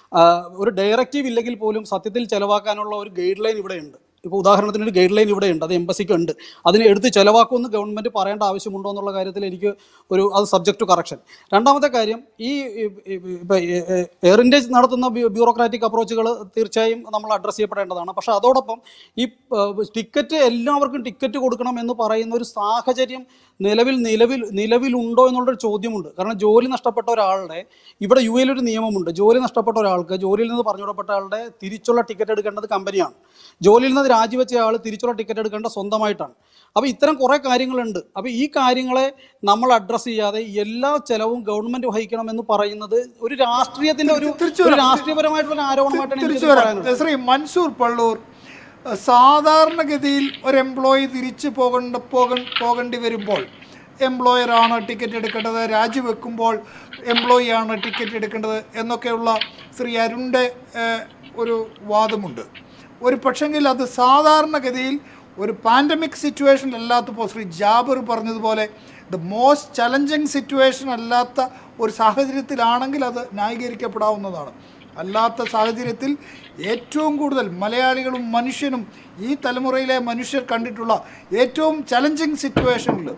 ഒരു ഡയറക്റ്റീവ് ഇല്ലെങ്കിൽ പോലും സത്യത്തിൽ ചെലവാക്കാനുള്ള ഒരു ഗൈഡ് ലൈൻ ഇവിടെയുണ്ട് ഇപ്പോൾ ഉദാഹരണത്തിന് ഒരു ഗൈഡ് ലൈൻ ഇവിടെ ഉണ്ട് അത് എംബസിക്ക് ഉണ്ട് അതിനെ എടുത്ത് ചിലവാക്കുമെന്ന് ഗവൺമെൻറ് പറയേണ്ട ആവശ്യമുണ്ടോ എന്നുള്ള കാര്യത്തിൽ എനിക്ക് ഒരു അത് സബ്ജക്ട് ടു കറക്ഷൻ രണ്ടാമത്തെ കാര്യം ഈ ഇപ്പോൾ എയർ ഇന്ത്യ നടത്തുന്ന ബ്യൂറോക്രാറ്റിക് അപ്രോച്ചുകൾ തീർച്ചയായും നമ്മൾ അഡ്രസ്സ് ചെയ്യപ്പെടേണ്ടതാണ് പക്ഷേ അതോടൊപ്പം ഈ ടിക്കറ്റ് എല്ലാവർക്കും ടിക്കറ്റ് കൊടുക്കണം എന്ന് പറയുന്ന ഒരു സാഹചര്യം നിലവിൽ നിലവിൽ നിലവിലുണ്ടോ എന്നുള്ളൊരു ചോദ്യമുണ്ട് കാരണം ജോലി നഷ്ടപ്പെട്ട ഒരാളുടെ ഇവിടെ യു എയിൽ ഒരു നിയമമുണ്ട് ജോലി നഷ്ടപ്പെട്ട ഒരാൾക്ക് ജോലിയിൽ നിന്ന് പറഞ്ഞുവിടപ്പെട്ട ആളുടെ തിരിച്ചുള്ള ടിക്കറ്റ് എടുക്കേണ്ടത് കമ്പനിയാണ് ജോലിയിൽ നിന്ന് രാജിവെച്ച ആൾ തിരിച്ചുള്ള ടിക്കറ്റ് എടുക്കേണ്ട സ്വന്തമായിട്ടാണ് അപ്പോൾ ഇത്തരം കുറേ കാര്യങ്ങളുണ്ട് അപ്പോൾ ഈ കാര്യങ്ങളെ നമ്മൾ അഡ്രസ്സ് ചെയ്യാതെ എല്ലാ ചെലവും ഗവൺമെന്റ് വഹിക്കണം എന്ന് പറയുന്നത് ഒരു രാഷ്ട്രീയത്തിന്റെ ഒരു തിരിച്ചു ഒരു വരാം. രാഷ്ട്രീയപരമായിട്ടുള്ള ഒരു ആരോപണമായിട്ടാണ് തിരിച്ചു എനിക്ക് വരാം പറയാനുള്ളത് ശ്രീ മൻസൂർ പള്ളൂർ അഹ് സാധാരണഗതിയിൽ ഒരു എംപ്ലോയി തിരിച്ചു പോകേണ്ട പോക പോകേണ്ടി വരുമ്പോൾ എംപ്ലോയറാണ് ടിക്കറ്റ് എടുക്കേണ്ടത് രാജിവെക്കുമ്പോൾ എംപ്ലോയി ആണ് ടിക്കറ്റ് എടുക്കേണ്ടത് എന്നൊക്കെയുള്ള ശ്രീ അരുണിൻ്റെ ഏഹ്, ഒരു വാദമുണ്ട് ഒരു പക്ഷെങ്കിൽ അത് സാധാരണഗതിയിൽ ഒരു പാൻഡമിക് സിറ്റുവേഷൻ അല്ലാത്തപ്പോൾ ശ്രീ ജാബിർ പറഞ്ഞതുപോലെ ദ മോസ്റ്റ് ചലഞ്ചിങ് സിറ്റുവേഷൻ അല്ലാത്ത ഒരു സാഹചര്യത്തിലാണെങ്കിൽ അത് ന്യായീകരിക്കപ്പെടാവുന്നതാണ് അല്ലാത്ത സാഹചര്യത്തിൽ ഏറ്റവും കൂടുതൽ മലയാളികളും മനുഷ്യനും ഈ തലമുറയിലെ മനുഷ്യർ കണ്ടിട്ടുള്ള ഏറ്റവും ചലഞ്ചിങ് സിറ്റുവേഷനിൽ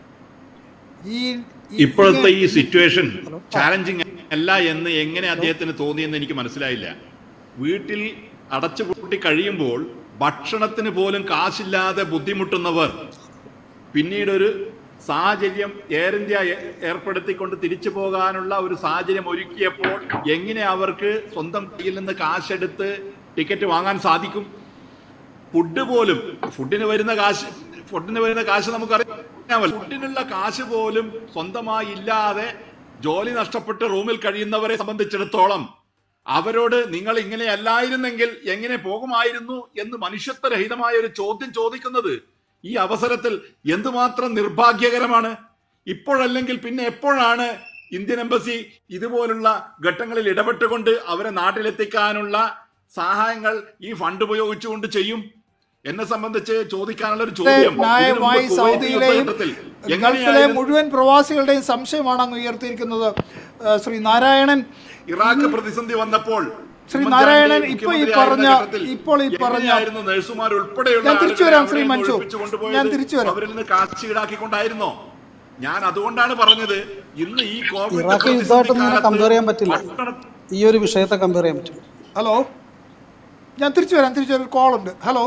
ഈ ഈ- ഇപ്പോഴത്തെ ഈ സിറ്റുവേഷൻ ചാലഞ്ചിങ് അല്ല എന്ന് എങ്ങനെ അദ്ദേഹത്തിന് തോന്നിയെന്ന് എനിക്ക് മനസ്സിലായില്ല വീട്ടിൽ അടച്ചുപൂട്ടി കഴിയുമ്പോൾ ഭക്ഷണത്തിന് പോലും കാശില്ലാതെ ബുദ്ധിമുട്ടുന്നവർ പിന്നീട് ഒരു സാഹചര്യം എയർ ഇന്ത്യ ഏ- ഏർപ്പെടുത്തിക്കൊണ്ട് തിരിച്ചു പോകാനുള്ള ഒരു സാഹചര്യം ഒരുക്കിയപ്പോൾ എങ്ങനെ അവർക്ക് സ്വന്തം കയ്യിൽ നിന്ന് കാശെടുത്ത് ടിക്കറ്റ് വാങ്ങാൻ സാധിക്കും ഫുഡ് പോലും ഫുഡിന് വരുന്ന കാശ് ഫുഡിന് വരുന്ന കാശ് നമുക്കറിയാമല്ലോ ഫുഡിനുള്ള കാശ് പോലും സ്വന്തമായി ഇല്ലാതെ ജോലി നഷ്ടപ്പെട്ട് റൂമിൽ കഴിയുന്നവരെ സംബന്ധിച്ചിടത്തോളം അവരോട് നിങ്ങൾ ഇങ്ങനെ അല്ലായിരുന്നെങ്കിൽ എങ്ങനെ പോകുമായിരുന്നു എന്ന് മനുഷ്യത്വരഹിതമായ ഒരു ചോദ്യം ചോദിക്കുന്നത് ഈ അവസരത്തിൽ എന്തുമാത്രം നിർഭാഗ്യകരമാണ് ഇപ്പോഴല്ലെങ്കിൽ പിന്നെ എപ്പോഴാണ് ഇന്ത്യൻ എംബസി ഇതുപോലുള്ള ഘട്ടങ്ങളിൽ ഇടപെട്ടുകൊണ്ട് അവരെ നാട്ടിലെത്തിക്കാനുള്ള സഹായങ്ങൾ ഈ ഫണ്ട് ഉപയോഗിച്ചുകൊണ്ട് ചെയ്യും എന്നെ സംബന്ധിച്ച് ചോദിക്കാനുള്ള ഒരു ചോദ്യം ഇതിനു മുമ്പ് ന്യായമായി കുവൈറ്റ് സൗദിയിലെയും യുദ്ധഘട്ടത്തിൽ ഗൾഫിലെ എങ്ങനെയായിരുന്നു മുഴുവൻ പ്രവാസികളുടെയും സംശയമാണ് അങ്ങ് ഉയർത്തിയിരിക്കുന്നത് ഏഹ് ശ്രീ നാരായണൻ ഇറാഖ് പ്രതിസന്ധി വന്നപ്പോൾ ശ്രീ ഉമ്മൻചാണ്ടി നാരായണൻ ഇപ്പൊ ഈ മുഖ്യമന്ത്രിയായിരുന്ന പറഞ്ഞ ഘട്ടത്തിൽ ഇപ്പോൾ ഈ പറഞ്ഞ എങ്ങനെയായിരുന്നു നഴ്സുമാർ ഉൾപ്പെടെയുള്ള ഞാൻ തിരിച്ചു ആളുകളെ വരാം ശ്രീ അവിടെ നിന്ന് മൻസൂർ. ഒഴിപ്പിച്ചു കൊണ്ടുപോയത്? ഞാൻ തിരിച്ചു വരാം. അവരിൽ നിന്ന് കാശ് ഈടാക്കിക്കൊണ്ടായിരുന്നോ ഞാൻ അതുകൊണ്ടാണ് പറഞ്ഞത് ഇന്ന് ഈ കോവിഡ് ഇറാഖ് പ്രതിസന്ധി യുദ്ധമായിട്ടൊന്നും ഇങ്ങനെ കാലത്ത് കമ്പയർ ചെയ്യാൻ പറ്റില്ല ഭക്ഷണ ഈ ഒരു വിഷയത്തെ കമ്പയർ ചെയ്യാൻ പറ്റില്ല ഹലോ ഞാൻ തിരിച്ചു വരാം തിരിച്ചു വരാം കോൾ ഉണ്ട് ഹലോ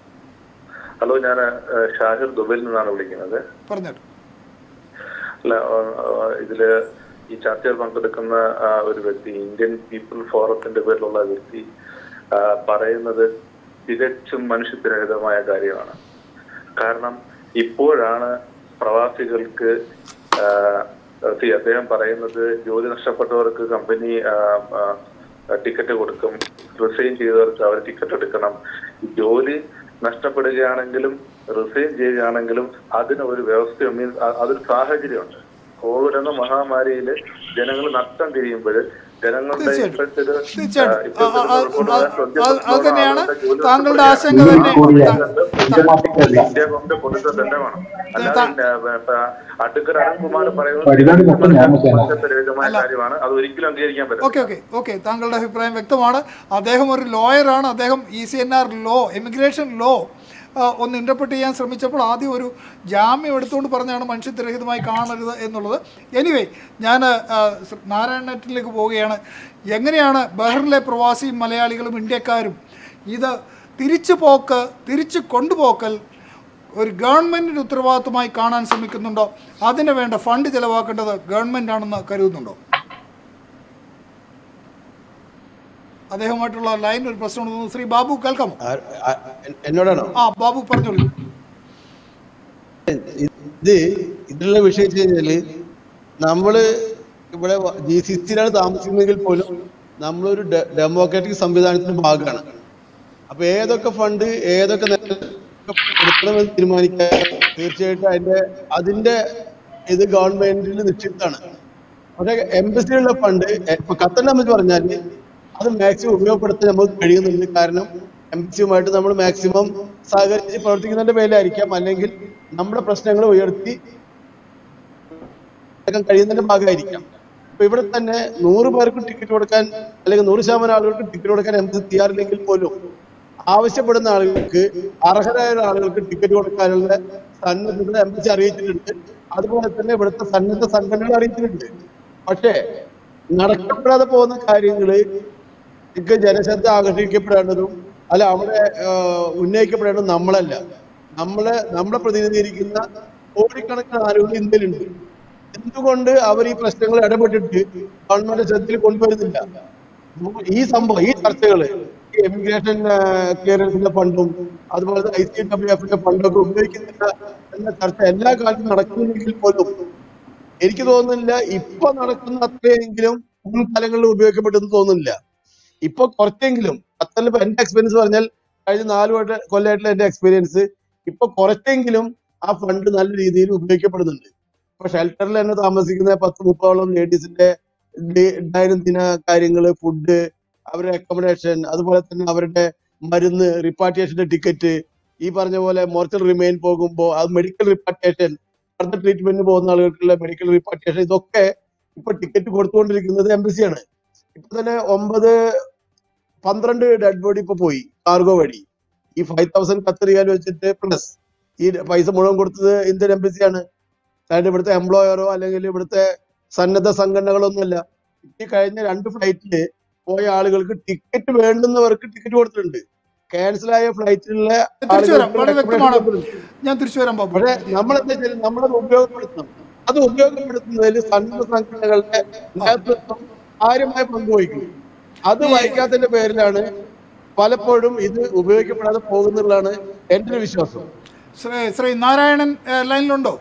ഹലോ ഞാൻ ഷാഹിർ ദുബൈയിൽ നിന്നാണ് വിളിക്കുന്നത് പറഞ്ഞോട്ട് അല്ല ആ, ആ, ഇതില് ഈ ചർച്ചയിൽ പങ്കെടുക്കുന്ന ആ, ഒരു വ്യക്തി ഇന്ത്യൻ പീപ്പിൾ ഫോറത്തിന്റെ പേരിലുള്ള വ്യക്തി ആ, പറയുന്നത് തികച്ചും മനുഷ്യത്വരഹിതമായ കാര്യമാണ് കാരണം ഇപ്പോഴാണ് പ്രവാസികൾക്ക് ആ, see, അദ്ദേഹം പറയുന്നത് ജോലി നഷ്ടപ്പെട്ടവർക്ക് കമ്പനി ആ, ആ, ടിക്കറ്റ് കൊടുക്കും റിസൈൻ ചെയ്തവർക്ക് അവർ ടിക്കറ്റ് എടുക്കണം ജോലി നഷ്ടപ്പെടുകയാണെങ്കിലും റിസൈൻ ചെയ്യുകയാണെങ്കിലും അതിന് ഒരു വ്യവസ്ഥ മീൻസ് അതൊരു സാഹചര്യമുണ്ട് കോവിഡ് എന്ന മഹാമാരിയിൽ ജനങ്ങൾ നഷ്ടം തിരിയുമ്പോൾ ജനങ്ങളുടെ തീർച്ചയായിട്ടും. ഇപ്പോഴത്തെ ഒരു, തീർച്ചയായിട്ടും. ആ, ഇപ്പോഴത്തെ ആ, ആ, ഒരു report ആ, പ്രകാരം ആ, അത് തന്നെയാണ് ആളുകളുടെ ജോലി താങ്കളുടെ നഷ്ടപ്പെടുകയാണ്. ആശങ്ക തന്നെ ഇന്ത്യ ഗവൺമെന്റ് കൊടുത്തത് തന്നെ വേണം അല്ലാതെ അടുക്കൽ അരുൺകുമാർ പരിപാടി മൊത്തം ഞാൻ പറയുന്നത് കാര്യമാണ് അത് ഒരിക്കലും അംഗീകരിക്കാൻ പറ്റില്ല ഓക്കെ ഓക്കെ ഓക്കെ താങ്കളുടെ അഭിപ്രായം വ്യക്തമാണ് അദ്ദേഹം ഒരു ലോയറാണ് അദ്ദേഹം E C N R law immigration law ഒന്ന് ഇൻ്റർപ്രറ്റ് ചെയ്യാൻ ശ്രമിച്ചപ്പോൾ ആദ്യം ഒരു ജാമ്യം എടുത്തുകൊണ്ട് പറഞ്ഞാണ് മനുഷ്യത്വരഹിതമായി കാണരുത് എന്നുള്ളത് എനിവേ ഞാൻ നാരായണറ്റിലേക്ക് പോവുകയാണ് എങ്ങനെയാണ് ബഹ്റിനിലെ പ്രവാസിയും മലയാളികളും ഇന്ത്യക്കാരും ഇത് തിരിച്ചു പോക്ക് തിരിച്ചു കൊണ്ടുപോക്കൽ ഒരു ഗവൺമെൻറ്റിൻ്റെ ഉത്തരവാദിത്വമായി കാണാൻ ശ്രമിക്കുന്നുണ്ടോ അതിന് വേണ്ട ഫണ്ട് ചിലവാക്കേണ്ടത് ഗവൺമെൻറ് ആണെന്ന് കരുതുന്നുണ്ടോ അദ്ദേഹമായിട്ടുള്ള ലൈൻ ഒരു പ്രശ്നമുണ്ടെന്ന് ശ്രീ ബാബു കേൾക്കാമോ ആ- ആ- എന്നോടാണോ ആ ബാബു പറഞ്ഞോളൂ ഇത് ഇതിലുള്ള വിഷയം വെച്ച് കഴിഞ്ഞാല് നമ്മള് ഇവിടെ ജി സി സിയിലാണ് താമസിക്കുന്നതെങ്കിൽ പോലും നമ്മളൊരു ഡെ- ഡെമോക്രാറ്റിക് സംവിധാനത്തിന്റെ ഭാഗമാണ് അപ്പൊ ഏതൊക്കെ ഫണ്ട് ഏതൊക്കെ നിരക്ക് കൊടുക്കണമെന്ന് തീരുമാനിക്കാൻ തീർച്ചയായിട്ടും അതിന്റെ അതിന്റെ ഇത് ഗവൺമെന്റിൽ നിക്ഷിപ്താണ് പക്ഷെ എംബസിയിലുള്ള ഫണ്ട് ഇപ്പൊ ഖത്തറിനെ സംബന്ധിച്ച് പറഞ്ഞാല് അത് മാക്സിമം ഉപയോഗപ്പെടുത്താൻ നമുക്ക് കഴിയുന്നുണ്ട് കാരണം എംബസിയുമായിട്ട് നമ്മൾ മാക്സിമം സഹകരിച്ച് പ്രവർത്തിക്കുന്നതിന്റെ പേരിലായിരിക്കാം അല്ലെങ്കിൽ നമ്മുടെ പ്രശ്നങ്ങൾ ഉയർത്തി എടുക്കാൻ കഴിയുന്നതിന്റെ ഭാഗമായിരിക്കാം ഇപ്പൊ ഇവിടെ തന്നെ നൂറ് പേർക്ക് ടിക്കറ്റ് കൊടുക്കാൻ അല്ലെങ്കിൽ നൂറ് ശതമാനം ആളുകൾക്ക് ടിക്കറ്റ് കൊടുക്കാൻ എംബസി തയ്യാറില്ലെങ്കിൽ പോലും ആവശ്യപ്പെടുന്ന ആളുകൾക്ക് അർഹരായ ആളുകൾക്ക് ടിക്കറ്റ് കൊടുക്കാനുള്ള സന്നദ്ധത എംബസി അറിയിച്ചിട്ടുണ്ട് അതുപോലെ തന്നെ ഇവിടുത്തെ സന്നദ്ധ സംഘടനകൾ അറിയിച്ചിട്ടുണ്ട് പക്ഷേ നടക്കപ്പെടാതെ പോകുന്ന കാര്യങ്ങള് എനിക്ക് ജനശ്രദ്ധ ആകർഷിക്കപ്പെടേണ്ടതും അല്ല അവിടെ ആഹ്, ഉന്നയിക്കപ്പെടേണ്ടതും നമ്മളല്ല നമ്മളെ നമ്മളെ പ്രതിനിധീകരിക്കുന്ന കോടിക്കണക്കിന് ആളുകൾ ഇന്ത്യയിലുണ്ട് എന്തുകൊണ്ട് അവർ ഈ പ്രശ്നങ്ങൾ ഇടപെട്ടിട്ട് ഗവൺമെന്റ് ശ്രദ്ധയിൽ കൊണ്ടുവരുന്നില്ല ഈ സംഭവം ഈ ചർച്ചകള് ഈ എമിഗ്രേഷൻ ക്ലിയറൻസിന്റെ ഫണ്ടും അതുപോലെ ഐ സി ഡബ്ല്യു എഫിന്റെ ഫണ്ടൊക്കെ ഉപയോഗിക്കുന്നില്ല എന്ന ചർച്ച എല്ലാ കാലത്തും നടക്കുന്നുണ്ടെങ്കിൽ പോലും എനിക്ക് തോന്നുന്നില്ല ഇപ്പൊ നടക്കുന്ന അത്രയെങ്കിലും മുൻകാലങ്ങളിൽ ഉപയോഗിക്കപ്പെട്ടെന്ന് തോന്നുന്നില്ല ഇപ്പൊ കുറച്ചെങ്കിലും അത്ര ഇപ്പൊ എന്റെ എക്സ്പീരിയൻസ് പറഞ്ഞാൽ കഴിഞ്ഞ നാല് കൊല്ല- കൊല്ലമായിട്ടുള്ള എന്റെ എക്സ്പീരിയൻസ് ഇപ്പൊ കുറച്ചെങ്കിലും ആ ഫണ്ട് നല്ല രീതിയിൽ ഉപയോഗിക്കപ്പെടുന്നുണ്ട് ഇപ്പൊ ഷെൽട്ടറിൽ തന്നെ താമസിക്കുന്ന പത്ത് മുപ്പതോളം ലേഡീസിന്റെ ദൈനംദിന കാര്യങ്ങള് ഫുഡ് അവരുടെ അക്കോമഡേഷൻ അതുപോലെ തന്നെ അവരുടെ മരുന്ന് റിപ്പാർട്ടിയേഷന്റെ ടിക്കറ്റ് ഈ പറഞ്ഞ പോലെ മോർച്ചൽ റിമെയിൻ പോകുമ്പോൾ അത് മെഡിക്കൽ റിപ്പാർട്ടിയേഷൻ ഫർദർ ട്രീറ്റ്മെന്റിന് പോകുന്ന ആളുകൾക്കുള്ള മെഡിക്കൽ റിപ്പാർട്ടേഷൻ ഇതൊക്കെ ഇപ്പൊ ടിക്കറ്റ് കൊടുത്തുകൊണ്ടിരിക്കുന്നത് എംബസിയാണ് ഇപ്പൊ തന്നെ ഒമ്പത് പന്ത്രണ്ട് ഡെഡ് ബോഡി ഇപ്പൊ പോയി കാർഗോ വഴി ഈ ഫൈവ് തൗസൻഡ് ഖത്തർ റിയാൽ വെച്ചിട്ട് പ്ലസ് ഈ പൈസ മുഴുവൻ കൊടുത്തത് ഇന്ത്യൻ എംബസിയാണ് അതായത് ഇവിടുത്തെ എംപ്ലോയറോ അല്ലെങ്കിൽ ഇവിടുത്തെ സന്നദ്ധ സംഘടനകളൊന്നുമല്ല ഈ കഴിഞ്ഞ രണ്ട് ഫ്ലൈറ്റില് പോയ ആളുകൾക്ക് ടിക്കറ്റ് വേണ്ടുന്നവർക്ക് ടിക്കറ്റ് കൊടുത്തിട്ടുണ്ട് ക്യാൻസൽ ആയ ഫ്ലൈറ്റിലുള്ള തിരിച്ചു വരാം വളരെ ആളുകൾക്ക് വ്യക്തമാണ് കൊടുത്തിട്ടുണ്ട്. ഞാൻ തിരിച്ചു വരാം ബാബു പക്ഷെ നമ്മൾ എന്താ വെച്ചാൽ നമ്മളത് ഉപയോഗപ്പെടുത്തണം അത് ഉപയോഗപ്പെടുത്തുന്നതിൽ സന്നദ്ധ സംഘടനകളുടെ നേതൃത്വം കാര്യമായ പങ്കുവഹിക്കുന്നു അത് വഹിക്കാത്തതിന്റെ പേരിലാണ് പലപ്പോഴും ഇത് ഉപയോഗിക്കപ്പെടാതെ പോകുന്നുള്ളതാണ് എന്റെ ഒരു വിശ്വാസം ശ്രീ ശ്രീ നാരായണൻ ഏ, ലൈനിലുണ്ടോ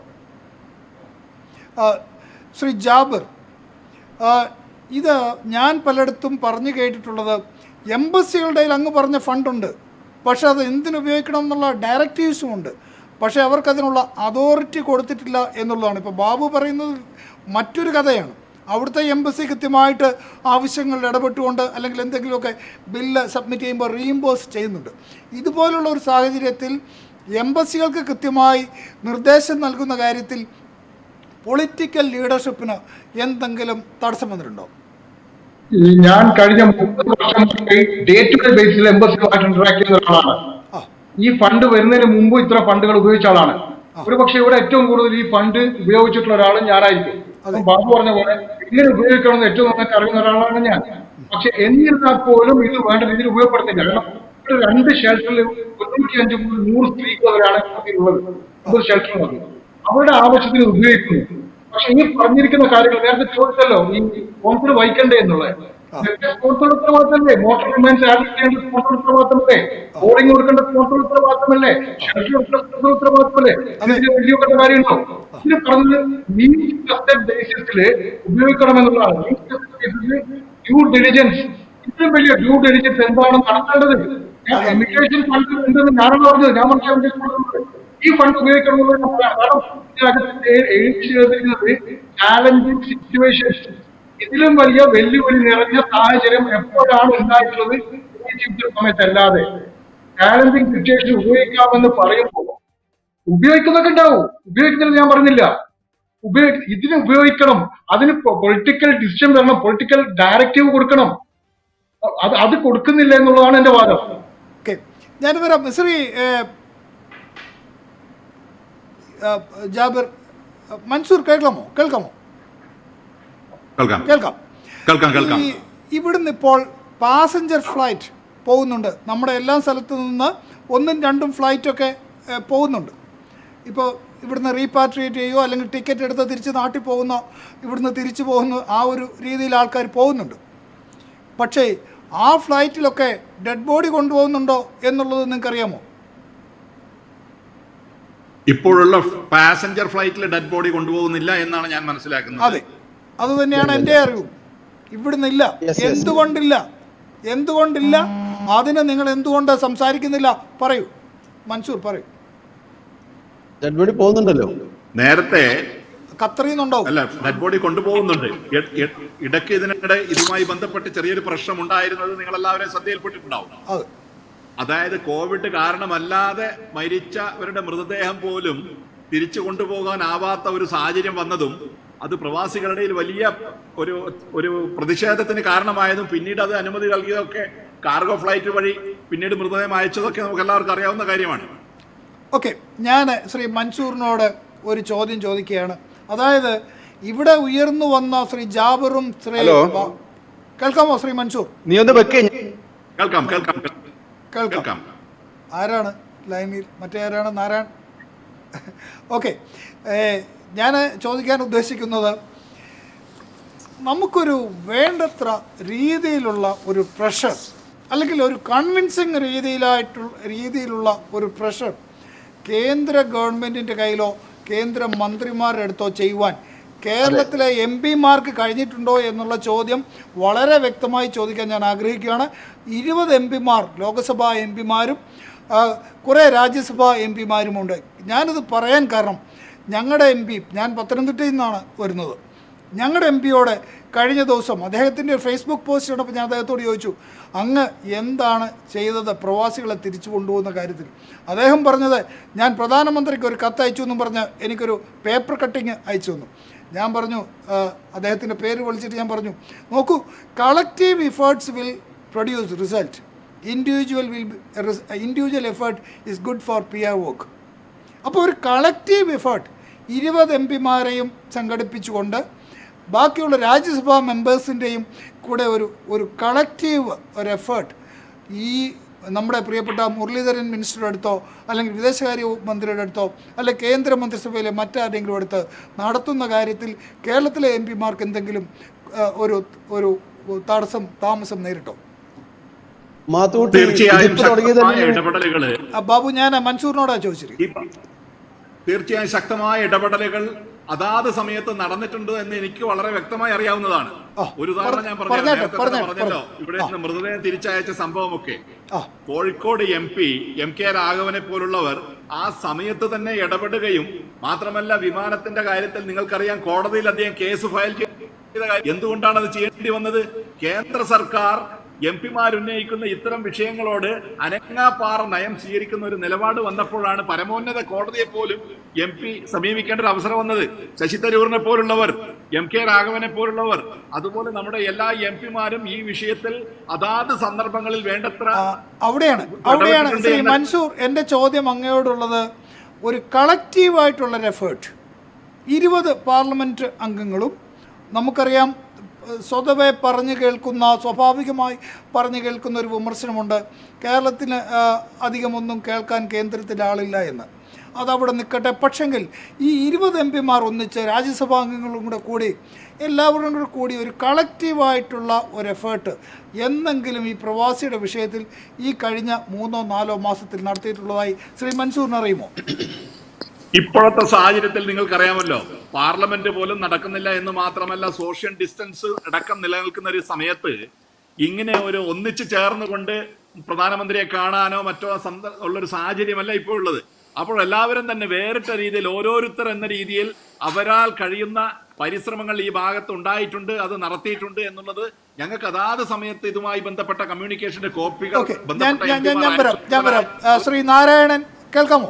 ആ, ശ്രീ ജാബിർ ആ, ഇത് ഞാൻ പലയിടത്തും പറഞ്ഞു കേട്ടിട്ടുള്ളത് എംബസികളുടെ കയ്യിൽ അങ്ങ് പറഞ്ഞ ഫണ്ടുണ്ട് പക്ഷെ അത് എന്തിനു ഉപയോഗിക്കണം എന്നുള്ള ഡയറക്റ്റീവ്സും ഉണ്ട് പക്ഷേ അവർക്കതിനുള്ള അതോറിറ്റി കൊടുത്തിട്ടില്ല എന്നുള്ളതാണ് ഇപ്പോൾ ബാബു പറയുന്നത് മറ്റൊരു കഥയാണ് അവിടുത്തെ എംബസി കൃത്യമായിട്ട് ആവശ്യങ്ങളിൽ ഇടപെട്ടുകൊണ്ട് അല്ലെങ്കിൽ എന്തെങ്കിലുമൊക്കെ ബില്ല് സബ്മിറ്റ് ചെയ്യുമ്പോൾ റീഇംബേഴ്സ് ചെയ്യുന്നുണ്ട് ഇതുപോലുള്ള ഒരു സാഹചര്യത്തിൽ എംബസികൾക്ക് കൃത്യമായി നിർദ്ദേശം നൽകുന്ന കാര്യത്തിൽ പൊളിറ്റിക്കൽ ലീഡർഷിപ്പിന് എന്തെങ്കിലും തടസ്സം വന്നിട്ടുണ്ടോ ഈ ഞാൻ കഴിഞ്ഞ മുപ്പത് വർഷമായി ഡേ ടു ഡേ ബേസിൽ എംബസിയുമായിട്ട് ഇന്ററാക്ട് ചെയ്യുന്ന ഒരാളാണ് ആ ഈ ഫണ്ട് വരുന്നതിന് മുമ്പ് ഇത്ര ഫണ്ടുകൾ ഉപയോഗിച്ച ആളാണ് ഒരു പക്ഷെ ഇവിടെ ഏറ്റവും കൂടുതൽ ഈ ഫണ്ട് ഉപയോഗിച്ചിട്ടുള്ള ഒരാൾ ഞാനായിരിക്കും അപ്പം ബാബു പറഞ്ഞ പോലെ എങ്ങനെ ഉപയോഗിക്കണം എന്ന് ഏറ്റവും നന്നായിട്ട് അറിയുന്ന ഒരാളാണ് ഞാൻ പക്ഷെ എന്നിരുന്നാൽ പോലും ഇത് വേണ്ട രീതിയിൽ ഉപയോഗപ്പെടുത്തില്ല കാരണം ഇവിടെ രണ്ട് ഷെൽട്ടറിൽ തൊണ്ണൂറ്റി അഞ്ച് മുതൽ നൂറ് സ്ത്രീകൾ വരെയാണ് ഉള്ളത് ഒമ്പത് ഷെൽട്ടറുള്ളത് അവരുടെ ആവശ്യത്തിന് ഉപയോഗിക്കുന്നു പക്ഷെ ഈ പറഞ്ഞിരിക്കുന്ന കാര്യങ്ങൾ നേരത്തെ ചോദിച്ചല്ലോ ഈ സ്പോൺസർ വഹിക്കണ്ടേ എന്നുള്ളത് സ്പോൺസർ ഉത്തരവാദിത്തമല്ലേ മോട്ടോർ റിമൈൻസ് ആഡ് ചെയ്യേണ്ട സ്പോൺസർ ഉത്തരവാദിത്തമല്ലേ ബോർഡിംഗ് കൊടുക്കേണ്ട സ്പോൺസർ ഉത്തരവാദിത്തമല്ലേ ഷെൽട്ടർ കൊടുക്കേണ്ട സ്പോൺസർ ഉത്തരവാദിത്തമല്ലേ ഇതിന് വലിയ കണ്ട കാര്യമുണ്ടോ ഇത് പറഞ്ഞത് മീൻസ് ട്രസ്റ്റഡ് ബേസിസിൽ ഉപയോഗിക്കണമെന്നുള്ളതാണ് മീൻസ് ട്രസ്റ്റഡ് ബേസിസിൽ ഡ്യൂ ഡെലിജൻസ് ഇത്രയും വലിയ ഡ്യൂ ഡെലിജൻസ് എന്താണ് നടത്തേണ്ടത് ഇമിഗ്രേഷൻ ഫണ്ട് ഉണ്ടെന്ന് ഞാനാണ് പറഞ്ഞത് ഞാൻ മനസ്സിലാക്കി ഈ ഫണ്ട് ഉപയോഗിക്കണമെന്നുള്ളത് ഞാൻ പറയാം. കാരണം ഇതിനകത്ത് എ- എഴുതി ചേർത്തിരിക്കുന്നത് ചാലഞ്ചിങ് സിറ്റുവേഷൻസ് ഇതിലും വലിയ വെല്ലുവിളി നിറഞ്ഞ സാഹചര്യം എപ്പോഴാണ് ഉണ്ടായിട്ടുള്ളത് ഈ ജീവിത സമയത്തല്ലാതെ ചാലഞ്ചിങ് സിറ്റുവേഷൻ ഉപയോഗിക്കാമെന്ന് പറയുമ്പോൾ ഉപയോഗിക്കുന്നൊക്കെ ഉണ്ടാവും ഉപയോഗിക്കുന്നത് ഞാൻ പറഞ്ഞില്ല ഉപയോഗി ഇതിന് ഉപയോഗിക്കണം അതിന് പൊളിറ്റിക്കൽ ഡിസിഷൻ വരണം പൊളിറ്റിക്കൽ ഡയറക്റ്റീവ് കൊടുക്കണം അത് അത് കൊടുക്കുന്നില്ല എന്നുള്ളതാണ് എന്റെ വാദം ഓക്കെ ഞാൻ വരാം ശ്രീ ഏ, ആ, ജാബിർ ആ, മൻസൂർ കേൾക്കാമോ കേൾക്കാമോ കേൾക്കാം കേൾക്കാം കേൾക്കാം കേൾക്കാം ഈ ഇവിടുന്ന് ഇപ്പോൾ പാസഞ്ചർ ഫ്ലൈറ്റ് പോകുന്നുണ്ട് നമ്മുടെ എല്ലാ സ്ഥലത്തു നിന്ന് ഒന്നും രണ്ടും ഫ്ലൈറ്റൊക്കെ ഏ, പോകുന്നുണ്ട് ഇപ്പോൾ ഇവിടുന്ന് റീപാട്രിയേറ്റ് ചെയ്യുകയോ അല്ലെങ്കിൽ ടിക്കറ്റ് എടുത്ത് തിരിച്ച് നാട്ടിൽ പോകുന്ന ഇവിടുന്ന് തിരിച്ചു പോകുന്ന ആ ഒരു രീതിയിൽ ആൾക്കാർ പോകുന്നുണ്ട് പക്ഷേ ആ ഫ്ലൈറ്റിലൊക്കെ ഡെഡ് ബോഡി കൊണ്ടുപോകുന്നുണ്ടോ എന്നുള്ളത് നിങ്ങൾക്കറിയാമോ ഇപ്പോഴുള്ള പാസഞ്ചർ ഫ്ലൈറ്റിൽ ഡെഡ് ബോഡി കൊണ്ടുപോകുന്നില്ല എന്നാണ് ഞാൻ മനസ്സിലാക്കുന്നത് അതെ അത് തന്നെയാണ് എൻ്റെ അറിവ് ഇവിടുന്ന് ഇല്ല Yes, yes. എന്തുകൊണ്ടില്ല എന്തുകൊണ്ടില്ല അതിന് നിങ്ങൾ എന്തുകൊണ്ട് സംസാരിക്കുന്നില്ല പറയൂ മൻസൂർ പറയൂ ഡെഡ് ബോഡി പോകുന്നുണ്ടല്ലോ നേരത്തെ ഖത്തറിൽ നിന്നുണ്ടാവും അല്ല ഡെഡ് ബോഡി കൊണ്ടുപോകുന്നുണ്ട് ഇ- ഇ- ഇടയ്ക്ക് ഇതിനിടെ ഇതുമായി ബന്ധപ്പെട്ട് ചെറിയൊരു പ്രശ്നം ഉണ്ടായിരുന്നത് നിങ്ങൾ എല്ലാവരും ശ്രദ്ധയിൽപ്പെട്ടിട്ടുണ്ടാവും അത് അതായത് കോവിഡ് കാരണമല്ലാതെ മരിച്ചവരുടെ മൃതദേഹം പോലും തിരിച്ചു കൊണ്ടുപോകാനാവാത്ത ഒരു സാഹചര്യം വന്നതും അത് പ്രവാസികളുടെ ഇടയിൽ വലിയ ഒരു ഒരു പ്രതിഷേധത്തിന് കാരണമായതും പിന്നീട് അത് അനുമതി നൽകിയതൊക്കെ കാർഗോ ഫ്ലൈറ്റ് വഴി പിന്നീട് മൃതദേഹം അയച്ചതൊക്കെ നമുക്ക് എല്ലാവർക്കും അറിയാവുന്ന കാര്യമാണ് ഓക്കെ ഞാൻ ശ്രീ മൻസൂറിനോട് ഒരു ചോദ്യം ചോദിക്കുകയാണ് അതായത് ഇവിടെ ഉയർന്നു വന്ന ശ്രീ ജാബറും ശ്രീ ഹലോ. ബ- കേൾക്കാമോ ശ്രീ മൻസൂർ നീ ഒന്ന് വെക്കേ കേൾക്കാം കേൾക്കാം കേൾക്കാം. കേൾക്കാം കേൾക്കാം ആരാണ് ലൈനിൽ മറ്റേ ആരാണ് നാരായൺ ഓക്കെ ഞാൻ ചോദിക്കാൻ ഉദ്ദേശിക്കുന്നത് നമുക്കൊരു വേണ്ടത്ര രീതിയിലുള്ള ഒരു പ്രഷർ അല്ലെങ്കിൽ ഒരു കൺവിൻസിങ് രീതിയിലായിട്ടുള്ള രീതിയിലുള്ള ഒരു പ്രഷർ കേന്ദ്ര ഗവൺമെൻറ്റിൻ്റെ കയ്യിലോ കേന്ദ്ര മന്ത്രിമാരുടെ അടുത്തോ ചെയ്യുവാൻ കേരളത്തിലെ എം പിമാർക്ക് കഴിഞ്ഞിട്ടുണ്ടോ എന്നുള്ള ചോദ്യം വളരെ വ്യക്തമായി ചോദിക്കാൻ ഞാൻ ആഗ്രഹിക്കുകയാണ് ഇരുപത് എം പിമാർ ലോക്സഭാ എം പിമാരും കുറേ രാജ്യസഭാ എം പിമാരുമുണ്ട് ഞാനിത് പറയാൻ കാരണം ഞങ്ങളുടെ എം പി ഞാൻ പത്തനംതിട്ടയിൽ നിന്നാണ് വരുന്നത് ഞങ്ങളുടെ എം പിയോട് കഴിഞ്ഞ ദിവസം അദ്ദേഹത്തിൻ്റെ ഫേസ്ബുക്ക് പോസ്റ്റ് കണ്ടപ്പോൾ ഞാൻ അദ്ദേഹത്തോട് ചോദിച്ചു അങ്ങ് എന്താണ് ചെയ്തത് പ്രവാസികളെ തിരിച്ചു കൊണ്ടുപോകുന്ന കാര്യത്തിൽ അദ്ദേഹം പറഞ്ഞത് ഞാൻ പ്രധാനമന്ത്രിക്ക് ഒരു കത്ത് അയച്ചു എന്നും പറഞ്ഞ് എനിക്കൊരു പേപ്പർ കട്ടിങ് അയച്ചു തന്നു ഞാൻ പറഞ്ഞു ആ, അദ്ദേഹത്തിൻ്റെ പേര് വിളിച്ചിട്ട് ഞാൻ പറഞ്ഞു നോക്കൂ collective efforts will produce result individual will individual effort is good for P R work അപ്പോൾ ഒരു കളക്റ്റീവ് എഫേർട്ട് ഇരുപത് എം പിമാരെയും സംഘടിപ്പിച്ചുകൊണ്ട് ബാക്കിയുള്ള രാജ്യസഭാ മെമ്പേഴ്സിൻ്റെയും കൂടെ ഒരു ഒരു കളക്റ്റീവ് ഒരു എഫേർട്ട് ഈ നമ്മുടെ പ്രിയപ്പെട്ട മുരളീധരൻ മിനിസ്റ്ററുടെ അടുത്തോ അല്ലെങ്കിൽ വിദേശകാര്യ മന്ത്രിയുടെ അടുത്തോ അല്ലെങ്കിൽ കേന്ദ്ര മന്ത്രിസഭയിലെ മറ്റാരെങ്കിലും അടുത്ത് നടത്തുന്ന കാര്യത്തിൽ കേരളത്തിലെ എം പിമാർക്ക് എന്തെങ്കിലും ആ, ഒരു ഒരു തടസ്സം താമസം നേരിട്ടോ മാത്തൂട്ടി തീർച്ചയായും ഇതിപ്പോ തുടങ്ങിയത് ശക്തമായ തന്നെയാണ്. ഇടപെടലുകള് ആ, ബാബു ഞാൻ മൻസൂറിനോടാ ചോദിച്ചിരിക്കുന്നത് ഈ തീർച്ചയായും ശക്തമായ ഇടപെടലുകൾ അതാത് സമയത്ത് നടന്നിട്ടുണ്ട് എന്ന് എനിക്ക് വളരെ വ്യക്തമായി അറിയാവുന്നതാണ് ആ, ഒരു ഉദാഹരണം ഞാൻ പറഞ്ഞു പറഞ്ഞാട്ടെ, നേരത്തെ തന്നെ പറഞ്ഞാട്ടെ, പറഞ്ഞല്ലോ പറഞ്ഞോ. ഇവിടെ നിന്ന് മൃതദേഹം തിരിച്ചയച്ച സംഭവമൊക്കെ ആ Kozhikode M P M K രാഘവനെ പോലുള്ളവർ ആ സമയത്ത് തന്നെ ഇടപെടുകയും മാത്രമല്ല വിമാനത്തിന്റെ കാര്യത്തിൽ നിങ്ങൾക്കറിയാം കോടതിയിൽ അദ്ദേഹം കേസ് ഫയൽ ചെയ്ത കാര്യം എന്തുകൊണ്ടാണ് അത് ചെയ്യേണ്ടി വന്നത് കേന്ദ്ര സർക്കാർ എം പിമാർ ഉന്നയിക്കുന്ന ഇത്തരം വിഷയങ്ങളോട് അനങ്ങാപ്പാറ നയം സ്വീകരിക്കുന്ന ഒരു നിലപാട് വന്നപ്പോഴാണ് പരമോന്നത കോടതിയെ പോലും എം പി സമീപിക്കേണ്ട ഒരു അവസരം വന്നത് ശശി തരൂറിനെ പോലുള്ളവർ എം കെ രാഘവനെ പോലുള്ളവർ അതുപോലെ നമ്മുടെ എല്ലാ എം പിമാരും ഈ വിഷയത്തിൽ അതാത് സന്ദർഭങ്ങളിൽ വേണ്ടത്ര ആ, അവിടെയാണ് അവിടെയാണ് ഇടപെട്ടിട്ടുണ്ട് ശ്രീ എന്ന് മൻസൂർ എൻ്റെ ചോദ്യം അങ്ങയോടുള്ളത് ഒരു കളക്റ്റീവായിട്ടുള്ളൊരു എഫേർട്ട് ഇരുപത് പാർലമെൻറ്റ് അംഗങ്ങളും നമുക്കറിയാം ഏഹ്, സ്വതവേ പറഞ്ഞു കേൾക്കുന്ന സ്വാഭാവികമായി പറഞ്ഞു കേൾക്കുന്ന ഒരു വിമർശനമുണ്ട് കേരളത്തിന് ആ, അധികമൊന്നും കേൾക്കാൻ കേന്ദ്രത്തിൽ ആളില്ല എന്ന് അതവിടെ നിൽക്കട്ടെ പക്ഷെങ്കിൽ ഈ ഇരുപത് എം പിമാർ ഒന്നിച്ച് രാജ്യസഭാ അംഗങ്ങളും കൂടെ കൂടി എല്ലാവരും കൂടെ കൂടി ഒരു കളക്റ്റീവായിട്ടുള്ള ഒരു എഫേർട്ട് എന്നെങ്കിലും ഈ പ്രവാസിയുടെ വിഷയത്തിൽ ഈ കഴിഞ്ഞ മൂന്നോ നാലോ മാസത്തിൽ നടത്തിയിട്ടുള്ളതായി ശ്രീ മൻസൂറിന് അറിയുമോ ഇപ്പോഴത്തെ സാഹചര്യത്തിൽ നിങ്ങൾക്കറിയാമല്ലോ പാർലമെന്റ് പോലും നടക്കുന്നില്ല എന്ന് മാത്രമല്ല സോഷ്യൽ ഡിസ്റ്റൻസ് അടക്കം നിലനിൽക്കുന്ന ഒരു സമയത്ത് ഇങ്ങനെ ഒരു ഒന്നിച്ചു ചേർന്നുകൊണ്ട് പ്രധാനമന്ത്രിയെ കാണാനോ മറ്റോ സന്ദ- ഉള്ളൊരു സാഹചര്യമല്ല ഇപ്പോൾ ഉള്ളത് അപ്പോൾ എല്ലാവരും തന്നെ വേറിട്ട രീതിയിൽ ഓരോരുത്തർ എന്ന രീതിയിൽ അവരാൽ കഴിയുന്ന പരിശ്രമങ്ങൾ ഈ ഭാഗത്ത് ഉണ്ടായിട്ടുണ്ട് അത് നടത്തിയിട്ടുണ്ട് എന്നുള്ളത് ഞങ്ങൾക്ക് അതാത് സമയത്ത് ഇതുമായി ബന്ധപ്പെട്ട കമ്മ്യൂണിക്കേഷന്റെ കോപ്പികൾ ഓക്കെ ഞാൻ ബന്ധപ്പെട്ട ഞാൻ ഞാൻ ഞാൻ MP മാർ വരാം ഞാൻ വരാം ആ, ശ്രീ നാരായണൻ കേൾക്കാമോ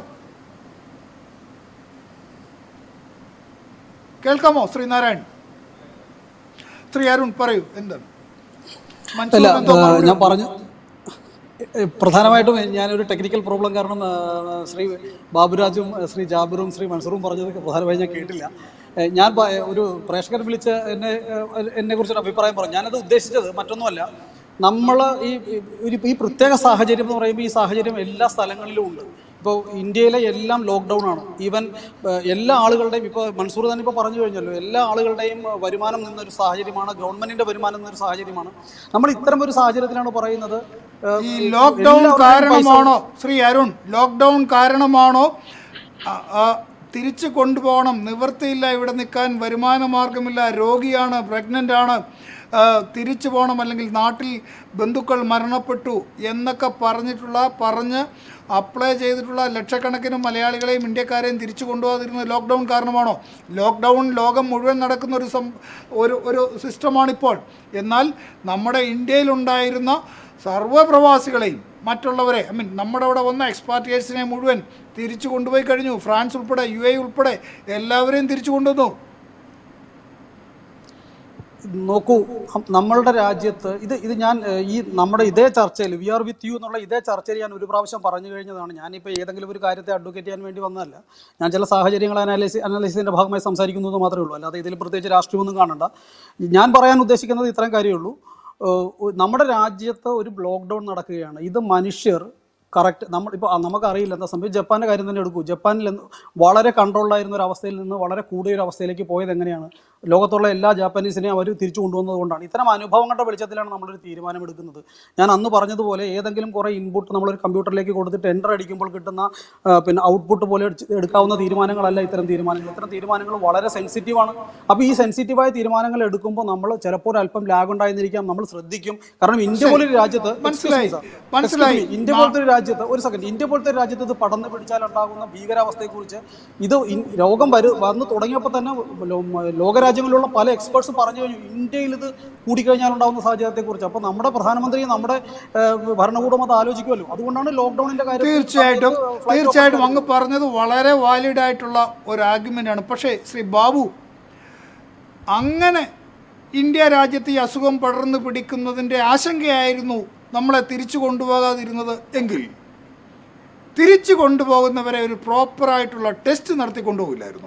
കേൾക്കാമോ ശ്രീ നാരായണൻ ശ്രീ അരുൺ പറയൂ എന്താണ് മൻസൂർ അല്ല എന്തോ ഏഹ്, മറുപടി ഞാൻ പറഞ്ഞു ഏഹ്, പ്രധാനമായിട്ടും ഞാനൊരു ടെക്നിക്കൽ പ്രോബ്ലം കാരണം ഏഹ്, ശ്രീ ബാബുരാജും ഏഹ്, ശ്രീ ജാബിറും ശ്രീ മൻസൂറും പറഞ്ഞത് പ്രധാനമായും ഞാൻ കേട്ടില്ല ഏഹ്, ഞാൻ പ- ഒരു പ്രേക്ഷകർ വിളിച്ച് എന്നെ ഏഹ്, എന്നെ കുറിച്ചൊരു അഭിപ്രായം പറഞ്ഞു ഞാനത് ഉദ്ദേശിച്ചത് മറ്റൊന്നുമല്ല നമ്മൾ ഈ ഈ- ഒരു ഈ പ്രത്യേക സാഹചര്യം എന്ന് പറയുമ്പോൾ ഈ സാഹചര്യം എല്ലാ സ്ഥലങ്ങളിലും ഉണ്ട് ഇപ്പോൾ ഇന്ത്യയിലെ എല്ലാം ലോക്ക്ഡൗൺ ആണ് ഈവൻ ഏഹ്, എല്ലാ ആളുകളുടെയും ഇപ്പോൾ മൻസൂർ തന്നെ ഇപ്പോൾ പറഞ്ഞു കഴിഞ്ഞല്ലോ എല്ലാ ആളുകളുടെയും ഏഹ്, വരുമാനം നിന്നൊരു സാഹചര്യമാണ് ഗവൺമെന്റിന്റെ വരുമാനം നിന്നൊരു സാഹചര്യമാണ് നമ്മൾ ഇത്തരം ഒരു സാഹചര്യത്തിലാണ് പറയുന്നത് ഏഹ്, ഈ ലോക്ക്ഡൗൺ എല്ലാവരുടെയും കാരണമാണോ ശ്രീ അരുൺ ലോക്ക്ഡൗൺ കാരണമാണോ ആ, ആ, തിരിച്ചു കൊണ്ടുപോകണം നിവൃത്തിയില്ല ഇവിടെ നിൽക്കാൻ വരുമാന മാർഗമില്ല രോഗിയാണ് പ്രഗ്നൻ്റ് ആണ് ആ, തിരിച്ചു പോകണം അല്ലെങ്കിൽ നാട്ടിൽ ബന്ധുക്കൾ മരണപ്പെട്ടു എന്നൊക്കെ പറഞ്ഞിട്ടുള്ള പറഞ്ഞ് അപ്ലൈ ചെയ്തിട്ടുള്ള ലക്ഷക്കണക്കിന് മലയാളികളെയും ഇന്ത്യക്കാരെയും തിരിച്ചു കൊണ്ടുപോകാതിരുന്നത് ലോക്ക്ഡൗൺ കാരണമാണോ ലോക്ക്ഡൗൺ ലോകം മുഴുവൻ നടക്കുന്ന ഒരു സം ഒരു ഒരു സിസ്റ്റമാണിപ്പോൾ എന്നാൽ നമ്മുടെ ഇന്ത്യയിലുണ്ടായിരുന്ന സർവ്വപ്രവാസികളെയും മറ്റുള്ളവരെ ഐ മീൻ നമ്മുടെ അവിടെ വന്ന എക്സ്പാർട്ടിയേഴ്സിനെ മുഴുവൻ തിരിച്ചു കൊണ്ടുപോയി കഴിഞ്ഞു ഫ്രാൻസ് ഉൾപ്പെടെ യു എ ഉൾപ്പെടെ എല്ലാവരെയും തിരിച്ചു കൊണ്ടുവന്നു നോക്കൂ ഹം- നമ്മളുടെ രാജ്യത്ത് ഇത് ഇത് ഞാൻ ഏഹ്, ഈ നമ്മുടെ ഇതേ ചർച്ചയിൽ വി ആർ വിത്ത് യു എന്നുള്ള ഇതേ ചർച്ചയിൽ ഞാൻ ഒരു പ്രാവശ്യം പറഞ്ഞു കഴിഞ്ഞതാണ് ഞാനിപ്പോൾ ഏതെങ്കിലും ഒരു കാര്യത്തെ അഡ്വക്കേറ്റ് ചെയ്യാൻ വേണ്ടി വന്നതല്ല ഞാൻ ചില സാഹചര്യങ്ങൾ അനാലിസി അനാലിസിൻ്റെ ഭാഗമായി സംസാരിക്കുന്നു എന്ന് മാത്രമേ ഉള്ളൂ അല്ലാതെ ഇതിൽ പ്രത്യേകിച്ച് രാഷ്ട്രീയമൊന്നും കാണണ്ട ഞാൻ പറയാൻ ഉദ്ദേശിക്കുന്നത് ഇത്രയും കാര്യമേ ഉള്ളൂ ഏഹ്, നമ്മുടെ രാജ്യത്ത് ഒരു ലോക്ക്ഡൗൺ നടക്കുകയാണ് ഇത് മനുഷ്യർ കറക്റ്റ് നമ്മൾ ഇപ്പോൾ നമുക്കറിയില്ല എന്താ സംഭവം ജപ്പാൻ്റെ കാര്യം തന്നെ എടുക്കൂ ജപ്പാനിൽ എന്ന് വളരെ കൺട്രോളിലായിരുന്ന ഒരു അവസ്ഥയിൽ നിന്ന് വളരെ കൂടിയ ഒരു അവസ്ഥയിലേക്ക് പോയത് എങ്ങനെയാണ് ലോകത്തുള്ള എല്ലാ ജാപ്പനീസിനെയും അവർ തിരിച്ചു കൊണ്ടുവന്നത് കൊണ്ടാണ് ഇത്തരം അനുഭവങ്ങളുടെ വെളിച്ചത്തിലാണ് നമ്മളൊരു തീരുമാനമെടുക്കുന്നത് ഞാൻ അന്ന് പറഞ്ഞതുപോലെ ഏതെങ്കിലും കുറേ ഇൻപുട്ട് നമ്മളൊരു കമ്പ്യൂട്ടറിലേക്ക് കൊടുത്തിട്ട് എൻ്റർ അടിക്കുമ്പോൾ കിട്ടുന്ന ആ, പിന്നെ ഔട്ട്പുട്ട് പോലെ എടുച്ച് എടുക്കാവുന്ന തീരുമാനങ്ങളല്ല ഇത്തരം തീരുമാനങ്ങൾ ഇത്തരം തീരുമാനങ്ങൾ വളരെ സെൻസിറ്റീവാണ് അപ്പോൾ ഈ സെൻസിറ്റീവായ തീരുമാനങ്ങൾ എടുക്കുമ്പോൾ നമ്മൾ ചിലപ്പോൾ ഒരു അല്പം ലാഗ് ഉണ്ടായിരുന്നിരിക്കാം നമ്മൾ ശ്രദ്ധിക്കും കാരണം ഇന്ത്യ പോലൊരു രാജ്യത്ത് മനസ്സിലായി. Excuse me, sir. മനസ്സിലായി. Excuse me, ഇന്ത്യ പോലത്തെ ഒരു രാജ്യം രാജ്യത്ത് ഒരു സെക്കൻഡ് ഇന്ത്യ പോലത്തെ ഒരു രാജ്യത്ത് ഇത് പടർന്നു പിടിച്ചാൽ ഉണ്ടാകുന്ന ഭീകരാവസ്ഥയെക്കുറിച്ച് ഇത് ഇൻ- രോഗം വരു വന്ന് തുടങ്ങിയപ്പോൾ തന്നെ ലോ- ലോകരാജ്യങ്ങളിലുള്ള പല എക്സ്പേർട്സ് പറഞ്ഞു കഴിഞ്ഞു ഇന്ത്യയിൽ ഇത് കൂടിക്കഴിഞ്ഞാൽ ഉണ്ടാകുന്ന സാഹചര്യത്തെക്കുറിച്ച് അപ്പോൾ നമ്മുടെ പ്രധാനമന്ത്രി നമ്മുടെ ഏഹ്, ഭരണകൂടം അത് ആലോചിക്കുമല്ലോ അതുകൊണ്ടാണ് ലോക്ക്ഡൌണിന്റെ കാര്യം തീർച്ചയായിട്ടും തീർച്ചയായിട്ടും അങ്ങ് പറഞ്ഞത് വളരെ വാലിഡ് ആയിട്ടുള്ള ഒരു ആർഗ്യുമെന്റ് ആണ് പക്ഷേ ശ്രീ ബാബു അങ്ങനെ ഇന്ത്യ രാജ്യത്ത് ഈ അസുഖം പടർന്നു പിടിക്കുന്നതിൻ്റെ ആശങ്കയായിരുന്നു നമ്മളെ തിരിച്ചു കൊണ്ടുപോകാതിരുന്നത് എങ്കിൽ തിരിച്ചു കൊണ്ടുപോകുന്നവരെ ഒരു പ്രോപ്പറായിട്ടുള്ള ടെസ്റ്റ് നടത്തി കൊണ്ടുപോകില്ലായിരുന്നു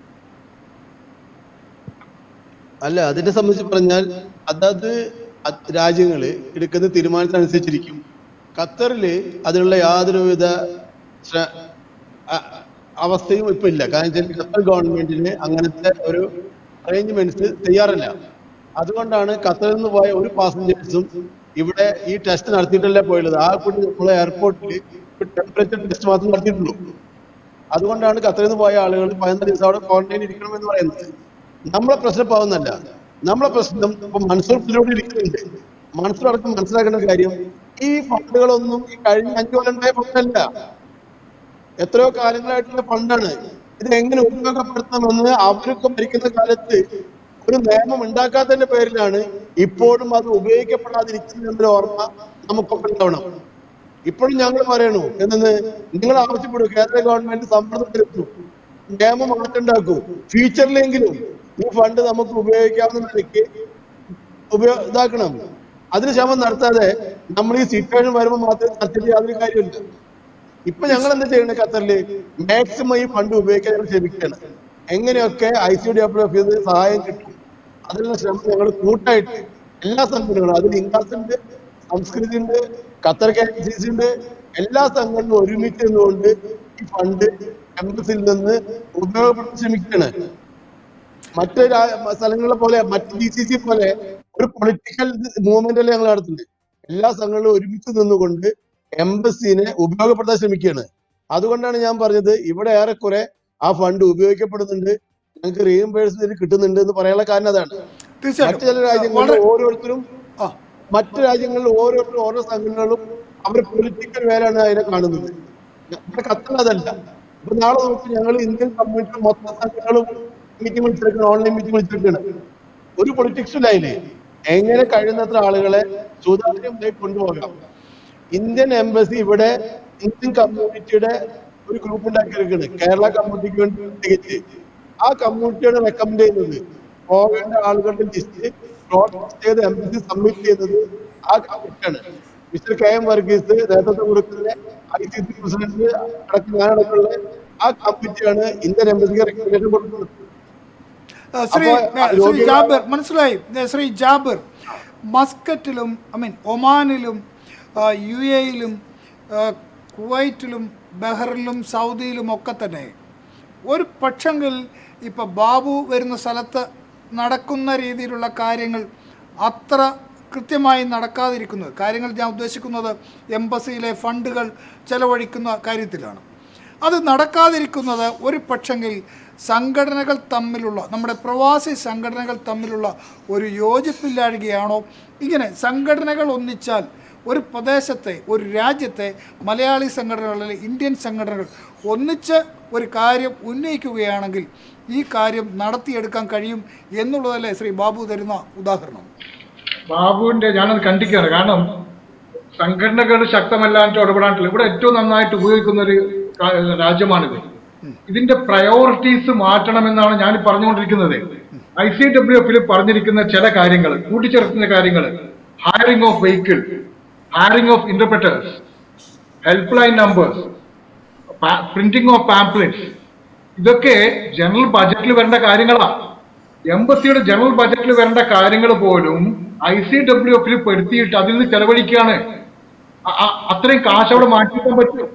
അല്ല അതിനെ സംബന്ധിച്ച് പറഞ്ഞാൽ അതാത് അത് രാജ്യങ്ങള് എടുക്കുന്ന തീരുമാനത്തിനനുസരിച്ചിരിക്കും ഖത്തറില് അതിനുള്ള യാതൊരുവിധ ശ്ര- അ- അവസ്ഥയും ഇപ്പൊ ഇല്ല കാരണം വെച്ചാൽ ഖത്തർ ഗവൺമെന്റിന് അങ്ങനത്തെ ഒരു അറേഞ്ച്മെന്റ്സ് തയ്യാറല്ല അതുകൊണ്ടാണ് ഖത്തറിൽ നിന്ന് പോയ ഒരു പാസഞ്ചേഴ്സും ഇവിടെ ഈ ടെസ്റ്റ് നടത്തിയിട്ടല്ല പോയുള്ളത് ആ കൂടി നമ്മളെ എയർപോർട്ടിൽ ടെമ്പറേച്ചർ ടെസ്റ്റ് മാത്രം നടത്തിയിട്ടുള്ളൂ അതുകൊണ്ടാണ് ഖത്തറിൽ നിന്ന് പോയ ആളുകൾ പതിനൊന്ന് ദിവസം അവിടെ ക്വാറന്റൈൻ ഇരിക്കണം എന്ന് പറയുന്നത് നമ്മളെ പ്രശ്നം ഇപ്പൊ അതൊന്നല്ല നമ്മളെ പ്രശ്നം ഇപ്പൊ മൻസൂർ ഇതിലൂടെ ഇരിക്കുന്നുണ്ട് മൻസൂർ അടക്കം മനസ്സിലാക്കേണ്ട കാര്യം ഈ ഫണ്ടുകളൊന്നും ഈ കഴിഞ്ഞ അഞ്ചു കൊല്ലം ഉണ്ടായ ഫണ്ടല്ല എത്രയോ കാലങ്ങളായിട്ടുള്ള ഫണ്ടാണ് ഇത് എങ്ങനെ ഉപയോഗപ്പെടുത്തണമെന്ന് അവരൊക്കെ ഭരിക്കുന്ന കാലത്ത് ഒരു നിയമം ഉണ്ടാക്കാത്തതിന്റെ പേരിലാണ് ഇപ്പോഴും അത് ഉപയോഗിക്കപ്പെടാതിരിക്കുന്നത് എന്നൊരു ഓർമ്മ നമുക്കൊക്കെ ഉണ്ടാവണം ഇപ്പോഴും ഞങ്ങൾ പറയണു എന്നത് നിങ്ങൾ ആവശ്യപ്പെടും കേന്ദ്ര ഗവൺമെന്റ് സമ്മർദ്ദം ചെലുത്തു നിയമം മാറ്റുണ്ടാക്കൂ ഫ്യൂച്ചറിലെങ്കിലും ഈ ഫണ്ട് നമുക്ക് ഉപയോഗിക്കാവുന്ന നിലയ്ക്ക് ഉപയോ ഇതാക്കണം അതിന് ശ്രമം നടത്താതെ നമ്മൾ ഈ സിറ്റുവേഷൻ വരുമ്പോൾ മാത്രമേ നടത്തിയിട്ട് യാതൊരു കാര്യമില്ല ഇപ്പൊ ഞങ്ങൾ എന്താ ചെയ്യണത് ഖത്തറില് മാക്സിമം ഈ ഫണ്ട് ഉപയോഗിക്കാൻ ഞങ്ങൾ ശ്രമിക്കുകയാണ് എങ്ങനെയൊക്കെ ഐ സി ഡെവലപ്പ് ചെയ്ത് സഹായം കിട്ടും അതിനുള്ള ശ്രമം ഞങ്ങൾ കൂട്ടായിട്ട് എല്ലാ സംഘടനകളും അതിൽ ഇൻകാസ് ഉണ്ട് സംസ്കൃതി ഉണ്ട് ഖത്തർ കെ സി സി ഉണ്ട് എല്ലാ സംഘടനകളും ഒരുമിച്ച് നിന്നുകൊണ്ട് ഈ ഫണ്ട് എംബസിൽ നിന്ന് ഉപയോഗപ്പെടുത്താൻ ശ്രമിക്കുകയാണ് മറ്റ് രാ- സ്ഥലങ്ങളെ പോലെ മറ്റ് ഡി സി സി പോലെ ഒരു പൊളിറ്റിക്കൽ മൂവ്മെന്റ് അല്ലേ ഞങ്ങൾ നടത്തുന്നത് എല്ലാ സംഘടനകളും ഒരുമിച്ച് നിന്നുകൊണ്ട് എംബസിനെ ഉപയോഗപ്പെടുത്താൻ ശ്രമിക്കുകയാണ് അതുകൊണ്ടാണ് ഞാൻ പറഞ്ഞത് ഇവിടെ ഏറെക്കുറെ ആ ഫണ്ട് ഉപയോഗിക്കപ്പെടുന്നുണ്ട് ഞങ്ങൾക്ക് റീഇംബേഴ്സ്മെന്റ് കിട്ടുന്നുണ്ട് എന്ന് പറയാനുള്ള കാരണം അതാണ് മറ്റു ചില തീർച്ചയായിട്ടും രാജ്യങ്ങളിൽ വളരെ ഓരോരുത്തരും ആ മറ്റു രാജ്യങ്ങളിൽ ഓരോരുത്തരും ഓരോ സംഘടനകളും അവർ പൊളിറ്റിക്കൽ വേലാണ് അതിനെ കാണുന്നത് നമ്മുടെ ഖത്തറിൽ അതല്ല ഇപ്പൊ നാളെ നോക്കി ഞങ്ങൾ ഇന്ത്യൻ കമ്മ്യൂണിറ്റി മൊത്തം സംഘടനകളും മീറ്റിംഗ് വിളിച്ചെടുക്കണം ഓൺലൈൻ മീറ്റിംഗ് വിളിച്ചെടുക്കണം ഒരു പൊളിറ്റിക്സും ഇല്ല എങ്ങനെ കഴിയുന്നത്ര ആളുകളെ സുതാര്യമായി കൊണ്ടുപോകാം ഇന്ത്യൻ എംബസി ഇവിടെ ഇന്ത്യൻ കമ്മ്യൂണിറ്റിയുടെ ഒരു ഗ്രൂപ്പ് ഉണ്ടാക്കിയിരിക്കുന്നത് കേരള കമ്മ്യൂണിറ്റിക്ക് വേണ്ടി പ്രത്യേകിച്ച് ആ കമ്മ്യൂണിറ്റിയാണ് റെക്കമെൻഡ് ചെയ്യുന്നത് പോകേണ്ട ആളുകളുടെ ലിസ്റ്റ് ഷോർട്ട് ചെയ്ത് എംബസി സബ്മിറ്റ് ചെയ്യുന്നത് ആ കമ്മിറ്റിയാണ് മിസ്റ്റർ കെ എം വർഗീസ് നേതൃത്വം കൊടുക്കുന്ന ഐ സി സി പ്രസിഡന്റ് അടക്കം ഞാനടക്കമുള്ള ആ കമ്മിറ്റിയാണ് ഇന്ത്യൻ എംബസിക്ക് റെക്കമെൻഡേഷൻ കൊടുക്കുന്നത് ആ, ശ്രീ അപ്പോ ആ, ശ്രീ രോഗികളെ- ജാബിർ മനസ്സിലായി ഏ, ശ്രീ ജാബിർ മസ്കറ്റിലും ഐ മീൻ ഒമാനിലും ആ, യു എയിലും ആ, കുവൈറ്റിലും ബഹ്റിലും സൗദിയിലും ഒക്കെ തന്നെ ഒരു പക്ഷെങ്കിൽ ഇപ്പം ബാബു വരുന്ന സ്ഥലത്ത് നടക്കുന്ന രീതിയിലുള്ള കാര്യങ്ങൾ അത്ര കൃത്യമായി നടക്കാതിരിക്കുന്നത് കാര്യങ്ങൾ ഞാൻ ഉദ്ദേശിക്കുന്നത് എംബസിയിലെ ഫണ്ടുകൾ ചെലവഴിക്കുന്ന കാര്യത്തിലാണ് അത് നടക്കാതിരിക്കുന്നത് ഒരു പക്ഷെങ്കിൽ സംഘടനകൾ തമ്മിലുള്ള നമ്മുടെ പ്രവാസി സംഘടനകൾ തമ്മിലുള്ള ഒരു യോജിപ്പില്ലാഴുകയാണോ ഇങ്ങനെ സംഘടനകൾ ഒന്നിച്ചാൽ ഒരു പ്രദേശത്തെ ഒരു രാജ്യത്തെ മലയാളി സംഘടനകൾ അല്ലെങ്കിൽ ഇന്ത്യൻ സംഘടനകൾ ഒന്നിച്ച് ഒരു കാര്യം ഉന്നയിക്കുകയാണെങ്കിൽ ഈ കാര്യം നടത്തിയെടുക്കാൻ കഴിയും എന്നുള്ളതല്ലേ ശ്രീ ബാബു തരുന്ന ഉദാഹരണം ബാബുവിന്റെ ഞാനത് കണ്ടിക്കുകയാണ് കാരണം സംഘടനകൾ ശക്തമല്ലാണ്ട് ഇടപെടാണ്ടില്ല ഇവിടെ ഏറ്റവും നന്നായിട്ട് ഉപയോഗിക്കുന്ന ഒരു കാ- രാജ്യമാണിത് ഇതിന്റെ പ്രയോറിറ്റീസ് മാറ്റണമെന്നാണ് ഞാൻ പറഞ്ഞുകൊണ്ടിരിക്കുന്നത് ഐ സി ഡബ്ല്യു എഫിൽ പറഞ്ഞിരിക്കുന്ന ചില കാര്യങ്ങൾ കൂട്ടിച്ചേർക്കുന്ന കാര്യങ്ങൾ hiring of vehicle hiring of interpreters help line numbers printing of pamphlets ഇതൊക്കെ ജനറൽ ബജറ്റിൽ വരേണ്ട കാര്യങ്ങളാ എംബസിയുടെ ജനറൽ ബജറ്റിൽ വരേണ്ട കാര്യങ്ങൾ പോലും ഐ സി ഡബ്ല്യു എഫിൽ പെടുത്തിയിട്ട് അതിൽ നിന്ന് ചെലവഴിക്കുകയാണ് അ- അ- അത്രയും കാശ് അവിടെ മാറ്റിക്കാൻ പറ്റും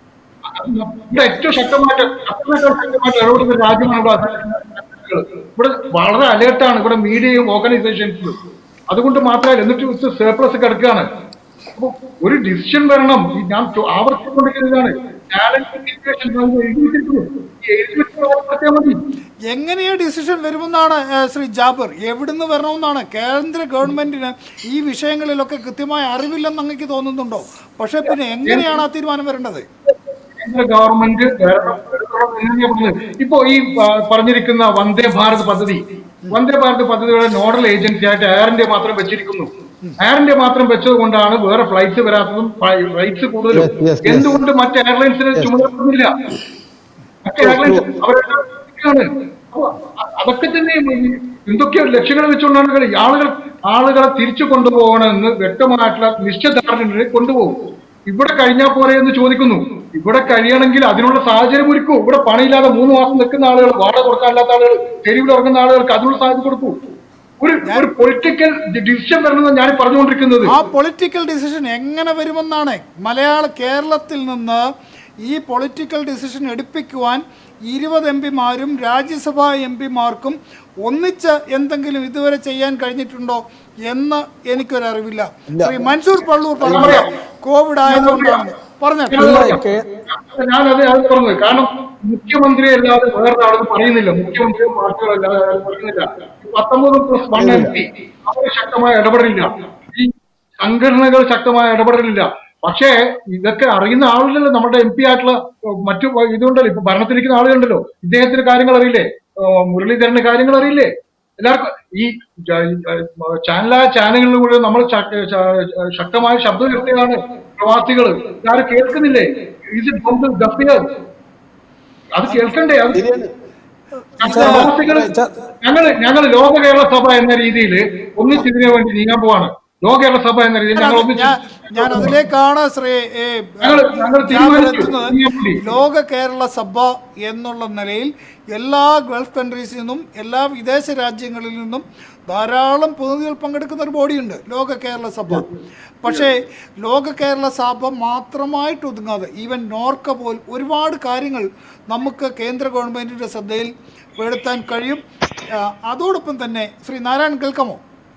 ഇവിടെ ഏറ്റവും ശക്തമായിട്ട് അത്രയേക്കാൾ ശക്തമായിട്ട് ഇടപെടുന്ന രാജ്യമാണ് ഇവിടെ അസോസിയേഷനുകൾ. ഇവിടെ വളരെ അലേർട്ടാണ് ഇവിടെ മീഡിയയും ഓർഗനൈസേഷൻസും അതുകൊണ്ട് മാത്രമല്ല എന്നിട്ട് വിത്ത് സർപ്ലസ് കിടക്കുകയാണ് അപ്പൊ ഒരു ഡിസിഷൻ വരണം ഈ ഞാൻ ചോ- ആവർത്തിച്ചുകൊണ്ടിരിക്കുന്നതാണ് ടാലന്റ് ഇൻക്യുബേഷൻ എഴുതി വെച്ചിരിക്കുന്നു. ഈ എഴുതി വെച്ചത് ഓർമ്മപ്പെടുത്തിയാൽ മതി എങ്ങനെയാ ഡിസിഷൻ വരുമെന്നാണ് ഏഹ്, ശ്രീ ജാബർ എവിടുന്ന് വരണമെന്നാണ് കേന്ദ്ര ഗവൺമെന്റിന് ഈ വിഷയങ്ങളിലൊക്കെ കൃത്യമായ അറിവില്ലെന്ന് അങ്ങക്ക് തോന്നുന്നുണ്ടോ പക്ഷെ പിന്നെ എങ്ങനെയാണ് ആ തീരുമാനം വരേണ്ടത് കേന്ദ്ര ഗവൺമെന്റ് വരണം, എടുക്കണം എന്നല്ലേ പറഞ്ഞത്. ഇപ്പോ ഈ ആ, പറഞ്ഞിരിക്കുന്ന വന്ദേ ഭാരത് പദ്ധതി വന്ദേ ഭാരത് പദ്ധതിയുടെ നോഡൽ ഏജൻസി ആയിട്ട് എയർ ഇന്ത്യ മാത്രം വെച്ചിരിക്കുന്നു എയർ ഇന്ത്യ മാത്രം വെച്ചത് കൊണ്ടാണ് വേറെ ഫ്ലൈറ്റ്സ് വരാത്തതും ഫ്ലൈറ്റ്സ് കൂടുതലും Yes, yes, yes. എന്തുകൊണ്ട് മറ്റ് എയർലൈൻസിന് ചുമതലപ്പെടുന്നില്ല മറ്റ് എയർലൈൻസ് അവരെല്ലാം ആണ്. അപ്പൊ അ- അതൊക്കെ തന്നെ ഈ എന്തൊക്കെയോ ലക്ഷ്യങ്ങൾ വെച്ചുകൊണ്ടാണ് കളി ആളുകൾ ആളുകളെ തിരിച്ചു കൊണ്ടുപോകണമെന്ന് വ്യക്തമായിട്ടുള്ള നിശ്ചയദാർഢ്യങ്ങളിൽ കൊണ്ടുപോകും ഇവിടെ കഴിഞ്ഞാൽ പോരെ എന്ന് ചോദിക്കുന്നു ഇവിടെ കഴിയണമെങ്കിൽ അതിനുള്ള സാഹചര്യം ഒരുക്കൂ ഇവിടെ പണിയില്ലാതെ മൂന്ന് മാസം നിൽക്കുന്ന ആളുകൾ വാടക കൊടുക്കാനില്ലാത്ത ആളുകൾ തെരുവിൽ ഇറങ്ങുന്ന ആളുകൾക്ക് അതിനുള്ള സാധ്യത കൊടുക്കൂ ഒരു ഒരു പൊളിറ്റിക്കൽ ഡിസിഷൻ വരണമെന്ന് ഞാൻ പറഞ്ഞുകൊണ്ടിരിക്കുന്നത് ആ പൊളിറ്റിക്കൽ ഡിസിഷൻ എങ്ങനെ വരുമെന്നാണ് മലയാള കേരളത്തിൽ നിന്ന് ഈ പൊളിറ്റിക്കൽ ഡിസിഷൻ എടുപ്പിക്കുവാൻ ഇരുപത് എം പിമാരും രാജ്യസഭാ എം പിമാർക്കും ഒന്നിച്ച് എന്തെങ്കിലും ഇതുവരെ ചെയ്യാൻ കഴിഞ്ഞിട്ടുണ്ടോ എന്ന് എനിക്കൊരറിവില്ല ശ്രീ മൻസൂർ പള്ളൂർ പറഞ്ഞത് കോവിഡ് ആയതുകൊണ്ടാണ് പറഞ്ഞു ഇല്ല, കേ- ഞാൻ അത് അത് പറഞ്ഞത് കാരണം മുഖ്യമന്ത്രി അല്ലാതെ വേറെ ആളത് പറയുന്നില്ല മുഖ്യമന്ത്രിയോ പാർട്ടികളോ അല്ലാതെ ആരും പറയുന്നില്ല ഈ പത്തൊമ്പത് പ്ലസ് വൺ എം പി അവർ ശക്തമായ ഇടപെടലില്ല ഈ സംഘടനകൾ ശക്തമായ ഇടപെടലില്ല പക്ഷേ ഇതൊക്കെ അറിയുന്ന ആളുകളല്ലോ നമ്മുടെ എം പി ആയിട്ടുള്ള ഏഹ്, മറ്റു ഇതുണ്ടല്ലോ ഇപ്പൊ ഭരണത്തിലിരിക്കുന്ന ആളുകളുണ്ടല്ലോ ഇദ്ദേഹത്തിന് കാര്യങ്ങൾ അറിയില്ലേ ഏഹ്, മുരളീധരന്റെ കാര്യങ്ങൾ അറിയില്ലേ എല്ലാവർക്കും ഈ ചാനലായ ചാനലുകളിൽ കൂടെ നമ്മൾ ശ- ശ- ശക്തമായ ശബ്ദം ഉയർത്തിയാണ് പ്രവാസികൾ ആരും കേൾക്കുന്നില്ലേ ഇത് ഗഫിയർ അത് കേൾക്കണ്ടേ അത് പ്രവാസികൾ ഞങ്ങള് ഞങ്ങൾ ലോക കേരള സഭ എന്ന രീതിയിൽ ഒന്നിച്ചിതിനു വേണ്ടി നീങ്ങാൻ പോവാണ് ലോക കേരള സഭ എന്ന രീതിയിൽ ഞങ്ങൾ ഒന്നിച്ച് ഞാൻ ഞാൻ അതിലേക്കാണ് ശ്രീ ഏ, ഞങ്ങൾ- ഞങ്ങൾ ഞാൻ തീരുമാനിച്ചു. എത്തുന്നത് തീരുമാനിച്ചു. ലോക കേരള സഭ എന്നുള്ള നിലയിൽ എല്ലാ ഗൾഫ് കൺട്രീസിൽ നിന്നും എല്ലാ വിദേശ രാജ്യങ്ങളിൽ നിന്നും ധാരാളം പ്രതിനിധികൾ പങ്കെടുക്കുന്ന ഒരു ബോഡിയുണ്ട് ലോക കേരള സഭ പക്ഷേ ലോക കേരള സഭ മാത്രമായിട്ട് ഒതുങ്ങാതെ ഈവൻ നോർക്ക പോൽ ഒരുപാട് കാര്യങ്ങൾ നമുക്ക് കേന്ദ്ര ഗവൺമെൻറ്റിൻ്റെ ശ്രദ്ധയിൽ പെടുത്താൻ കഴിയും ആ, അതോടൊപ്പം തന്നെ ശ്രീ നാരായൺ കേൾക്കാമോ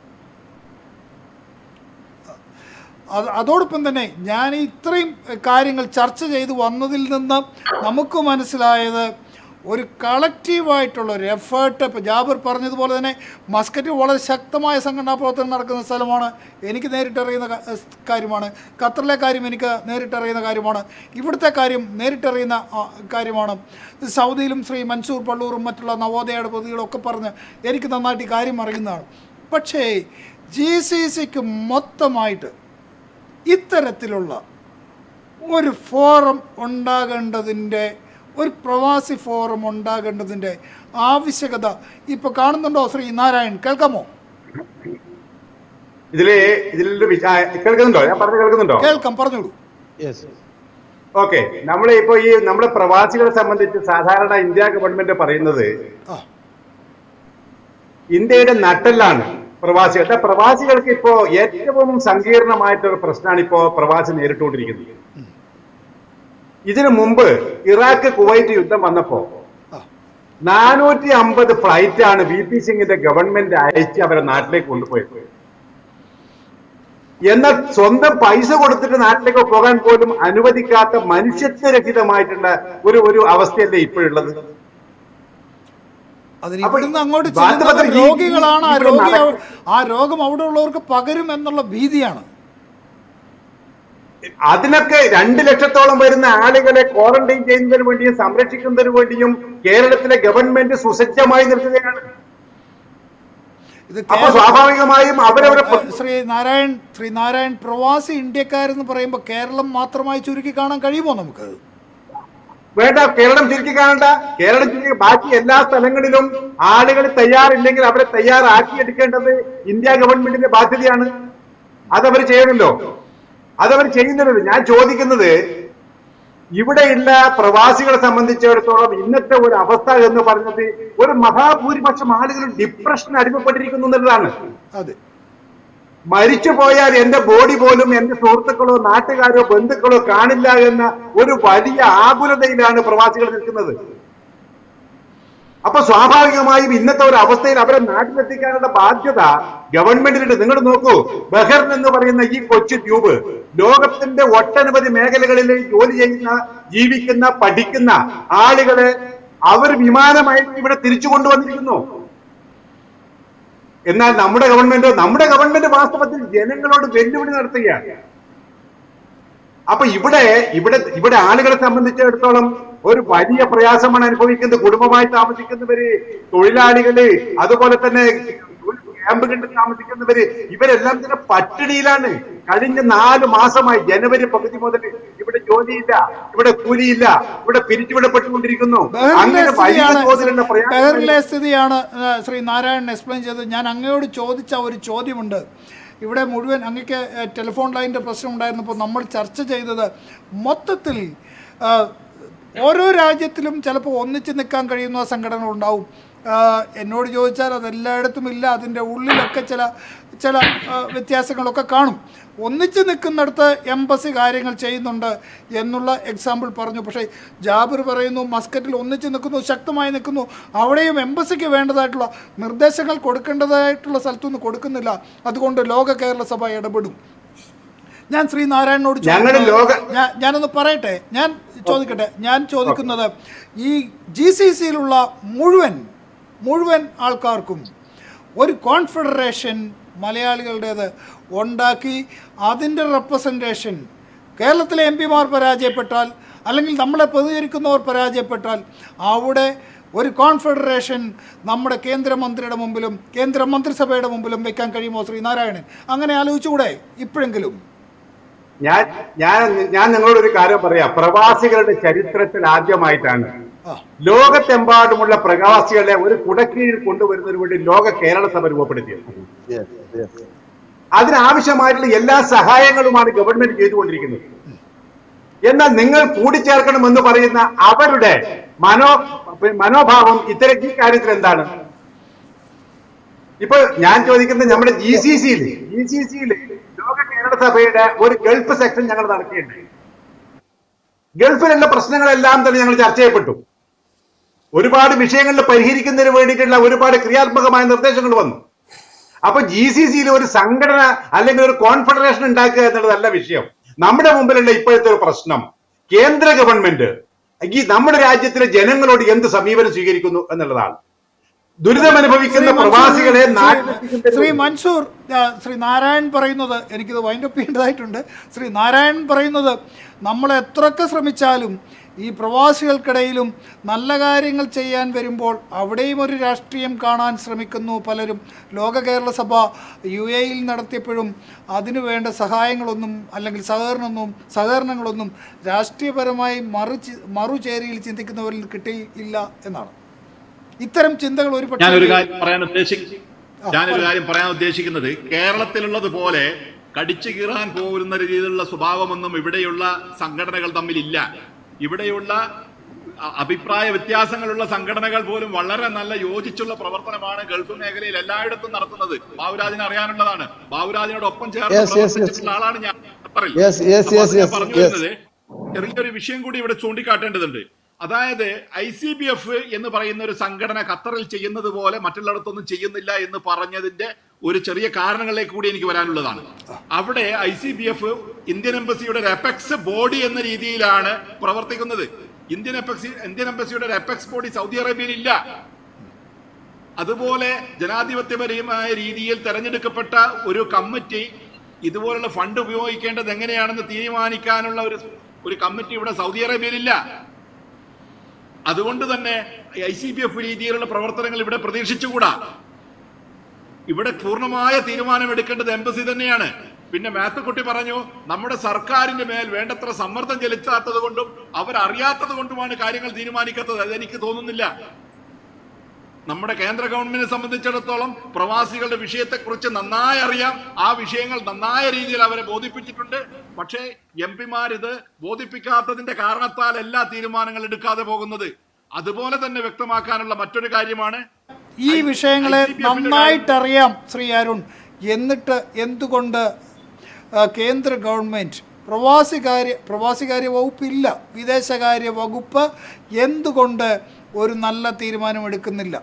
അത് അതോടൊപ്പം തന്നെ ഞാൻ ഈ ഇത്രയും കാര്യങ്ങൾ ചർച്ച ചെയ്ത് വന്നതിൽ നിന്ന് നമുക്ക് മനസ്സിലായത് ഒരു കളക്റ്റീവായിട്ടുള്ള ഒരു എഫേർട്ട് ഇപ്പോൾ ജാബിർ പറഞ്ഞതുപോലെ തന്നെ മസ്കറ്റ് വളരെ ശക്തമായ സംഘടനാ പ്രവർത്തനം നടക്കുന്ന സ്ഥലമാണ് എനിക്ക് നേരിട്ടറിയുന്ന ക- കാര്യമാണ് ഖത്തറിലെ കാര്യം എനിക്ക് നേരിട്ടറിയുന്ന കാര്യമാണ് ഇവിടുത്തെ കാര്യം നേരിട്ടറിയുന്ന ആ, കാര്യമാണ് സൗദിയിലും ശ്രീ മൻസൂർ പള്ളൂറും മറ്റുള്ള നവോദയയുടെ പ്രതികളും ഒക്കെ പറഞ്ഞ് എനിക്ക് നന്നായിട്ട് ഈ കാര്യം അറിയുന്നതാണ് പക്ഷേ ജി സി സിക്ക് മൊത്തമായിട്ട് ഇത്തരത്തിലുള്ള ഒരു ഫോറം ഉണ്ടാകേണ്ടതിൻ്റെ ഒരു പ്രവാസി ഫോറം ഉണ്ടാകേണ്ടതിൻ്റെ ആവശ്യകത ഇപ്പോൾ കാണുന്നുണ്ടോ ശ്രീ നാരായൺ കേൾക്കാമോ ഇതില് ഇതിലൊരു വിശ- ആ, കേൾക്കുന്നുണ്ടോ ഞാൻ പറഞ്ഞു കേൾക്കുന്നുണ്ടോ കേൾക്കാം പറഞ്ഞോളൂ യെസ് ഓക്കെ നമ്മൾ ഇപ്പൊ ഈ നമ്മുടെ പ്രവാസികളെ സംബന്ധിച്ച് സാധാരണ ഇന്ത്യ ഗവൺമെന്റ് പറയുന്നത് ആ ഇന്ത്യയുടെ നട്ടെല്ലാണ് പ്രവാസികൾ പ്രവാസികൾക്ക് ഇപ്പോ ഏറ്റവും സങ്കീർണമായിട്ടൊരു പ്രശ്നമാണ് ഇപ്പോ പ്രവാസി നേരിട്ടുകൊണ്ടിരിക്കുന്നത് ഇതിനു മുമ്പ് ഇറാഖ് കുവൈറ്റ് യുദ്ധം വന്നപ്പോ ആ നാനൂറ്റി അമ്പത് ഫ്ലൈറ്റ് ആണ് വി പി സിംഗിന്റെ ഗവൺമെന്റ് അയച്ച് അവരെ നാട്ടിലേക്ക് കൊണ്ടുപോയത് എന്നാൽ സ്വന്തം പൈസ കൊടുത്തിട്ട് നാട്ടിലേക്ക് പോകാൻ പോലും അനുവദിക്കാത്ത മനുഷ്യത്വരഹിതമായിട്ടുള്ള ഒരു ഒരു അവസ്ഥയല്ലേ ഇപ്പോഴുള്ളത് അതിന് അപ്പോൾ ഇവിടുന്ന് അങ്ങോട്ട് വാസ്തവത്തിൽ ചെല്ലുന്നത് ഈ- രോഗികളാണ് ആ ഇവിടെ രോഗി നടക്ക- അവ- ആ രോഗം അവിടെ ഉള്ളവർക്ക് പകരും എന്നുള്ള ഭീതിയാണ് അതിനൊക്കെ രണ്ട് ലക്ഷത്തോളം വരുന്ന ആളുകളെ ക്വാറന്റൈൻ ചെയ്യുന്നതിന് വേണ്ടിയും സംരക്ഷിക്കുന്നതിന് വേണ്ടിയും കേരളത്തിലെ ഗവൺമെന്റ് സുസജ്ജമായി നിൽക്കുകയാണ് ഇത് അപ്പൊ കേരള- സ്വാഭാവികമായും അവരവരെ ഏ, ശ്രീ നാരായൺ ശ്രീ നാരായൺ പ്രവാസി ഇന്ത്യക്കാരെന്ന് പറയുമ്പോൾ കേരളം മാത്രമായി ചുരുക്കി കാണാൻ കഴിയുമോ നമുക്ക് വേണ്ട കേരളം ചുരുക്കി കാണണ്ട കേരളം ചുരുക്കി ബാക്കി എല്ലാ സ്ഥലങ്ങളിലും ആളുകൾ തയ്യാറില്ലെങ്കിൽ അവരെ തയ്യാറാക്കിയെടുക്കേണ്ടത് ഇന്ത്യ ഗവൺമെന്റിന്റെ ബാധ്യതയാണ് അതവർ ചെയ്യണല്ലോ അതവർ ചെയ്യുന്നില്ലല്ലോ ഞാൻ ചോദിക്കുന്നത് ഇവിടെയുള്ള പ്രവാസികളെ സംബന്ധിച്ചിടത്തോളം ഇന്നത്തെ ഒരു അവസ്ഥ എന്ന് പറഞ്ഞത് ഒരു മഹാഭൂരിപക്ഷം ആളുകൾ ഡിപ്രഷൻ അടിമപ്പെട്ടിരിക്കുന്നു എന്നുള്ളതാണ് അതെ മരിച്ചു പോയാൽ എന്റെ ബോഡി പോലും എന്റെ സുഹൃത്തുക്കളോ നാട്ടുകാരോ ബന്ധുക്കളോ കാണില്ല എന്ന ഒരു വലിയ ആകുലതയിലാണ് പ്രവാസികൾ നിൽക്കുന്നത് അപ്പൊ സ്വാഭാവികമായും ഇന്നത്തെ ഒരു അവസ്ഥയിൽ അവരെ നാട്ടിലെത്തിക്കാനുള്ള ബാധ്യത ഗവൺമെന്റിനുണ്ട് നിങ്ങൾ നോക്കൂ ബഹ്റിൻ എന്ന് പറയുന്ന ഈ കൊച്ചു ദ്വീപ് ലോകത്തിന്റെ ഒട്ടനവധി മേഖലകളിൽ ജോലി ചെയ്യുന്ന ജീവിക്കുന്ന പഠിക്കുന്ന ആളുകളെ അവർ വിമാനമായി ഇവിടെ തിരിച്ചു കൊണ്ടുവന്നിരിക്കുന്നു എന്നാൽ നമ്മുടെ ഗവൺമെന്റ് നമ്മുടെ ഗവൺമെന്റ് വാസ്തവത്തിൽ ജനങ്ങളോട് വെല്ലുവിളി നടത്തുകയാണ് അപ്പൊ ഇവിടെ ഇവിടെ ഇവിടെ ആളുകളെ സംബന്ധിച്ചിടത്തോളം ഒരു വലിയ പ്രയാസമാണ് അനുഭവിക്കുന്നത് കുടുംബമായി താമസിക്കുന്നവര് തൊഴിലാളികള് അതുപോലെ തന്നെ ക്യാമ്പുകളിൽ താമസിക്കുന്നവര് ഇവരെല്ലാം തന്നെ പട്ടിണിയിലാണ് കഴിഞ്ഞ നാല് മാസമായി ജനുവരി പകുതി മുതൽ ഇവിടെ ജോലിയില്ല ഇവിടെ കൂലിയില്ല ഇവിടെ പിരിച്ചുവിടപ്പെട്ടുകൊണ്ടിരിക്കുന്നു ബഹറിലെ അങ്ങനെ വലിയ സ്ഥിതിയാണ് തോതിലുള്ള പ്രയാസങ്ങൾ ബഹറിലെ സ്ഥിതിയാണ് ആ, ശ്രീ നാരായണൻ എക്സ്പ്ലെയിൻ ചെയ്തത് ഞാൻ അങ്ങയോട് ചോദിച്ച ഒരു ചോദ്യമുണ്ട് ഇവിടെ മുഴുവൻ അങ്ങക്ക് ഏ, ടെലിഫോൺ ലൈനിൻ്റെ പ്രശ്നം ഉണ്ടായിരുന്നപ്പോൾ നമ്മൾ ചർച്ച ചെയ്തത് മൊത്തത്തിൽ ആ, ഓരോ രാജ്യത്തിലും ചിലപ്പോൾ ഒന്നിച്ച് നിൽക്കാൻ കഴിയുന്ന സംഘടനകളുണ്ടാവും ആ, എന്നോട് ചോദിച്ചാൽ അത് എല്ലായിടത്തും ഇല്ല അതിൻ്റെ ഉള്ളിലൊക്കെ ചില ചില ആ, വ്യത്യാസങ്ങളൊക്കെ കാണും ഒന്നിച്ച് നിൽക്കുന്നിടത്ത് എംബസി കാര്യങ്ങൾ ചെയ്യുന്നുണ്ട് എന്നുള്ള എക്സാമ്പിൾ പറഞ്ഞു പക്ഷേ ജാബിർ പറയുന്നു മസ്കറ്റിൽ ഒന്നിച്ച് നിൽക്കുന്നു ശക്തമായി നിൽക്കുന്നു അവിടെയും എംബസിക്ക് വേണ്ടതായിട്ടുള്ള നിർദ്ദേശങ്ങൾ കൊടുക്കേണ്ടതായിട്ടുള്ള സ്ഥലത്തുനിന്ന് കൊടുക്കുന്നില്ല അതുകൊണ്ട് ലോക കേരള സഭ ഇടപെടും ഞാൻ ശ്രീനാരായണനോട് ഞങ്ങളുടെ ചോദിക്കുന്നത് ലോക- ഞാൻ ഞാനൊന്ന് പറയട്ടെ ഞാൻ ചോദിക്കട്ടെ ഞാൻ ചോദിക്കുന്നത് ഈ ജി സി സിയിലുള്ള മുഴുവൻ മുഴുവൻ ആൾക്കാർക്കും ഒരു കോൺഫെഡറേഷൻ മലയാളികളുടേത് ഉണ്ടാക്കി അതിൻ്റെ റെപ്രസെൻറ്റേഷൻ കേരളത്തിലെ എം പിമാർ പരാജയപ്പെട്ടാൽ അല്ലെങ്കിൽ നമ്മളെ പ്രതികരിക്കുന്നവർ പരാജയപ്പെട്ടാൽ അവിടെ ഒരു കോൺഫെഡറേഷൻ നമ്മുടെ കേന്ദ്രമന്ത്രിയുടെ മുമ്പിലും കേന്ദ്ര മന്ത്രിസഭയുടെ മുമ്പിലും വെക്കാൻ കഴിയുമോ ശ്രീനാരായണൻ അങ്ങനെ ആലോചിച്ചുകൂടെ ഇപ്പോഴെങ്കിലും ഞാൻ ഞാൻ ഞാൻ നിങ്ങളോട് ഒരു കാര്യം പറയാം പ്രവാസികളുടെ ചരിത്രത്തിൽ ആദ്യമായിട്ടാണ് ലോകത്തെമ്പാടുമുള്ള പ്രവാസികളെ ഒരു കുടക്കീഴിൽ കൊണ്ടുവരുന്നതിന് വേണ്ടി ലോക കേരള സഭ രൂപപ്പെടുത്തിയത് Yes, yes. അതിനാവശ്യമായിട്ടുള്ള എല്ലാ സഹായങ്ങളുമാണ് ഗവൺമെന്റ് ചെയ്തുകൊണ്ടിരിക്കുന്നത് എന്നാൽ നിങ്ങൾ കൂടിച്ചേർക്കണമെന്ന് പറയുന്ന അവരുടെ മനോ മനോഭാവം ഇത്തരം ഈ കാര്യത്തിൽ എന്താണ് ഇപ്പൊ ഞാൻ ചോദിക്കുന്നത് നമ്മുടെ ജി സി സിയിൽ ജി സി സിയിൽ ലോക കേരള സഭയുടെ ഒരു ഗൾഫ് സെക്ഷൻ ഞങ്ങൾ നടത്തിയിട്ടുണ്ട് ഗൾഫിലുള്ള പ്രശ്നങ്ങളെല്ലാം തന്നെ ഞങ്ങൾ ചർച്ച ചെയ്യപ്പെട്ടു ഒരുപാട് വിഷയങ്ങളിൽ പരിഹരിക്കുന്നതിന് വേണ്ടിയിട്ടുള്ള ഒരുപാട് ക്രിയാത്മകമായ നിർദ്ദേശങ്ങൾ വന്നു അപ്പൊ ജി സി സിയിൽ ഒരു സംഘടന അല്ലെങ്കിൽ ഒരു കോൺഫെഡറേഷൻ ഉണ്ടാക്കുക എന്നുള്ളതല്ല വിഷയം നമ്മുടെ മുമ്പിലുള്ള ഇപ്പോഴത്തെ ഒരു പ്രശ്നം കേന്ദ്ര ഗവൺമെന്റ് ഈ നമ്മുടെ രാജ്യത്തിലെ ജനങ്ങളോട് എന്ത് സമീപനം സ്വീകരിക്കുന്നു എന്നുള്ളതാണ് ദുരിതമനുഭവിക്കുന്ന ശ്രീ മൻസൂർ, പ്രവാസികളെ ശ്രീ- നാട്ടിലെത്തിക്കുന്നതിന് ശ്രീ മൻസൂർ ആ, ശ്രീ നാരായൺ പറയുന്നത് എനിക്കിത് വൈൻഡപ്പ് ചെയ്യേണ്ടതായിട്ടുണ്ട് ശ്രീ നാരായൺ പറയുന്നത് നമ്മൾ എത്രയൊക്കെ ശ്രമിച്ചാലും ഈ പ്രവാസികൾക്കിടയിലും നല്ല കാര്യങ്ങൾ ചെയ്യാൻ വരുമ്പോൾ അവിടെയും ഒരു രാഷ്ട്രീയം കാണാൻ ശ്രമിക്കുന്നു പലരും ലോക കേരള സഭ യു എയിൽ നടത്തിയപ്പോഴും അതിനു വേണ്ട സഹായങ്ങളൊന്നും അല്ലെങ്കിൽ സഹകരണമൊന്നും സഹകരണങ്ങളൊന്നും രാഷ്ട്രീയപരമായി മറു മറുചേരിയിൽ ചിന്തിക്കുന്നവരിൽ കിട്ടിയില്ല എന്നാണ് ഇത്തരം ചിന്തകൾ ഒരു ഞാനൊരു കാര്യം പറയാൻ ഉദ്ദേശിക്കും ഞാനൊരു കാര്യം പറയാൻ ഉദ്ദേശിക്കുന്നത് കേരളത്തിലുള്ളത് പോലെ കടിച്ചു കീറാൻ പോകുന്ന രീതിയിലുള്ള സ്വഭാവമൊന്നും ഇവിടെയുള്ള സംഘടനകൾ തമ്മിലില്ല ഇവിടെയുള്ള അ- അഭിപ്രായ വ്യത്യാസങ്ങളുള്ള സംഘടനകൾ പോലും വളരെ നല്ല യോജിച്ചുള്ള പ്രവർത്തനമാണ് ഗൾഫ് മേഖലയിൽ എല്ലായിടത്തും നടത്തുന്നത് ബാബുരാജിന് അറിയാനുള്ളതാണ് ബാബുരാജിനോടൊപ്പം ചേർന്ന് Yes, yes, yes. പ്രവർത്തിച്ചിട്ടുള്ള ആളാണ് ഞാൻ ഖത്തറിൽ. Yes, yes, അപ്പോൾ yes, അത് ഞാൻ yes, പറഞ്ഞു yes. വരുന്നത് ചെറിയൊരു വിഷയം കൂടി ഇവിടെ ചൂണ്ടിക്കാട്ടേണ്ടതുണ്ട് അതായത് ഐ സി ബി എഫ് എന്ന് പറയുന്ന ഒരു സംഘടന ഖത്തറിൽ ചെയ്യുന്നത് പോലെ മറ്റുള്ളിടത്തൊന്നും ചെയ്യുന്നില്ല എന്ന് പറഞ്ഞതിന്റെ ഒരു ചെറിയ കാരണങ്ങളിലേക്ക് കൂടി എനിക്ക് വരാനുള്ളതാണ് അവിടെ I C B F Indian എംബസിയുടെ ഒരു എപെക്സ് ബോഡി എന്ന രീതിയിലാണ് പ്രവർത്തിക്കുന്നത് ഇന്ത്യൻ എപെക്സി ഇന്ത്യൻ എംബസിയുടെ ഒരു എപെക്സ് ബോഡി സൗദി അറേബ്യയിൽ ഇല്ല അതുപോലെ ജനാധിപത്യപരമായ രീതിയിൽ തെരഞ്ഞെടുക്കപ്പെട്ട ഒരു കമ്മിറ്റി ഇതുപോലുള്ള ഫണ്ട് ഉപയോഗിക്കേണ്ടത് എങ്ങനെയാണെന്ന് തീരുമാനിക്കാനുള്ള ഒരു ഒരു കമ്മിറ്റി ഇവിടെ സൗദി അറേബ്യയിലില്ല അതുകൊണ്ട് തന്നെ ഐ സി ബി എഫ് രീതിയിലുള്ള പ്രവർത്തനങ്ങൾ ഇവിടെ പ്രതീക്ഷിച്ചുകൂടാ ഇവിടെ പൂർണ്ണമായ തീരുമാനം എടുക്കേണ്ടത് എംബസി തന്നെയാണ് പിന്നെ മാത്തുക്കുട്ടി പറഞ്ഞു നമ്മുടെ സർക്കാരിന്റെ മേൽ വേണ്ടത്ര സമ്മർദ്ദം ചെലുത്താത്തത് കൊണ്ടും അവരറിയാത്തത് കൊണ്ടുമാണ് കാര്യങ്ങൾ തീരുമാനിക്കാത്തത് അതെനിക്ക് തോന്നുന്നില്ല നമ്മുടെ കേന്ദ്ര ഗവൺമെന്റിനെ സംബന്ധിച്ചിടത്തോളം പ്രവാസികളുടെ വിഷയത്തെക്കുറിച്ച് നന്നായി അറിയാം ആ വിഷയങ്ങൾ നന്നായ രീതിയിൽ അവരെ ബോധിപ്പിച്ചിട്ടുണ്ട് പക്ഷേ എം പിമാർ ഇത് ബോധിപ്പിക്കാത്തതിന്റെ കാരണത്താൽ എല്ലാ തീരുമാനങ്ങൾ എടുക്കാതെ പോകുന്നത് അതുപോലെ തന്നെ വ്യക്തമാക്കാനുള്ള മറ്റൊരു കാര്യമാണ് ഈ വിഷയങ്ങളെ നന്നായിട്ടറിയാം ശ്രീ അരുൺ എന്നിട്ട് എന്തുകൊണ്ട് ആ, കേന്ദ്ര ഗവൺമെൻറ് പ്രവാസികാര്യ പ്രവാസികാര്യ വകുപ്പില്ല വിദേശകാര്യ വകുപ്പ് എന്തുകൊണ്ട് ഒരു നല്ല തീരുമാനമെടുക്കുന്നില്ല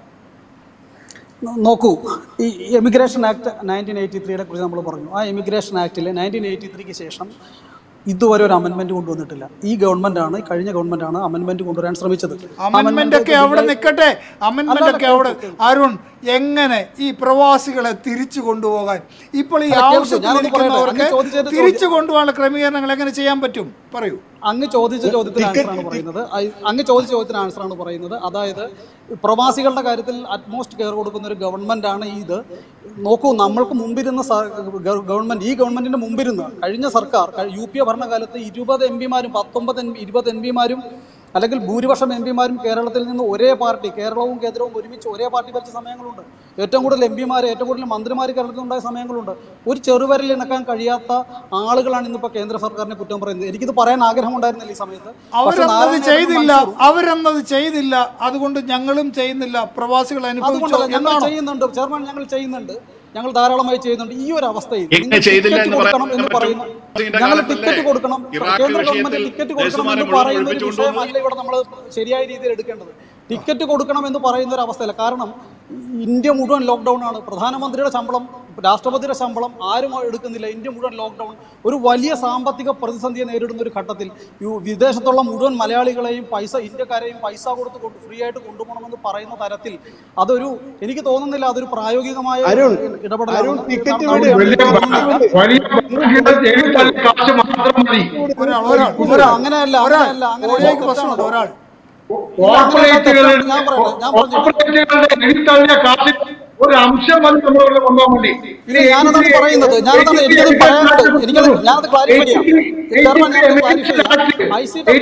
നോ- നോക്കൂ ഈ എമിഗ്രേഷൻ ആക്ട് നയൻറ്റീൻ എയ്റ്റി ത്രീയെ കുറിച്ച് നമ്മൾ പറഞ്ഞു ആ എമിഗ്രേഷൻ ആക്ടിൽ നയൻറ്റീൻ എയ്റ്റി ത്രീക്ക് ശേഷം ഇതുവരെ ഒരു അമെൻമെന്റ് കൊണ്ടുവന്നിട്ടില്ല ഈ ഗവൺമെന്റാണ് കഴിഞ്ഞ ഗവൺമെന്റാണ് അമെൻമെന്റ് കൊണ്ടുവരാൻ ശ്രമിച്ചത് അമെന്മെന്റ് ഒക്കെ അവിടെ നിൽക്കട്ടെ അമെന്മെന്റ് ഒക്കെ അവിടെ അരുൺ എങ്ങനെ ഈ പ്രവാസികളെ തിരിച്ചു കൊണ്ടുപോകാൻ ഇപ്പോൾ ഈ അല്ല, കേൾക്കൂ, ആവശ്യത്തിൽ ഞാനൊന്ന് ഇരിക്കുന്നവർക്ക് പറയട്ടെ. അങ്ങ് ചോദിച്ചതിന്റെ തിരിച്ചു കൊണ്ടുപോകാനുള്ള ക്രമീകരണങ്ങൾ എങ്ങനെ ചെയ്യാൻ പറ്റും പറയൂ അങ്ങ് ചോദിച്ച ചോദ്യത്തിന് ആൻസറാണ് പറയുന്നത് അയ്- അങ്ങ് ചോദിച്ച ചോദ്യത്തിന് ആൻസറാണ് പറയുന്നത് അതായത് പ്രവാസികളുടെ കാര്യത്തിൽ അറ്റ്മോസ്റ്റ് കെയർ കൊടുക്കുന്ന ഒരു ഗവൺമെന്റ് ആണ് ഇത് നോക്കൂ നമ്മൾക്ക് മുമ്പിരുന്ന സ- ഗവ- ഗവൺമെന്റ് ഈ ഗവൺമെന്റിന്റെ മുമ്പിരുന്ന് കഴിഞ്ഞ സർക്കാർ കഴി- യു പി എ ഭരണകാലത്ത് ഇരുപത് എം പിമാരും പത്തൊമ്പത് എം ഇരുപത് എം പിമാരും അല്ലെങ്കിൽ ഭൂരിപക്ഷം എം പിമാരും കേരളത്തിൽ നിന്ന് ഒരേ പാർട്ടി കേരളവും കേന്ദ്രവും ഒരുമിച്ച് ഒരേ പാർട്ടി ഭരിച്ച സമയങ്ങളുണ്ട് ഏറ്റവും കൂടുതൽ എം പിമാർ ഏറ്റവും കൂടുതൽ മന്ത്രിമാർ കേരളത്തിൽ ഉണ്ടായ സമയങ്ങളുണ്ട് ഒരു ചെറുവരിൽ ഇണക്കാൻ കഴിയാത്ത ആളുകളാണ് ഇന്നിപ്പോൾ കേന്ദ്ര സർക്കാരിനെ കുറ്റം പറയുന്നത് എനിക്കിത് പറയാൻ ആഗ്രഹമുണ്ടായിരുന്നില്ല ഈ സമയത്ത് പക്ഷേ അവരെന്നത് നാരായണേട്ടനും ചെയ്തില്ല മൻസൂറും അവരെന്നത് ചെയ്തില്ല അതുകൊണ്ട് ഞങ്ങളും ചെയ്യുന്നില്ല പ്രവാസികൾ അനുഭവിച്ചു അതുകൊണ്ടല്ല ഞങ്ങൾ എന്നാണോ ചെയ്യുന്നുണ്ട് ചെയർമാൻ ഞങ്ങൾ ചെയ്യുന്നുണ്ട് ഞങ്ങൾ ധാരാളമായി ചെയ്യുന്നുണ്ട് ഈ ഒരു അവസ്ഥയിൽ എങ്ങനെ നിങ്ങൾ ചെയ്തില്ല ടിക്കറ്റ് എന്ന് കൊടുക്കണം പറയാൻ എന്ന് പറ്റും. പറയുന്നു ഇതിന്റെ ഞങ്ങൾ കാലത്തല്ലേ ടിക്കറ്റ് കൊടുക്കണം ഇറാഖ് കേന്ദ്ര ഗവൺമെന്റ് വിഷയത്തിൽ ടിക്കറ്റ് കൊടുക്കണം ദേശീയമാനം എന്ന് മുഴുവൻ പറയുന്ന ഒരു ഒഴിപ്പിച്ചു വിഷയമല്ല ഇവിടെ നമ്മൾ ശരിയായ രീതിയിൽ എടുക്കേണ്ടത് ടിക്കറ്റ് കൊടുക്കണം എന്ന് പറയുന്ന ഒരു അവസ്ഥയില്ല കാരണം ഇന്ത്യ മുഴുവൻ ലോക്ക്ഡൗൺ ആണ് പ്രധാനമന്ത്രിയുടെ ശമ്പളം രാഷ്ട്രപതിയുടെ ശമ്പളം ആരും എടുക്കുന്നില്ല ഇന്ത്യ മുഴുവൻ ലോക്ക്ഡൗൺ ഒരു വലിയ സാമ്പത്തിക പ്രതിസന്ധിയെ നേരിടുന്ന ഒരു ഘട്ടത്തിൽ ഈ വിദേശത്തുള്ള മുഴുവൻ മലയാളികളെയും പൈസ ഇന്ത്യക്കാരെയും പൈസ കൊടുത്ത് കൊണ്ട് ഫ്രീ ആയിട്ട് കൊണ്ടുപോകണമെന്ന് പറയുന്ന തരത്തിൽ അതൊരു എനിക്ക് തോന്നുന്നില്ല അതൊരു പ്രായോഗികമായ അരുൺ, ഇടപെടലാണ് അരുൺ, ടിക്കറ്റ് കാരണം വിട്. വലിയ വലിയ ബാധ്യത എഴുത്തള്ളി കാശ് മാത്രം മതി ഒരാൾ ഒരാൾ ഇല്ല, ഒരാൾ അങ്ങനെയല്ല, ഒരാൾ അങ്ങനെയല്ല, അങ്ങനെയല്ല. ഓഡിയോയ്ക്ക് പ്രശ്നമുണ്ട് ഒരാൾ കോർപ്പറേറ്റുകളുടെ ഞാൻ പറയട്ടെ, ഞാൻ പറഞ്ഞു. കോർപ്പറേറ്റുകളുടെ എഴുത്തള്ളിയ കാശ് ഒരു അംശം മതി നമ്മളിവിടെ കൊണ്ടുപോകാൻ വേണ്ടി ഇല്ല, ഞാനതാണ് പറയുന്നത്. ഞാനതാണ് എനിക്കത് പറയാനുള്ളത്. എനിക്കത് ഞാനത് clarify ചെയ്യാം. ചെയർമാൻ, ഞാനത് clarify ചെയ്യാം.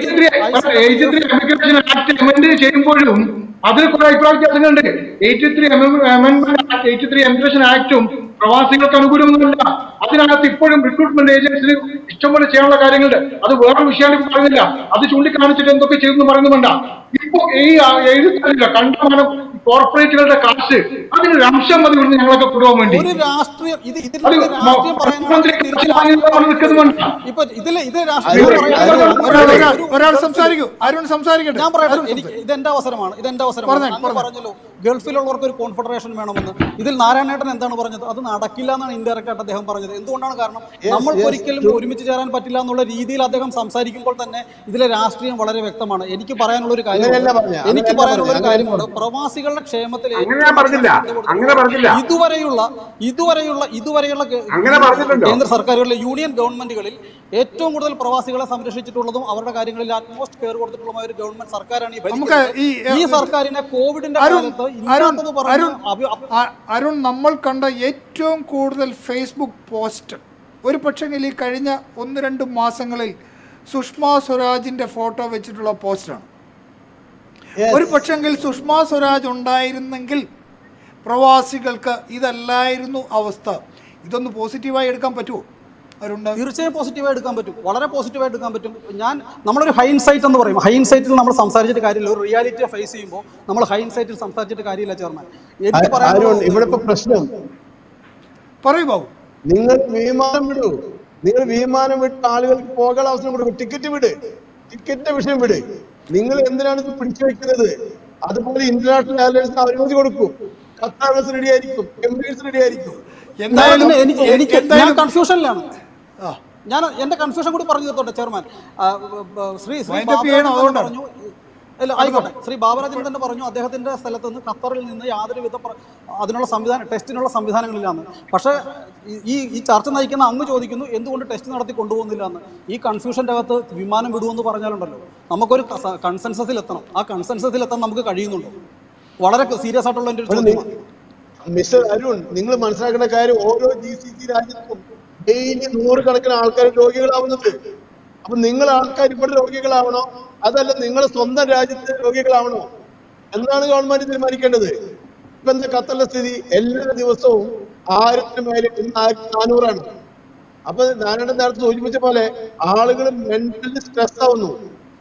ഇമിഗ്രേഷൻ ആക്ട് അമെന്റ് ചെയ്യുമ്പോഴും അതിൽ കുറെ അഭിപ്രായ വ്യത്യാസങ്ങളുണ്ട് eighty three amendment eighty three emigration ആക്ടും പ്രവാസികൾക്ക് അനുകൂലമൊന്നുമില്ല അതിനകത്ത് ഇപ്പോഴും റിക്രൂട്ട്മെന്റ് ഏജൻസിന് ഇഷ്ടംപോലെ ചെയ്യാനുള്ള കാര്യങ്ങളുണ്ട് അത് വേറെ വിഷയം പറയുന്നില്ല അത് ചൂണ്ടിക്കാണിച്ചിട്ട് എന്തൊക്കെ ചെയ്തെന്ന് പറയുന്നുമുണ്ട ഇപ്പൊ ഈ എഴുത്തല്ല കണ്ടമാനം കോർപ്പറേറ്റുകളുടെ കാശ് അതിനൊരു അംശം മതി ഇവിടുന്ന് ഞങ്ങളൊക്കെ കൊണ്ടുപോകാൻ വേണ്ടി ഒരു രാഷ്ട്രീയം ഇത് ഇതിൽ അത് രാഷ്ട്രീയം മുഖ്യമന്ത്രി പറയാനാണ് നിൽക്കുന്നുണ്ട് ഇപ്പൊ ഇതില് ഇത് രാഷ്ട്രീയം അരുൺ, പറയാനാണ് അരുൺ, ഒരാൾ ഒരു- ഒരാൾ ഒരു- ഒരാൾ സംസാരിക്കൂ അരുൺ സംസാരിക്കട്ടെ ഞാൻ പറയട്ടെ അരുൺ എനിക്ക് ഇതെന്റെ അവസരമാണ് ഇതെന്റെ അവസരമാണ് പറഞ്ഞേ, അങ്ങ് പറഞ്ഞല്ലോ ഗൾഫിലുള്ളവർക്ക് ഒരു കോൺഫെഡറേഷൻ വേണമെന്ന് ഇതിൽ നാരായണേട്ടൻ എന്താണ് പറഞ്ഞത് അത് നടക്കില്ല എന്നാണ് ഇൻഡയറക്റ്റ് ആയിട്ട് അദ്ദേഹം പറഞ്ഞത് എന്തുകൊണ്ടാണ് കാരണം നമ്മൾക്ക് ഒരിക്കലും ഒരുമിച്ച് ചേരാൻ പറ്റില്ല എന്നുള്ള രീതിയിൽ അദ്ദേഹം സംസാരിക്കുമ്പോൾ തന്നെ ഇതിലെ രാഷ്ട്രീയം വളരെ വ്യക്തമാണ് എനിക്ക് പറയാനുള്ള ഒരു അങ്ങനെയല്ല കാര്യം പറഞ്ഞത്, എനിക്ക് അങ്ങനെയല്ല പറയാനുള്ള ഒരു പറഞ്ഞത്, കാര്യമുണ്ട് പ്രവാസികളുടെ ക്ഷേമത്തിൽ അങ്ങനെ ഏറ്റവും ഞാൻ പറഞ്ഞില്ല. ശ്രദ്ധ കൊടുക്കുന്നത് അങ്ങനെ പറഞ്ഞില്ല. ഇതുവരെയുള്ള ഇതുവരെയുള്ള ഇതുവരെയുള്ള ഗ- അങ്ങനെ പറഞ്ഞിട്ടുണ്ടോ? കേന്ദ്ര സർക്കാരുകളിലെ യൂണിയൻ ഗവൺമെന്റുകളിൽ ഏറ്റവും കൂടുതൽ പ്രവാസികളെ സംരക്ഷിച്ചിട്ടുള്ളതും അവരുടെ കാര്യങ്ങളിൽ അറ്റ്മോസ്റ്റ് കെയർ കൊടുത്തിട്ടുള്ള ഒരു ഗവൺമെന്റ് സർക്കാരാണ് ഈ നമുക്ക് ഭരിക്കുന്നത് ഈ, ഈ സർക്കാരിനെ കോവിഡിന്റെ അരുൺ കാലത്ത് അരുൺ ഇല്ലാത്തത് പറഞ്ഞ് അരുൺ അഭി- അഭി- അ- അരുൺ നമ്മൾ കണ്ട ഏറ്റവും കൂടുതൽ ഫേസ്ബുക്ക് പോസ്റ്റ് ഒരു പക്ഷെങ്കിൽ ഈ കഴിഞ്ഞ ഒന്ന് രണ്ട് മാസങ്ങളിൽ സുഷമ സ്വരാജിന്റെ ഫോട്ടോ വെച്ചിട്ടുള്ള പോസ്റ്റാണ് Yes. ഒരു പക്ഷെങ്കിൽ സുഷമ സ്വരാജ് ഉണ്ടായിരുന്നെങ്കിൽ പ്രവാസികൾക്ക് ഇതല്ലായിരുന്നു അവസ്ഥ ഇതൊന്ന് പോസിറ്റീവായി എടുക്കാൻ പറ്റുമോ അരുൺ തീർച്ചയായും പോസിറ്റീവായി എടുക്കാൻ പറ്റും വളരെ പോസിറ്റീവായി എടുക്കാൻ പറ്റും ഞാൻ നമ്മളൊരു ഹൈൻസൈറ്റ് എന്ന് പറയും ഹൈൻസൈറ്റിൽ നമ്മൾ സംസാരിച്ചിട്ട് കാര്യമില്ല ഒരു റിയാലിറ്റിയെ ഫേസ് ചെയ്യുമ്പോൾ നമ്മൾ ഹൈൻസൈറ്റിൽ സംസാരിച്ചിട്ട് കാര്യമില്ല ചെയർമാൻ എനിക്ക് അരുൺ പറയാനുള്ളത് ഇവിടെ ഇപ്പൊ പ്രശ്നം പറയൂ ബാബു നിങ്ങൾ വിമാനം വിടൂ നിങ്ങൾ വിമാനം വിട്ട് ആളുകൾക്ക് പോകാൻ അവസരം കൊടുക്കും ടിക്കറ്റ് വിട് ടിക്കറ്റിന്റെ വിഷയം വിട് നിങ്ങൾ എന്തിനാണ് ഇത് പിടിച്ചു വെക്കുന്നത് അതുപോലെ ഇന്റർനാഷണൽ എയർലൈൻസിന് അനുമതി കൊടുക്കും ഖത്തർ റെഡി ആയിരിക്കും എമിറേറ്റ്സ് റെഡി ആയിരിക്കും എന്തായാലും ഞാൻ- എനിക്ക് എനിക്ക് ഞാൻ എന്തായാലും കൺഫ്യൂഷനിലാണ് ആ. ഞാൻ എന്റെ കൺഫ്യൂഷൻ കൂടി പറഞ്ഞു തീർത്തോട്ടെ ചെയർമാൻ ആ, ബ- ശ്രീ ശ്രീ Wind up ബാബുരാജൻ ചെയ്യണം, തന്നെ അതുകൊണ്ടാണ്. പറഞ്ഞു അല്ല ആയിക്കോട്ടെ ശ്രീ ബാബുരാജൻ തന്നെ പറഞ്ഞു അദ്ദേഹത്തിന്റെ സ്ഥലത്ത് നിന്ന് ഖത്തറിൽ നിന്ന് യാതൊരു വിധ പ്ര- അതിനുള്ള സംവിധാനം ടെസ്റ്റിനുള്ള സംവിധാനങ്ങളില്ലാന്ന് പക്ഷേ ഈ- ഈ ഈ ചർച്ച നയിക്കുന്ന അങ്ങ് ചോദിക്കുന്നു എന്തുകൊണ്ട് ടെസ്റ്റ് നടത്തി കൊണ്ടുപോകുന്നില്ല എന്ന് ഈ കൺഫ്യൂഷന്റെ അകത്ത് വിമാനം വിടുമെന്ന് പറഞ്ഞാലുണ്ടല്ലോ നമുക്കൊരു കൺസെൻസസിൽ എത്തണം ആ കൺസെൻസസിൽ എത്താൻ നമുക്ക് കഴിയുന്നുണ്ടോ വളരെ സീരിയസ് ആയിട്ടുള്ള എൻ്റെ ഒരു അപ്പോൾ ചോദ്യമാണ് മിസ്റ്റർ അരുൺ നിങ്ങൾ മനസ്സിലാക്കേണ്ട കാര്യം ഓരോ ജി സി സി രാജ്യത്തും ഡെയിലി നൂറുകണക്കിന് ആൾക്കാർ രോഗികളാവുന്നത് അപ്പൊ നിങ്ങൾ ആൾക്കാർ ഇവിടെ രോഗികളാവണോ അതല്ല നിങ്ങൾ സ്വന്തം രാജ്യത്തെ രോഗികളാവണോ എന്നാണ് ഗവൺമെന്റ് തീരുമാനിക്കേണ്ടത് ഇപ്പൊ എന്താ ഖത്തറിലെ സ്ഥിതി എല്ലാ ദിവസവും ആയിരത്തിന് മേലെ ഇന്ന് ആയിരത്തി നാനൂറാണ് അപ്പൊ നാരായണൻ നേരത്തെ സൂചിപ്പിച്ച പോലെ ആളുകൾ മെന്റലി സ്ട്രെസ് ആവുന്നു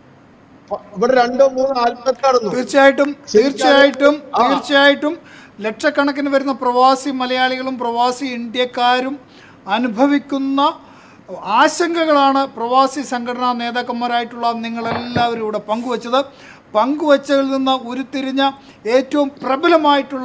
പ- ഇവിടെ രണ്ടോ മൂന്നോ ആത്മഹത്യ നടന്നു തീർച്ചയായിട്ടും തീർച്ചയായിട്ടും ആ. തീർച്ചയായിട്ടും ലക്ഷക്കണക്കിന് വരുന്ന പ്രവാസി മലയാളികളും പ്രവാസി ഇന്ത്യക്കാരും അനുഭവിക്കുന്ന ആശങ്കകളാണ് പ്രവാസി സംഘടനാ നേതാക്കന്മാരായിട്ടുള്ള നിങ്ങളെല്ലാവരും ഇവിടെ പങ്കുവച്ചത് പങ്കുവച്ചതിൽ നിന്ന് ഉരുത്തിരിഞ്ഞ ഏറ്റവും പ്രബലമായിട്ടുള്ള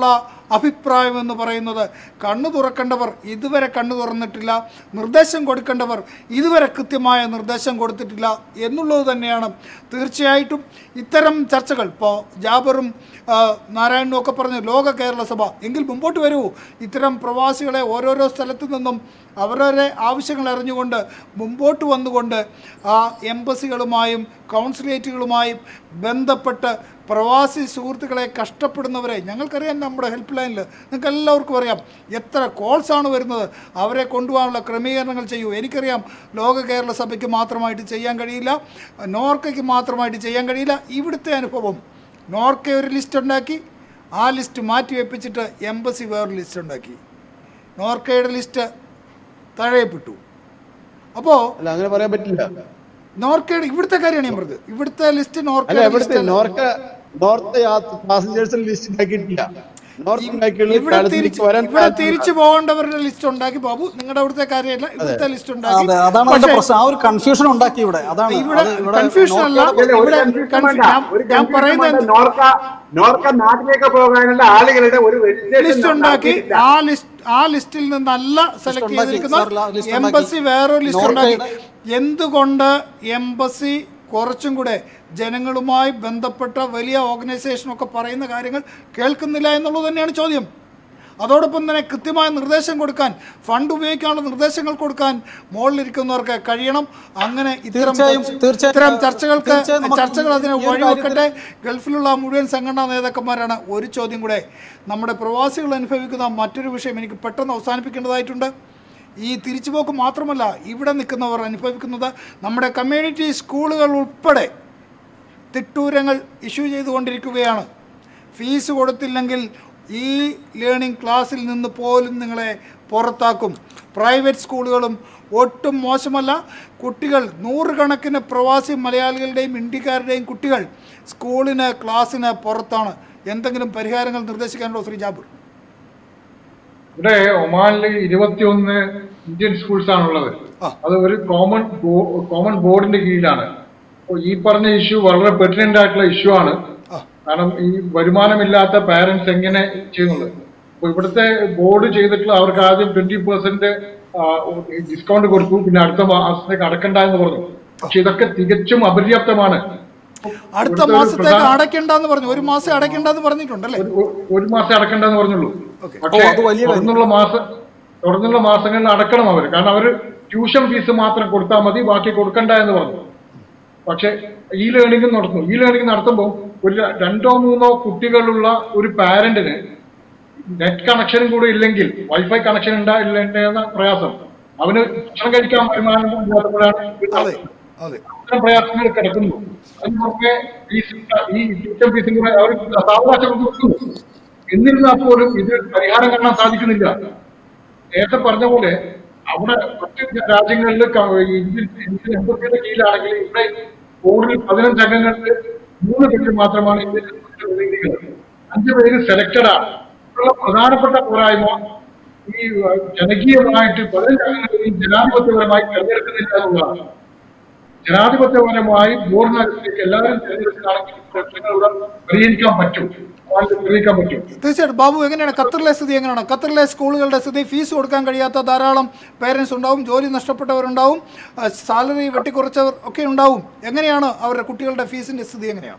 അഭിപ്രായം എന്ന് പറയുന്നത് കണ്ണു തുറക്കേണ്ടവർ ഇതുവരെ കണ്ണു തുറന്നിട്ടില്ല നിർദ്ദേശം കൊടുക്കേണ്ടവർ ഇതുവരെ കൃത്യമായ നിർദ്ദേശം കൊടുത്തിട്ടില്ല എന്നുള്ളത് തന്നെയാണ് തീർച്ചയായിട്ടും ഇത്തരം ചർച്ചകൾ ഇപ്പോൾ ജാബറും ആ, നാരായണനും ഒക്കെ പറഞ്ഞു ലോക കേരള സഭ എങ്കിൽ മുമ്പോട്ട് വരൂ ഇത്തരം പ്രവാസികളെ ഓരോരോ സ്ഥലത്തു നിന്നും അവരവരെ ആവശ്യങ്ങൾ അറിഞ്ഞുകൊണ്ട് മുമ്പോട്ട് വന്നുകൊണ്ട് ആ എംബസികളുമായും കൗൺസിലേറ്റുകളുമായും ബന്ധപ്പെട്ട് പ്രവാസി സുഹൃത്തുക്കളെ കഷ്ടപ്പെടുന്നവരെ ഞങ്ങൾക്കറിയാം നമ്മുടെ ഹെൽപ്പ് ലൈനിൽ നിങ്ങൾക്ക് എല്ലാവർക്കും അറിയാം എത്ര കോൾസാണ് വരുന്നത് അവരെ കൊണ്ടുപോകാനുള്ള ക്രമീകരണങ്ങൾ ചെയ്യൂ എനിക്കറിയാം ലോക കേരള സഭയ്ക്ക് മാത്രമായിട്ട് ചെയ്യാൻ കഴിയില്ല നോർക്കയ്ക്ക് മാത്രമായിട്ട് ചെയ്യാൻ കഴിയില്ല ഇവിടുത്തെ അനുഭവം നോർക്ക ഒരു ലിസ്റ്റ് ഉണ്ടാക്കി ആ ലിസ്റ്റ് മാറ്റി വെപ്പിച്ചിട്ട് എംബസി വേറൊരു ലിസ്റ്റ് ഉണ്ടാക്കി നോർക്കയുടെ ലിസ്റ്റ് തഴയപ്പെട്ടു അപ്പോൾ അല്ല അങ്ങനെ പറയാൻ പറ്റില്ല നോർക്കയുടെ ഇവിടുത്തെ കാര്യമാണ് ഞാൻ പറഞ്ഞത് ഇവിടുത്തെ ലിസ്റ്റ് അല്ല നോർക്കയുടെ എവിടുത്തെ ലിസ്റ്റ് നോർക്ക നോർത്ത് പാസഞ്ചേഴ്സിന് ലിസ്റ്റ് ഉണ്ടാക്കിയിട്ടില്ല നോർത്ത് ഉണ്ടാക്കിയുള്ളത് ഇവിടെ കാലത്തേക്ക് തിരിച്ച് വരാൻ ഇവിടെ തിരിച്ചു പോകേണ്ടവരുടെ ലിസ്റ്റ് ഉണ്ടാക്കി ബാബു നിങ്ങളുടെ അവിടുത്തെ കാര്യമല്ല ഇവിടുത്തെ ലിസ്റ്റ് ഉണ്ടാക്കി അതെ അതാണ് അതിന്റെ പക്ഷേ പ്രശ്നം ആ ഒരു കൺഫ്യൂഷൻ ഉണ്ടാക്കി ഇവിടെ അതാണ് ഇവിടെ അത് ഇവിടെ കൺഫ്യൂഷൻ അല്ല നോർക്കയുടെ- ഇവിടെ കൺഫ്യൂ- ഞാൻ- ഞാൻ പറയുന്നത് നോർക്ക നോർക്ക നാട്ടിലേക്ക് പോകാനുള്ള ആളുകളുടെ ഒരു registration ലിസ്റ്റ് ഉണ്ടാക്കി നടത്തിയിട്ടില്ല. ആ ലിസ്റ്റ് ആ ലിസ്റ്റിൽ നിന്നല്ല സെലക്ട് ഉണ്ടാക്കി. ചെയ്തിരിക്കുന്ന സാർ, ലാ- ലിസ്റ്റ് എംബസി ഉണ്ടാക്കി. വേറൊരു ലിസ്റ്റ് ഉണ്ടാക്കി നോർക്കയുടെ- എന്തുകൊണ്ട് എംബസി കുറച്ചും കൂടെ ജനങ്ങളുമായി ബന്ധപ്പെട്ട വലിയ ഓർഗനൈസേഷനൊക്കെ പറയുന്ന കാര്യങ്ങൾ കേൾക്കുന്നില്ല എന്നുള്ളത് തന്നെയാണ് ചോദ്യം അതോടൊപ്പം തന്നെ കൃത്യമായ നിർദ്ദേശം കൊടുക്കാൻ ഫണ്ട് ഉപയോഗിക്കാനുള്ള നിർദ്ദേശങ്ങൾ കൊടുക്കാൻ മുകളിലിരിക്കുന്നവർക്ക് കഴിയണം അങ്ങനെ ഇത്തരം തീർച്ചയായും, ചർച്ച- തീർച്ചയായും, ഇത്തരം ചർച്ചകൾക്ക് തീർച്ചയായും നമുക്ക് ചർച്ചകൾ അതിനെ ഈ ഒരു വഴിവെക്കട്ടെ ഗൾഫിലുള്ള മുഴുവൻ സംഘടനാ നേതാക്കന്മാരാണ് ഒരു ചോദ്യം കൂടെ നമ്മുടെ പ്രവാസികൾ അനുഭവിക്കുന്ന മറ്റൊരു വിഷയം എനിക്ക് പെട്ടെന്ന് അവസാനിപ്പിക്കേണ്ടതായിട്ടുണ്ട് ഈ തിരിച്ചുപോക്ക് മാത്രമല്ല ഇവിടെ നിൽക്കുന്നവർ അനുഭവിക്കുന്നത് നമ്മുടെ കമ്മ്യൂണിറ്റി സ്കൂളുകൾ ഉൾപ്പെടെ തിട്ടൂരങ്ങൾ ഇഷ്യൂ ചെയ്തുകൊണ്ടിരിക്കുകയാണ് ഫീസ് കൊടുത്തില്ലെങ്കിൽ ഈ ലേണിംഗ് ക്ലാസ്സിൽ നിന്ന് പോലും നിങ്ങളെ പുറത്താക്കും പ്രൈവറ്റ് സ്കൂളുകളും ഒട്ടും മോശമല്ല കുട്ടികൾ നൂറുകണക്കിന് പ്രവാസി മലയാളികളുടെയും ഇന്ത്യക്കാരുടെയും കുട്ടികൾ സ്കൂളിന് ക്ലാസ്സിന് പുറത്താണ് എന്തെങ്കിലും പരിഹാരങ്ങൾ നിർദ്ദേശിക്കാനുണ്ടോ ശ്രീ ജാബിർ ഇവിടെ ഒമാനിൽ ഇരുപത്തിയൊന്ന് ഇന്ത്യൻ സ്കൂൾസ് ആണുള്ളത് ആ. അത് ഒരു കോമൺ കോമൺ ബോർഡിന്റെ കീഴിലാണ് അപ്പൊ ഈ പറഞ്ഞ ഇഷ്യൂ വളരെ പെർട്ടിനന്റ് ആയിട്ടുള്ള ഇഷ്യൂ ആണ് ആ. കാരണം ഈ വരുമാനമില്ലാത്ത പാരന്റ്സ് എങ്ങനെ ചെയ്യുന്നത് അപ്പൊ ഇവിടുത്തെ ബോർഡ് ചെയ്തിട്ടുള്ള അവർക്ക് ആദ്യം ട്വന്റി പെർസെന്റ് ഡിസ്കൗണ്ട് കൊടുത്തു പിന്നെ അടുത്ത മാസത്തേക്ക് അടക്കണ്ട എന്ന് പറഞ്ഞു പക്ഷെ ഇതൊക്കെ തികച്ചും അപര്യാപ്തമാണ് അടുത്ത ഇവിടുത്തെ ഒരു മാസത്തേക്ക് പ്രധാന- അടയ്ക്കേണ്ടെന്ന് പറഞ്ഞു ഒരു മാസം അടയ്ക്കേണ്ടെന്ന് പറഞ്ഞിട്ടുണ്ടല്ലേ ഒരു- ഒരു മാസം അടക്കണ്ടെന്ന് പറഞ്ഞുള്ളൂ ഓക്കെ. പക്ഷേ ഓ, അത് വലിയ കാര്യം. തുടർന്നുള്ള മാസം തുടർന്നുള്ള മാസങ്ങളിൽ അടക്കണം അവർ കാരണം അവർ ട്യൂഷൻ ഫീസ് മാത്രം കൊടുത്താൽ മതി ബാക്കി കൊടുക്കണ്ട എന്ന് പറഞ്ഞു പക്ഷെ ഈ ലേണിംഗ് നടത്തുന്നു ഈ ലേണിംഗ് നടത്തുമ്പോൾ ഒരു രണ്ടോ മൂന്നോ കുട്ടികളുള്ള ഒരു പാരന്റിന് നെറ്റ് കണക്ഷനും കൂടെ ഇല്ലെങ്കിൽ വൈഫൈ കണക്ഷൻ ഉണ്ടാ ഇല്ലെന്ന പ്രയാസം അവന് ഭക്ഷണം കഴിക്കാൻ വരുമാനം ഇല്ലാത്തപ്പോഴാണ് ഇത് അതെ അതെ ഇത്തരം പ്രയാസങ്ങൾ കിടക്കുന്നു അതിന് പുറമെ ഈ സിസ്റ്റ- ഈ ട്യൂഷൻ ഫീസും കൂടെ അവർ സാവകാശം കൊടുക്കുന്നു എന്നിരുന്നാൽ പോലും ഇത് പരിഹാരം കാണാൻ സാധിക്കുന്നില്ല നേരത്തെ പറഞ്ഞ പോലെ അവിടെ മറ്റ് രാജ്യങ്ങളിൽ ക- ഈ ഇന്ത്യൻ ഇന്ത്യൻ എംബസിയുടെ കീഴിലാണെങ്കിൽ ഇവിടെ ബോർഡിൽ പതിനഞ്ച് അംഗങ്ങളിൽ മൂന്ന് പേര് മാത്രമാണ് ഇന്ത്യൻ എംബസിയുടെ പ്രതിനിധികൾ അഞ്ച് പേര് സെലക്ടഡ് ആണ് ഇവിടെയുള്ള പ്രധാനപ്പെട്ട പോരായ്മ ഈ അഹ്, ജനകീയമായിട്ട് പതിനഞ്ച് അംഗങ്ങളെയും ജനാധിപത്യപരമായി തെരഞ്ഞെടുക്കുന്നില്ല എന്നുള്ളതാണ് ജനാധിപത്യപരമായി ബോർഡിനകത്തേക്ക് എല്ലാവരും തെരഞ്ഞെടുക്കുകയാണെങ്കിൽ പ്രശ്നങ്ങൾ ഇവിടെ പരിഹരിക്കാൻ പറ്റും അവർക്ക് പരിഹരിക്കാൻ പറ്റും തീർച്ചയായിട്ടും ബാബു എങ്ങനെയാണ് ഖത്തറിലെ സ്ഥിതി എങ്ങനെയാണ് ഖത്തറിലെ സ്കൂളുകളുടെ സ്ഥിതി ഫീസ് കൊടുക്കാൻ കഴിയാത്ത ധാരാളം പേരൻസ് ഉണ്ടാവും ജോലി നഷ്ടപ്പെട്ടവരുണ്ടാവും സാലറി വെട്ടിക്കുറച്ചവർ ഒക്കെ ഉണ്ടാവും എങ്ങനെയാണ് അവരുടെ കുട്ടികളുടെ ഫീസിന്റെ സ്ഥിതി എങ്ങനെയാണ്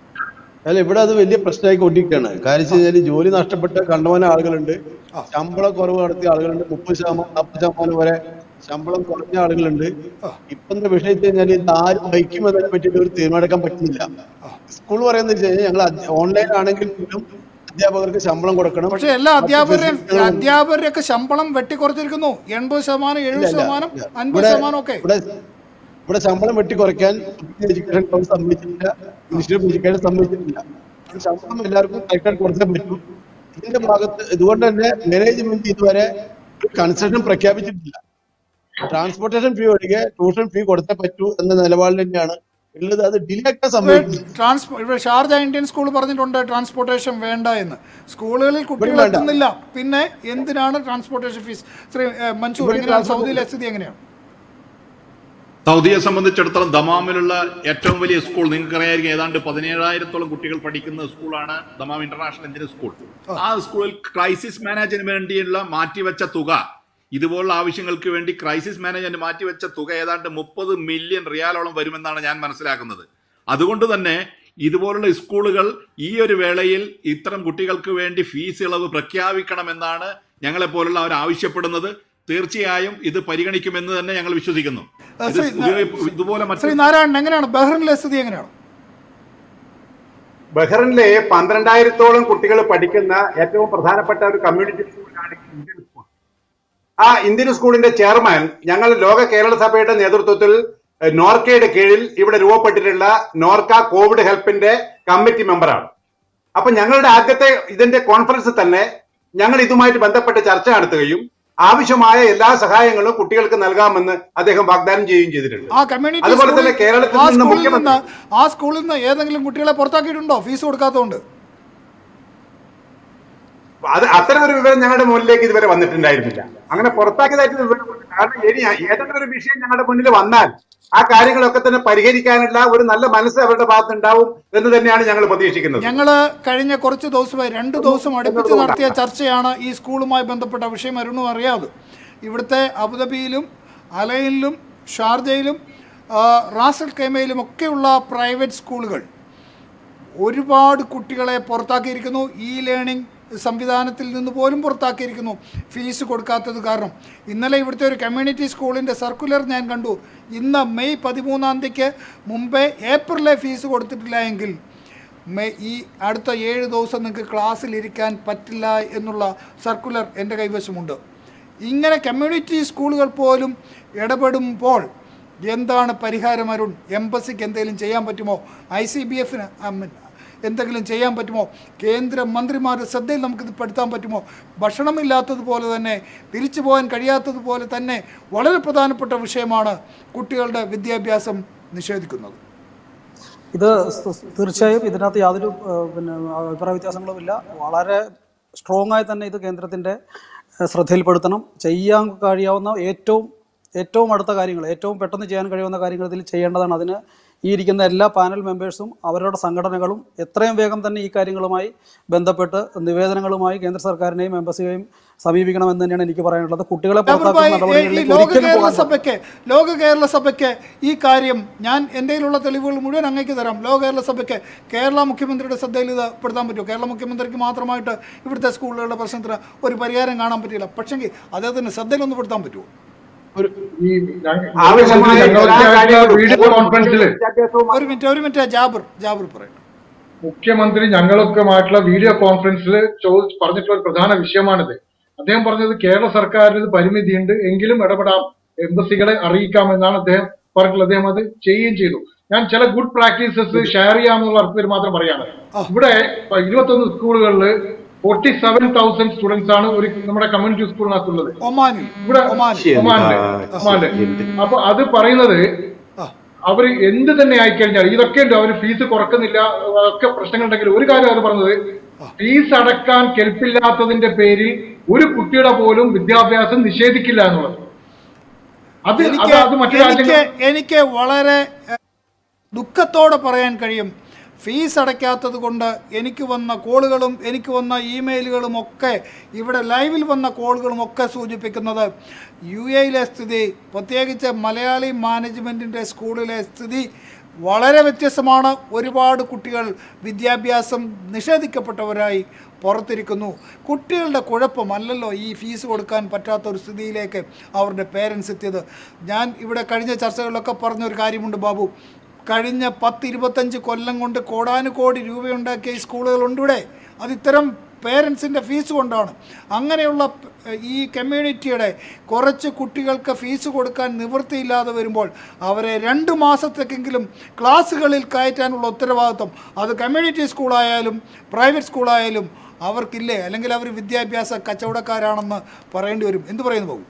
അല്ല ഇവിടെ അത് വലിയ പ്രശ്നമായി കൊണ്ടിരിക്കുകയാണ് കാര്യം വെച്ച് കഴിഞ്ഞാൽ ജോലി നഷ്ടപ്പെട്ട കണ്ടമാനം ആളുകളുണ്ട് ശമ്പള കുറവ് നടത്തിയ ആളുകളുണ്ട് മുപ്പത് ശതമാനം നാൽപ്പത് ശതമാനം വരെ ശമ്പളം കുറഞ്ഞ ആളുകളുണ്ട് ഇപ്പത്തെ വിഷയം വെച്ച് കഴിഞ്ഞാൽ ഇത് ആര് വഹിക്കും എന്നതിനെ പറ്റിയിട്ട് ഒരു തീരുമാനമെടുക്കാൻ പറ്റുന്നില്ല സ്കൂൾ പറയുന്നത് വെച്ച് കഴിഞ്ഞാൽ ഞങ്ങൾ ഓൺലൈൻ ആണെങ്കിൽ പോലും അധ്യാപകർക്ക് ശമ്പളം കൊടുക്കണം പക്ഷേ എല്ലാ മറ്റ് അധ്യാപകരെയും ഫെസിലിറ്റികളും- അധ്യാപകരൊക്കെ ശമ്പളം വെട്ടിക്കുറച്ചിരിക്കുന്നു എൺപത് ശതമാനം എഴുപത് ഇല്ല, ശതമാനം ഇല്ല. അൻപത് ഇവിടെ- ശതമാനം ഒക്കെ ഇവിടെ ഇവിടെ ശമ്പളം വെട്ടി കുറയ്ക്കാൻ എഡ്യൂക്കേഷൻ കൗൺസിൽ സമ്മതിച്ചിട്ടില്ല മിനിസ്റ്റർ ഓഫ് എഡ്യൂക്കേഷൻ സമ്മതിച്ചിട്ടില്ല അത് ശമ്പളം എല്ലാവർക്കും കറക്റ്റായിട്ട് കൊടുക്കാൻ പറ്റും ഇതിന്റെ ഭാഗത്ത് ഇതുകൊണ്ട് തന്നെ മാനേജ്മെന്റ് ഇതുവരെ ഒരു കൺസെഷൻ പ്രഖ്യാപിച്ചിട്ടില്ല ട്രാൻസ്പോർട്ടേഷൻ ഫീ ഒഴികെ ട്യൂഷൻ ഫീ കൊടുത്തേ പറ്റൂ എന്ന നിലപാടിൽ തന്നെയാണ് ഉള്ളത് അത് ഡിലേ ആക്കാൻ സമ്മതിക്കില്ല ട്രാൻസ്പോ ഇവിടെ ഷാർജ ഇന്ത്യൻ സ്കൂൾ പറഞ്ഞിട്ടുണ്ട് ട്രാൻസ്പോർട്ടേഷൻ വേണ്ട എന്ന് സ്കൂളുകളിൽ കുട്ടികൾ വേണ്ട. എത്തുന്നില്ല പിന്നെ എന്തിനാണ് ട്രാൻസ്പോർട്ടേഷൻ ഫീസ് ശ്രീ ഏ, മൻസൂർ ഇവിടെ എങ്ങനെയാണ് transport- സൗദിയിലെ സ്ഥിതി എങ്ങനെയാണ് സൗദിയെ സംബന്ധിച്ചിടത്തോളം ദമാമിലുള്ള ഏറ്റവും വലിയ സ്കൂൾ നിങ്ങൾക്ക് അറിയായിരിക്കും ഏതാണ്ട് പതിനേഴായിരത്തോളം കുട്ടികൾ പഠിക്കുന്ന സ്കൂളാണ് ദമാം ഇന്റർനാഷണൽ എഞ്ചിനീയറിംഗ് സ്കൂൾ ആ സ്കൂളിൽ ക്രൈസിസ് മാനേജിന് വേണ്ടിയുള്ള മാറ്റിവെച്ച തുക ഇതുപോലുള്ള ആവശ്യങ്ങൾക്ക് വേണ്ടി ക്രൈസിസ് മാനേജ്മെന്റ് മാറ്റിവെച്ച തുക ഏതാണ്ട് മുപ്പത് മില്യൺ റിയാലോളം വരുമെന്നാണ് ഞാൻ മനസ്സിലാക്കുന്നത് അതുകൊണ്ട് തന്നെ ഇതുപോലുള്ള സ്കൂളുകൾ ഈ ഒരു വേളയിൽ ഇത്തരം കുട്ടികൾക്ക് വേണ്ടി ഫീസ് ഇളവ് പ്രഖ്യാപിക്കണമെന്നാണ് ഞങ്ങളെ പോലുള്ള അവർ ആവശ്യപ്പെടുന്നത് തീർച്ചയായും ഇത് പരിഗണിക്കുമെന്ന് തന്നെ ഞങ്ങൾ വിശ്വസിക്കുന്നു ആ, ഇത് ശ്രീ ഉപയോഗി- ഇതുപോലെ മറ്റ് ശ്രീ നാരായണൻ എങ്ങനെയാണ് ബഹ്റിനിലെ സ്ഥിതി എങ്ങനെയാണ് ബഹ്റിനിലെ പന്ത്രണ്ടായിരത്തോളം കുട്ടികൾ പഠിക്കുന്ന ഏറ്റവും പ്രധാനപ്പെട്ട ഒരു കമ്മ്യൂണിറ്റി സ്കൂളാണ് ഇന്ത്യൻ സ്കൂൾ ആ ഇന്ത്യൻ സ്കൂളിന്റെ ചെയർമാൻ ഞങ്ങൾ ലോക കേരള സഭയുടെ നേതൃത്വത്തിൽ എഹ്, നോർക്കയുടെ കീഴിൽ ഇവിടെ രൂപപ്പെട്ടിട്ടുള്ള നോർക്ക കോവിഡ് ഹെൽപ്പിന്റെ കമ്മിറ്റി മെമ്പറാണ് അപ്പൊ ഞങ്ങളുടെ ആദ്യത്തെ ഇതിന്റെ കോൺഫറൻസ് തന്നെ ഞങ്ങൾ ഇതുമായിട്ട് ബന്ധപ്പെട്ട് ചർച്ച നടത്തുകയും ആവശ്യമായ എല്ലാ സഹായങ്ങളും കുട്ടികൾക്ക് നൽകാമെന്ന് അദ്ദേഹം വാഗ്ദാനം ചെയ്യുകയും ചെയ്തിട്ടുണ്ട് ആ കമ്മ്യൂണിറ്റി അതുപോലെ തന്നെ സ്കൂളിൽ- കേരളത്തിൽ ആ നിന്ന് സ്കൂളിൽ മുഖ്യമന്ത്രി നിന്ന് ആ സ്കൂളിൽ നിന്ന് ഏതെങ്കിലും കുട്ടികളെ പുറത്താക്കിയിട്ടുണ്ടോ ഫീസ് കൊടുക്കാത്തതുകൊണ്ട് അത് അത്തരം ഒരു വിവരം ഞങ്ങളുടെ മുന്നിലേക്ക് ഇതുവരെ വന്നിട്ടുണ്ടായിരുന്നില്ല അങ്ങനെ പുറത്താക്കിയതായിട്ട് വിവരം വന്നിട്ടില്ല. കാരണം ഇനി ഏതെങ്കിലും ഒരു വിഷയം ഞങ്ങളുടെ മുന്നിൽ വന്നാൽ ആ കാര്യങ്ങളൊക്കെ തന്നെ പരിഹരിക്കാനുള്ള ഒരു നല്ല മനസ്സ് അവരുടെ ഭാഗത്ത് ഉണ്ടാവും എന്ന് തന്നെയാണ് ഞങ്ങൾ പ്രതീക്ഷിക്കുന്നത് ഞങ്ങള് കഴിഞ്ഞ കുറച്ച് ദിവസമായി രണ്ട് ദിവസം അടുപ്പിച്ച് നടത്തിയ ചർച്ചയാണ് ഈ സ്കൂളുമായി ബന്ധപ്പെട്ട വിഷയം അരുണും അറിയാതെ ഇവിടുത്തെ അബുദാബിയിലും അലൈനിലും ഷാർജയിലും ആ, റാസൽ കൈമയിലും ഒക്കെയുള്ള പ്രൈവറ്റ് സ്കൂളുകൾ ഒരുപാട് കുട്ടികളെ പുറത്താക്കിയിരിക്കുന്നു ഇ ലേണിംഗ് സംവിധാനത്തിൽ നിന്ന് പോലും പുറത്താക്കിയിരിക്കുന്നു ഫീസ് കൊടുക്കാത്തത് കാരണം ഇന്നലെ ഇവിടുത്തെ ഒരു കമ്മ്യൂണിറ്റി സ്കൂളിൻ്റെ സർക്കുലർ ഞാൻ കണ്ടു ഇന്ന് മെയ് പതിമൂന്നാം തീയതിക്ക് മുമ്പേ ഏപ്രിലെ ഫീസ് കൊടുത്തിട്ടില്ല എങ്കിൽ മെയ് ഈ അടുത്ത ഏഴ് ദിവസം നിങ്ങൾക്ക് ക്ലാസ്സിലിരിക്കാൻ പറ്റില്ല എന്നുള്ള സർക്കുലർ എൻ്റെ കൈവശമുണ്ട് ഇങ്ങനെ കമ്മ്യൂണിറ്റി സ്കൂളുകൾ പോലും ഇടപെടുമ്പോൾ എന്താണ് പരിഹാരം അരുൺ എംബസിക്ക് എന്തെങ്കിലും ചെയ്യാൻ പറ്റുമോ ഐ സി ബി എഫിന് എന്തെങ്കിലും ചെയ്യാൻ പറ്റുമോ കേന്ദ്ര മന്ത്രിമാരുടെ ശ്രദ്ധയിൽ നമുക്കിത് പെടുത്താൻ പറ്റുമോ ഭക്ഷണമില്ലാത്തതുപോലെ തന്നെ തിരിച്ചു പോകാൻ കഴിയാത്തതുപോലെ തന്നെ വളരെ പ്രധാനപ്പെട്ട വിഷയമാണ് കുട്ടികളുടെ വിദ്യാഭ്യാസം നിഷേധിക്കുന്നത് ഇത് സ് തീർച്ചയായും ഇതിനകത്ത് യാതൊരു ഏഹ്, പിന്നെ അഭിപ്രായ വ്യത്യാസങ്ങളുമില്ല വളരെ സ്ട്രോങ് ആയി തന്നെ ഇത് കേന്ദ്രത്തിൻ്റെ ഏഹ്, ശ്രദ്ധയിൽപ്പെടുത്തണം ചെയ്യാൻ കഴിയാവുന്ന ഏറ്റവും ഏറ്റവും അടുത്ത കാര്യങ്ങൾ ഏറ്റവും പെട്ടെന്ന് ചെയ്യാൻ കഴിയുന്ന കാര്യങ്ങൾ ഇതിൽ ചെയ്യേണ്ടതാണ് അതിന് ഈ ഇരിക്കുന്ന എല്ലാ പാനൽ മെമ്പേഴ്സും അവരുടെ സംഘടനകളും എത്രയും വേഗം തന്നെ ഈ കാര്യങ്ങളുമായി ബന്ധപ്പെട്ട് നിവേദനങ്ങളുമായി കേന്ദ്ര സർക്കാരിനെയും എംബസിയെയും സമീപിക്കണമെന്ന് തന്നെയാണ് എനിക്ക് പറയാനുള്ളത് കുട്ടികളെ പുറത്താക്കുന്ന ഈ നടപടികളിലേക്ക് ലോക ഒരിക്കലും കേരള പോകാൻ പാടില്ല. സഭയ്ക്ക് ലോക കേരള സഭയ്ക്ക് ഈ കാര്യം ഞാൻ എൻ്റെ കയ്യിലുള്ള തെളിവുകൾ മുഴുവൻ അങ്ങേക്ക് തരാം ലോക കേരള സഭയ്ക്ക് കേരള മുഖ്യമന്ത്രിയുടെ ശ്രദ്ധയിൽ ഇത് പെടുത്താൻ പറ്റുമോ കേരള മുഖ്യമന്ത്രിക്ക് മാത്രമായിട്ട് ഇവിടുത്തെ സ്കൂളുകളുടെ പ്രശ്നത്തിന് ഒരു പരിഹാരം കാണാൻ പറ്റില്ല പക്ഷെങ്കിൽ അദ്ദേഹത്തിന് ശ്രദ്ധയിലൊന്ന് പെടുത്താൻ പറ്റുമോ ഒരു ഈ ഞങ്ങ- ആവശ്യമായ എല്ലാ ഞങ്ങൾക്ക് കാര്യങ്ങളും വീഡിയോ കോൺഫറൻസിൽ വിദ്യാഭ്യാസവുമായി ഒരു മിനിറ്റ് ഒരു മിനിറ്റ് ജാബിർ ജാബിർ പറയട്ടെ മുഖ്യമന്ത്രി ഞങ്ങളൊക്കെമായിട്ടുള്ള വീഡിയോ കോൺഫറൻസിൽ ചോദിച്ച് പറഞ്ഞിട്ടുള്ള ഒരു പ്രധാന വിഷയമാണിത് അദ്ദേഹം പറഞ്ഞത് കേരള സർക്കാരിന് ഇത് പരിമിതിയുണ്ട് എങ്കിലും ഇടപെടാം എംബസികളെ അറിയിക്കാമെന്നാണ് അദ്ദേഹം പറഞ്ഞിട്ടുള്ളത് അദ്ദേഹം അത് ചെയ്യുകയും ചെയ്തു ഞാൻ ചില ഗുഡ് പ്രാക്ടീസസ് ഷെയർ ചെയ്യാമെന്നുള്ള അർത്ഥത്തിൽ മാത്രം പറയാണ് ഇവിടെ ഇരുപത്തൊന്ന് സ്കൂളുകളിൽ ഫോർട്ടി സെവൻ തൗസൻഡ് സ്റ്റുഡൻസ് ആണ് ഒരു നമ്മുടെ കമ്മ്യൂണിറ്റി സ്കൂളിനകത്തുള്ളത് ഒമാനിൽ ഇവിടെ ഒമാനിൽ ഒമാനില് ഒമാനില് അപ്പൊ അത് പറയുന്നത് ആ. അവര് എന്ത് തന്നെ ആയിക്കഴിഞ്ഞാൽ ഇതൊക്കെ ഉണ്ട് അവര് ഫീസ് കുറക്കുന്നില്ല ഒക്കെ പ്രശ്നങ്ങളുണ്ടെങ്കിൽ ഒരു കാര്യം അവർ പറഞ്ഞത് ഫീസ് അടക്കാൻ കെൽപ്പില്ലാത്തതിന്റെ പേരിൽ ഒരു കുട്ടിയുടെ പോലും വിദ്യാഭ്യാസം നിഷേധിക്കില്ല എന്നുള്ളത് അത് അത് എനിക്ക് അത് മറ്റു എനിക്ക് രാജ്യങ്ങൾ എനിക്ക് വളരെ എഹ്, ദുഃഖത്തോടെ പറയാൻ കഴിയും ഫീസ് അടയ്ക്കാത്തത് കൊണ്ട് എനിക്ക് വന്ന കോളുകളും എനിക്ക് വന്ന ഇമെയിലുകളും ഒക്കെ ഇവിടെ ലൈവിൽ വന്ന കോളുകളും ഒക്കെ സൂചിപ്പിക്കുന്നത് യു എയിലെ സ്ഥിതി പ്രത്യേകിച്ച് മലയാളി മാനേജ്മെൻറ്റിൻ്റെ സ്കൂളിലെ സ്ഥിതി വളരെ വ്യത്യസ്തമാണ് ഒരുപാട് കുട്ടികൾ വിദ്യാഭ്യാസം നിഷേധിക്കപ്പെട്ടവരായി പുറത്തിരിക്കുന്നു കുട്ടികളുടെ കുഴപ്പമല്ലല്ലോ ഈ ഫീസ് കൊടുക്കാൻ പറ്റാത്ത ഒരു സ്ഥിതിയിലേക്ക് അവരുടെ പേരൻസ് എത്തിയത് ഞാൻ ഇവിടെ കഴിഞ്ഞ ചർച്ചകളിലൊക്കെ പറഞ്ഞൊരു കാര്യമുണ്ട് ബാബു കഴിഞ്ഞ പത്ത് ഇരുപത്തഞ്ച് കൊല്ലം കൊണ്ട് കോടാനുകോടി രൂപയുണ്ടാക്കിയ ഈ സ്കൂളുകളുണ്ട് ഇവിടെ അത് ഇത്തരം പേരൻസിൻ്റെ ഫീസ് കൊണ്ടാണ് അങ്ങനെയുള്ള പ്- ഈ കമ്മ്യൂണിറ്റിയുടെ കുറച്ച് കുട്ടികൾക്ക് ഫീസ് കൊടുക്കാൻ നിവൃത്തിയില്ലാതെ വരുമ്പോൾ അവരെ രണ്ട് മാസത്തേക്കെങ്കിലും ക്ലാസ്സുകളിൽ കയറ്റാനുള്ള ഉത്തരവാദിത്വം അത് കമ്മ്യൂണിറ്റി സ്കൂളായാലും പ്രൈവറ്റ് സ്കൂളായാലും അവർക്കില്ലേ അല്ലെങ്കിൽ അവർ വിദ്യാഭ്യാസ കച്ചവടക്കാരാണെന്ന് പറയേണ്ടി വരും എന്ത് പറയുന്നു പോകും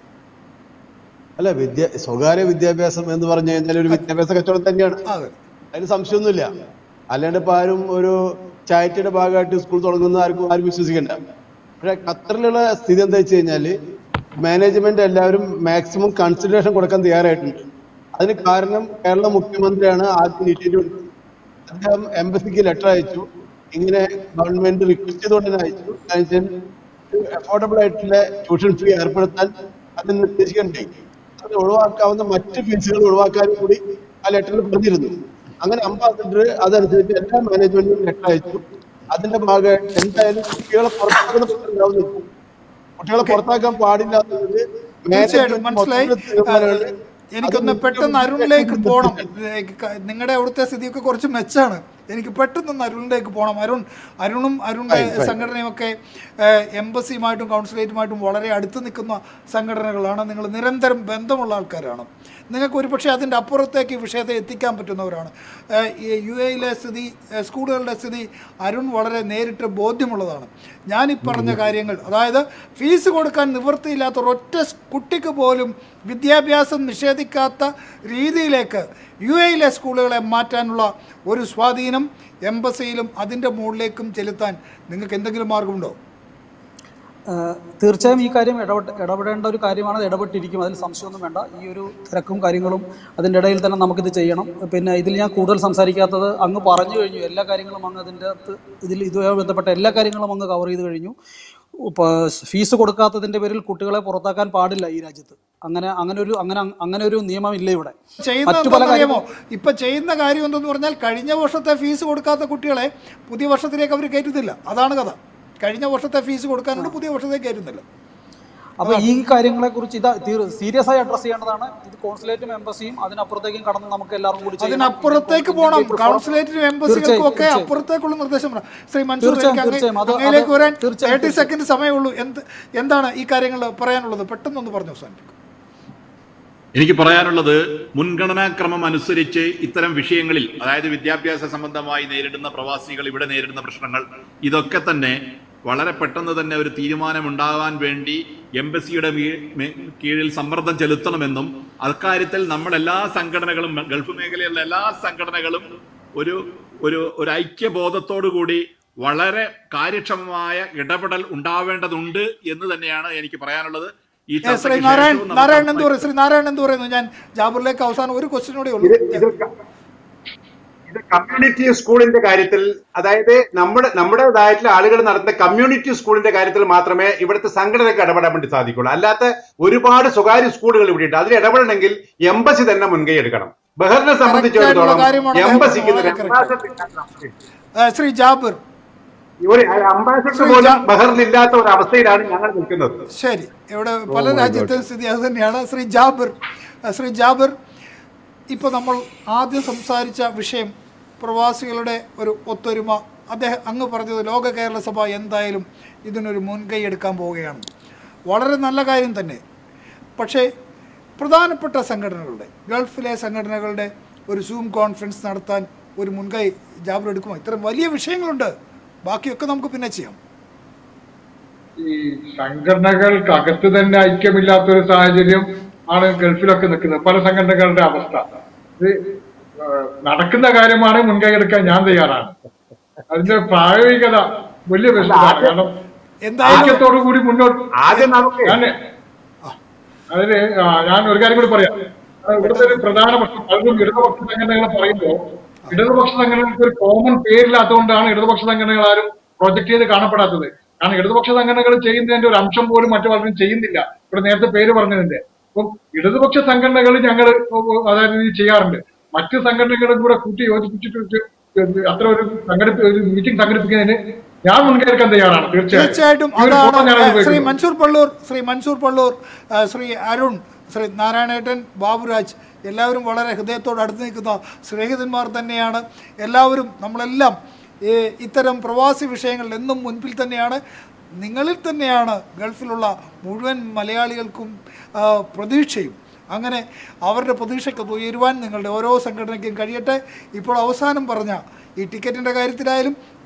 അല്ല വിദ്യ സ്വകാര്യ വിദ്യാഭ്യാസം എന്ന് പറഞ്ഞു കഴിഞ്ഞാൽ ഒരു വിദ്യാഭ്യാസ കച്ചവടം തന്നെയാണ് അതെ അതിന് സംശയമൊന്നുമില്ല അല്ലാണ്ട് ഇപ്പൊ ആരും ഒരു ചാരിറ്റിയുടെ ഭാഗമായിട്ട് സ്കൂൾ തുടങ്ങുന്ന ആർക്കും ആരും വിശ്വസിക്കണ്ട പക്ഷെ ഖത്തറിലുള്ള സ്ഥിതി എന്താ വെച്ച് കഴിഞ്ഞാല് മാനേജ്മെന്റ് എല്ലാവരും മാക്സിമം കൺസിഡറേഷൻ കൊടുക്കാൻ തയ്യാറായിട്ടുണ്ട് അത് അതിന് കാരണം കേരള മുഖ്യമന്ത്രിയാണ് ആദ്യം നീട്ടിയിട്ട് അദ്ദേഹം എംബസിക്ക് ലെറ്റർ അയച്ചു ഇങ്ങനെ ഗവൺമെന്റ് റിക്വസ്റ്റ് ചെയ്തുകൊണ്ട് തന്നെ അയച്ചു അഫോർഡബിൾ ആയിട്ടുള്ള ട്യൂഷൻ ഫീ ഏർപ്പെടുത്താൻ അതിന് നിർദ്ദേശിക്കണ്ടേ അത് ഒഴിവാക്കാവുന്ന മറ്റ് ഫീസുകൾ ഒഴിവാക്കാനും കൂടി ആ ലെറ്ററിൽ പറഞ്ഞിരുന്നു അങ്ങനെ അംബാസിഡർ അതനുസരിച്ച് എല്ലാ മാനേജ്മെന്റിനും ലെറ്റർ അയച്ചു അതിന്റെ ഭാഗമായിട്ട് എന്തായാലും കുട്ടികളെ പുറത്താക്കുന്ന പ്രശ്നം ഉണ്ടാവുന്നില്ല കുട്ടികളെ പുറത്താക്കാൻ പാടില്ല എന്നുള്ളത് തീർച്ചയായിട്ടും management മനസ്സിലായി മൊത്തത്തിൽ തീരുമാനമാണ്. എനിക്കൊന്ന് അത് പെട്ടെന്ന് അരുണിലേക്ക് പോകണം നിങ്ങളുടെ അവിടുത്തെ സ്ഥിതിയൊക്കെ കുറച്ച് മെച്ചാണ് എനിക്ക് പെട്ടെന്ന് അരുണിലേക്ക് പോകണം അരുൺ അരുണും അരുണിന്റെ Fine, fine. സംഘടനയും ഒക്കെ എംബസിയുമായിട്ടും കൗൺസിലേറ്റുമായിട്ടും വളരെ അടുത്ത് നിൽക്കുന്ന സംഘടനകളാണ് നിങ്ങൾ നിരന്തരം ബന്ധമുള്ള ആൾക്കാരാണ് നിങ്ങൾക്ക് ഒരുപക്ഷെ അതിൻ്റെ അപ്പുറത്തേക്ക് ഈ വിഷയത്തെ എത്തിക്കാൻ പറ്റുന്നവരാണ് ഏഹ് ഈ യു എയിലെ സ്ഥിതി ഏഹ് സ്കൂളുകളുടെ സ്ഥിതി അരുൺ വളരെ നേരിട്ട് ബോധ്യമുള്ളതാണ് ഞാൻ ഈ പറഞ്ഞ കാര്യങ്ങൾ അതായത് ഫീസ് കൊടുക്കാൻ നിവൃത്തിയില്ലാത്ത ഒരൊറ്റ സ് കുട്ടിക്ക് പോലും വിദ്യാഭ്യാസം നിഷേധിക്കാത്ത രീതിയിലേക്ക് യു എയിലെ സ്കൂളുകളെ മാറ്റാനുള്ള ഒരു സ്വാധീനം എംബസിയിലും അതിൻ്റെ മുകളിലേക്കും ചെലുത്താൻ നിങ്ങൾക്ക് എന്തെങ്കിലും മാർഗമുണ്ടോ ഏഹ് തീർച്ചയായും ഈ കാര്യം ഇടപെട്ട് ഇടപെടേണ്ട ഒരു കാര്യമാണ് അത് ഇടപെട്ടിരിക്കും അതിൽ സംശയമൊന്നും വേണ്ട ഈ ഒരു തിരക്കും കാര്യങ്ങളും അതിൻ്റെ ഇടയിൽ തന്നെ നമുക്കിത് ചെയ്യണം പിന്നെ ഇതിൽ ഞാൻ കൂടുതൽ സംസാരിക്കാത്തത് അങ്ങ് പറഞ്ഞു കഴിഞ്ഞു എല്ലാ കാര്യങ്ങളും അങ്ങ് അതിൻ്റെ അകത്ത് ഇതിൽ ഇതുമായി ബന്ധപ്പെട്ട എല്ലാ കാര്യങ്ങളും അങ്ങ് കവർ ചെയ്ത് കഴിഞ്ഞു ഇപ്പോൾ ഫീസ് കൊടുക്കാത്തതിൻ്റെ പേരിൽ കുട്ടികളെ പുറത്താക്കാൻ പാടില്ല ഈ രാജ്യത്ത് അങ്ങനെ അങ്ങനെ ഒരു അങ്ങനെ അങ്ങനെ ഒരു നിയമം ഇല്ല ഇവിടെ ചെയ്യുന്ന മറ്റു പല എന്താണെന്നറിയാമോ കാര്യങ്ങളും ഇപ്പൊ ചെയ്യുന്ന കാര്യം എന്തെന്ന് പറഞ്ഞാൽ കഴിഞ്ഞ വർഷത്തെ ഫീസ് കൊടുക്കാത്ത കുട്ടികളെ പുതിയ വർഷത്തിലേക്ക് അവർ കയറ്റുന്നില്ല അതാണ് കഥ കഴിഞ്ഞ വർഷത്തെ ഫീസ് കൊടുക്കാനുണ്ട് പുതിയ വർഷത്തേക്ക് കയറ്റുന്നില്ല അപ്പോൾ ഈ കാര്യങ്ങളെക്കുറിച്ച് ഇത് സീരിയസ് ആയി അഡ്രസ് ചെയ്യേണ്ടതാണ് ഇത് കോൺസുലേറ്റും എംബസിയും അതിനപ്പുറത്തേക്കും കടന്ന് നമുക്ക് എല്ലാവർക്കും കൂടി ചെയ്യണം. അതിനപ്പുറത്തേക്ക് പോകണം ഇപ്പോൾ കൗൺസിലേറ്റിനും എംബസികൾക്കും തീർച്ചയായും, ഒക്കെ തീർച്ചയായും. അപ്പുറത്തേക്കുള്ള നിർദ്ദേശം വേണം ശ്രീ മൻസൂർ തീർച്ചയായും, എനിക്ക് അങ്ങേ- തീർച്ചയായും. അത് അങ്ങയിലേക്ക് അത് വരാൻ തീർച്ചയായും, തേർട്ടി സെക്കൻഡ് സമയമുള്ളൂ എന്ത് എന്താണ് ഈ കാര്യങ്ങൾ പറയാനുള്ളത് പെട്ടെന്നൊന്ന് പറഞ്ഞു അവസാനിപ്പിക്കും എനിക്ക് പറയാനുള്ളത് മുൻഗണനാക്രമം അനുസരിച്ച് ഇത്തരം വിഷയങ്ങളിൽ അതായത് വിദ്യാഭ്യാസ സംബന്ധമായി നേരിടുന്ന പ്രവാസികൾ ഇവിടെ നേരിടുന്ന പ്രശ്നങ്ങൾ ഇതൊക്കെ തന്നെ വളരെ പെട്ടെന്ന് തന്നെ ഒരു തീരുമാനമുണ്ടാകാൻ വേണ്ടി എംബസിയുടെ മീ- മേ- കീഴിൽ സമ്മർദ്ദം ചെലുത്തണമെന്നും അക്കാര്യത്തിൽ നമ്മൾ എല്ലാ സംഘടനകളും ഗൾഫ് മേഖലയിലുള്ള എല്ലാ സംഘടനകളും ഒരു ഒരു ഒരു ഐക്യബോധത്തോടു കൂടി വളരെ കാര്യക്ഷമമായ ഇടപെടൽ ഉണ്ടാവേണ്ടതുണ്ട് എന്ന് തന്നെയാണ് എനിക്ക് പറയാനുള്ളത് ഈ ഏ, ശ്രീ ചർച്ചയ്ക്ക് നാരായൺ ശേഷവും നാരായൺ നമുക്ക് എന്ത് പറയുന്നു ശ്രീ നാരായൺ എന്ത് പറയുന്നു ഞാൻ ജാബറിലേക്ക് അവസാനം ഒരു ക്വസ്റ്റിനോടെ ഉള്ളൂ ഇത് ഇത് ക- ഇത് കമ്മ്യൂണിറ്റി സ്കൂളിന്റെ കാര്യത്തിൽ അതായത് നമ്മുടെ നമ്മുടേതായിട്ടുള്ള ആളുകൾ നടത്തുന്ന കമ്മ്യൂണിറ്റി സ്കൂളിന്റെ കാര്യത്തിൽ മാത്രമേ ഇവിടുത്തെ സംഘടനയ്ക്ക് ഇടപെടാൻ വേണ്ടി സാധിക്കുള്ളൂ അല്ലാത്ത ഒരുപാട് സ്വകാര്യ സ്കൂളുകൾ ഇവിടെ ഉണ്ട് അതിൽ ഇടപെടണമെങ്കിൽ എംബസി തന്നെ മുൻകൈ എടുക്കണം ബഹറിനെ സംബന്ധിച്ചിടത്തോളം ആയിട്ടുള്ള കാര്യമാണ് അദ്ദേഹം എംബസിക്ക് വളരെ ഒരു correct. ambassador ഏ, ശ്രീ ജാബിർ ഒരു അംബാസഡർ ശ്രീ പോലും ജാ- ബഹറിനില്ലാത്ത ഒരു അവസ്ഥയിലാണ് ഞങ്ങൾ നിൽക്കുന്നത് ശരി ഇവിടെ പല രാജ്യത്തെയും സ്ഥിതി അത് തന്നെയാണ് ശ്രീ ജാബിർ അഹ് ശ്രീ ജാബിർ ഇപ്പോൾ നമ്മൾ ആദ്യം സംസാരിച്ച വിഷയം പ്രവാസികളുടെ ഒരു ഒത്തൊരുമ അദ്ദേഹം അങ്ങ് പറഞ്ഞത് ലോക കേരള സഭ എന്തായാലും ഇതിനൊരു മുൻകൈ എടുക്കാൻ പോവുകയാണ് വളരെ നല്ല കാര്യം തന്നെ പക്ഷേ പ്രധാനപ്പെട്ട സംഘടനകളുടെ ഗൾഫിലെ സംഘടനകളുടെ ഒരു സൂം കോൺഫറൻസ് നടത്താൻ ഒരു മുൻകൈ ജാബിർ എടുക്കുമോ ഇത്തരം വലിയ വിഷയങ്ങളുണ്ട് ബാക്കിയൊക്കെ നമുക്ക് പിന്നെ ചെയ്യാം ഈ സംഘടനകൾക്കകത്ത് തന്നെ ഐക്യമില്ലാത്ത ഒരു സാഹചര്യം ആണ് ഗൾഫിലൊക്കെ നിൽക്കുന്നത് പല സംഘടനകളുടെ അവസ്ഥ ഇത് ആ, നടക്കുന്ന കാര്യമാണ് മുൻകൈ എടുക്കാൻ ഞാൻ തയ്യാറാണ് അതിന്റെ പ്രായോഗികത വലിയ പ്രശ്നമാണ് കാരണം എന്തായാലും ഐക്യത്തോടു കൂടി മുന്നോട്ട് ആദ്യം നമുക്ക് ഞാൻ അതിന് ആ, ഞാൻ ഒരു കാര്യം കൂടി പറയാം ആ, ഇവിടുത്തെ ഒരു പ്രധാന പ്രശ്നം പലരും ഇടതുപക്ഷ സംഘടനകൾ പറയുമ്പോൾ ഇടതുപക്ഷ സംഘടനകൾക്ക് ഒരു കോമൺ പേരില്ലാത്തതുകൊണ്ടാണ് ഇടതുപക്ഷ സംഘടനകൾ ആരും പ്രൊജക്ട് ചെയ്ത് കാണപ്പെടാത്തത് കാരണം ഇടതുപക്ഷ സംഘടനകൾ ചെയ്യുന്നതിന്റെ ഒരു അംശം പോലും മറ്റു പലരും ചെയ്യുന്നില്ല ഇവിടെ നേരത്തെ പേര് പറഞ്ഞതിന്റെ അപ്പം ഇടതുപക്ഷ സംഘടനകൾ ഞങ്ങൾ അതായത് ഇത് ചെയ്യാറുണ്ട് മറ്റ് സംഘടനകളും കൂടെ കൂട്ടി യോജിപ്പിച്ചിട്ട് അത്ര ഒരു സംഘടിപ്പി ഒരു മീറ്റിംഗ് സംഘടിപ്പിക്കുന്നതിന് ഞാൻ മുൻകൈ എടുക്കാൻ തയ്യാറാണ് തീർച്ചയായും തീർച്ചയായിട്ടും ഈ ഒരു ഫോട്ടോ അതാണ് ഞാൻ ഏ, ശ്രീ ഉപയോഗിക്കുന്നു. മൻസൂർ പള്ളൂർ ശ്രീ മൻസൂർ പള്ളൂർ ഏ, ശ്രീ അരുൺ ശ്രീ നാരായണേട്ടൻ ബാബുരാജ് എല്ലാവരും വളരെ ഹൃദയത്തോട് അടുത്ത് നിൽക്കുന്ന സ്നേഹിതന്മാർ തന്നെയാണ് എല്ലാവരും നമ്മളെല്ലാം ഈ ഇത്തരം പ്രവാസി വിഷയങ്ങളിൽ എന്നും മുൻപിൽ തന്നെയാണ് നിങ്ങളിൽ തന്നെയാണ് ഗൾഫിലുള്ള മുഴുവൻ മലയാളികൾക്കും ആ, പ്രതീക്ഷയും അങ്ങനെ അവരുടെ പ്രതീക്ഷയ്ക്ക് ഉയരുവാൻ നിങ്ങളുടെ ഓരോ സംഘടനയ്ക്കും കഴിയട്ടെ ഇപ്പോൾ അവസാനം പറഞ്ഞ ഈ ടിക്കറ്റിൻ്റെ കാര്യത്തിലായാലും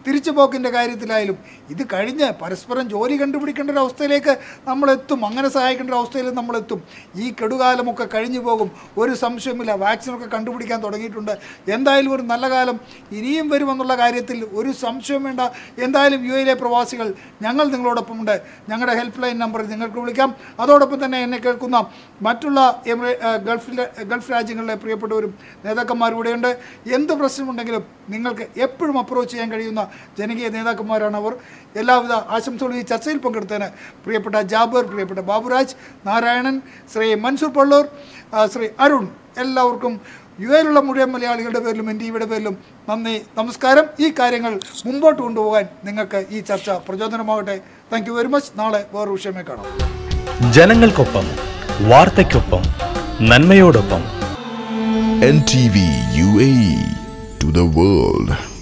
തിരിച്ചുപോക്കിൻ്റെ കാര്യത്തിലായാലും ഇത് കഴിഞ്ഞ് പരസ്പരം ജോലി കണ്ടുപിടിക്കേണ്ട ഒരു അവസ്ഥയിലേക്ക് നമ്മളെത്തും അങ്ങനെ സഹായിക്കേണ്ട ഒരു അവസ്ഥയിൽ നമ്മളെത്തും ഈ കെടുകാലമൊക്കെ കഴിഞ്ഞു പോകും ഒരു സംശയമില്ല വാക്സിനൊക്കെ കണ്ടുപിടിക്കാൻ തുടങ്ങിയിട്ടുണ്ട് എന്തായാലും ഒരു നല്ല കാലം ഇനിയും വരുമെന്നുള്ള കാര്യത്തിൽ ഒരു സംശയം വേണ്ട എന്തായാലും യു എയിലെ പ്രവാസികൾ ഞങ്ങൾ നിങ്ങളോടൊപ്പമുണ്ട് ഞങ്ങളുടെ ഹെൽപ്പ് ലൈൻ നമ്പറിൽ നിങ്ങൾക്ക് വിളിക്കാം അതോടൊപ്പം തന്നെ എന്നെ കേൾക്കുന്ന മറ്റുള്ള എമിറേ ആ, ഗൾഫിലെ ഗൾഫ് രാജ്യങ്ങളിലെ പ്രിയപ്പെട്ടവരും നേതാക്കന്മാരും ഇവിടെയുണ്ട് എന്ത് പ്രശ്നമുണ്ടെങ്കിലും നിങ്ങൾക്ക് എപ്പോഴും അപ്രോച്ച് ചെയ്യാൻ കഴിയുന്ന ജനകീയ നേതാക്കന്മാരാണ് അവർ എല്ലാവിധ ആശംസകളും ഈ ചർച്ചയിൽ പങ്കെടുത്തതിന് പ്രിയപ്പെട്ട ജാബർ പ്രിയപ്പെട്ട ബാബുരാജ് നാരായണൻ ശ്രീ മൻസൂർ പള്ളൂർ ആ, ശ്രീ അരുൺ എല്ലാവർക്കും യു എയിലുള്ള മുഴുവൻ മലയാളികളുടെ പേരിലും എൻ ടി വിയുടെ പേരിലും നന്ദി നമസ്കാരം ഈ കാര്യങ്ങൾ മുമ്പോട്ട് കൊണ്ടുപോകാൻ നിങ്ങൾക്ക് ഈ ചർച്ച പ്രചോദനമാകട്ടെ താങ്ക് യു വെരി മച്ച് നാളെ വേറൊരു വിഷയമേ കാണാം ജനങ്ങൾക്കൊപ്പം വാർത്തയ്ക്കൊപ്പം നന്മയോടൊപ്പം NTV UAE to the world.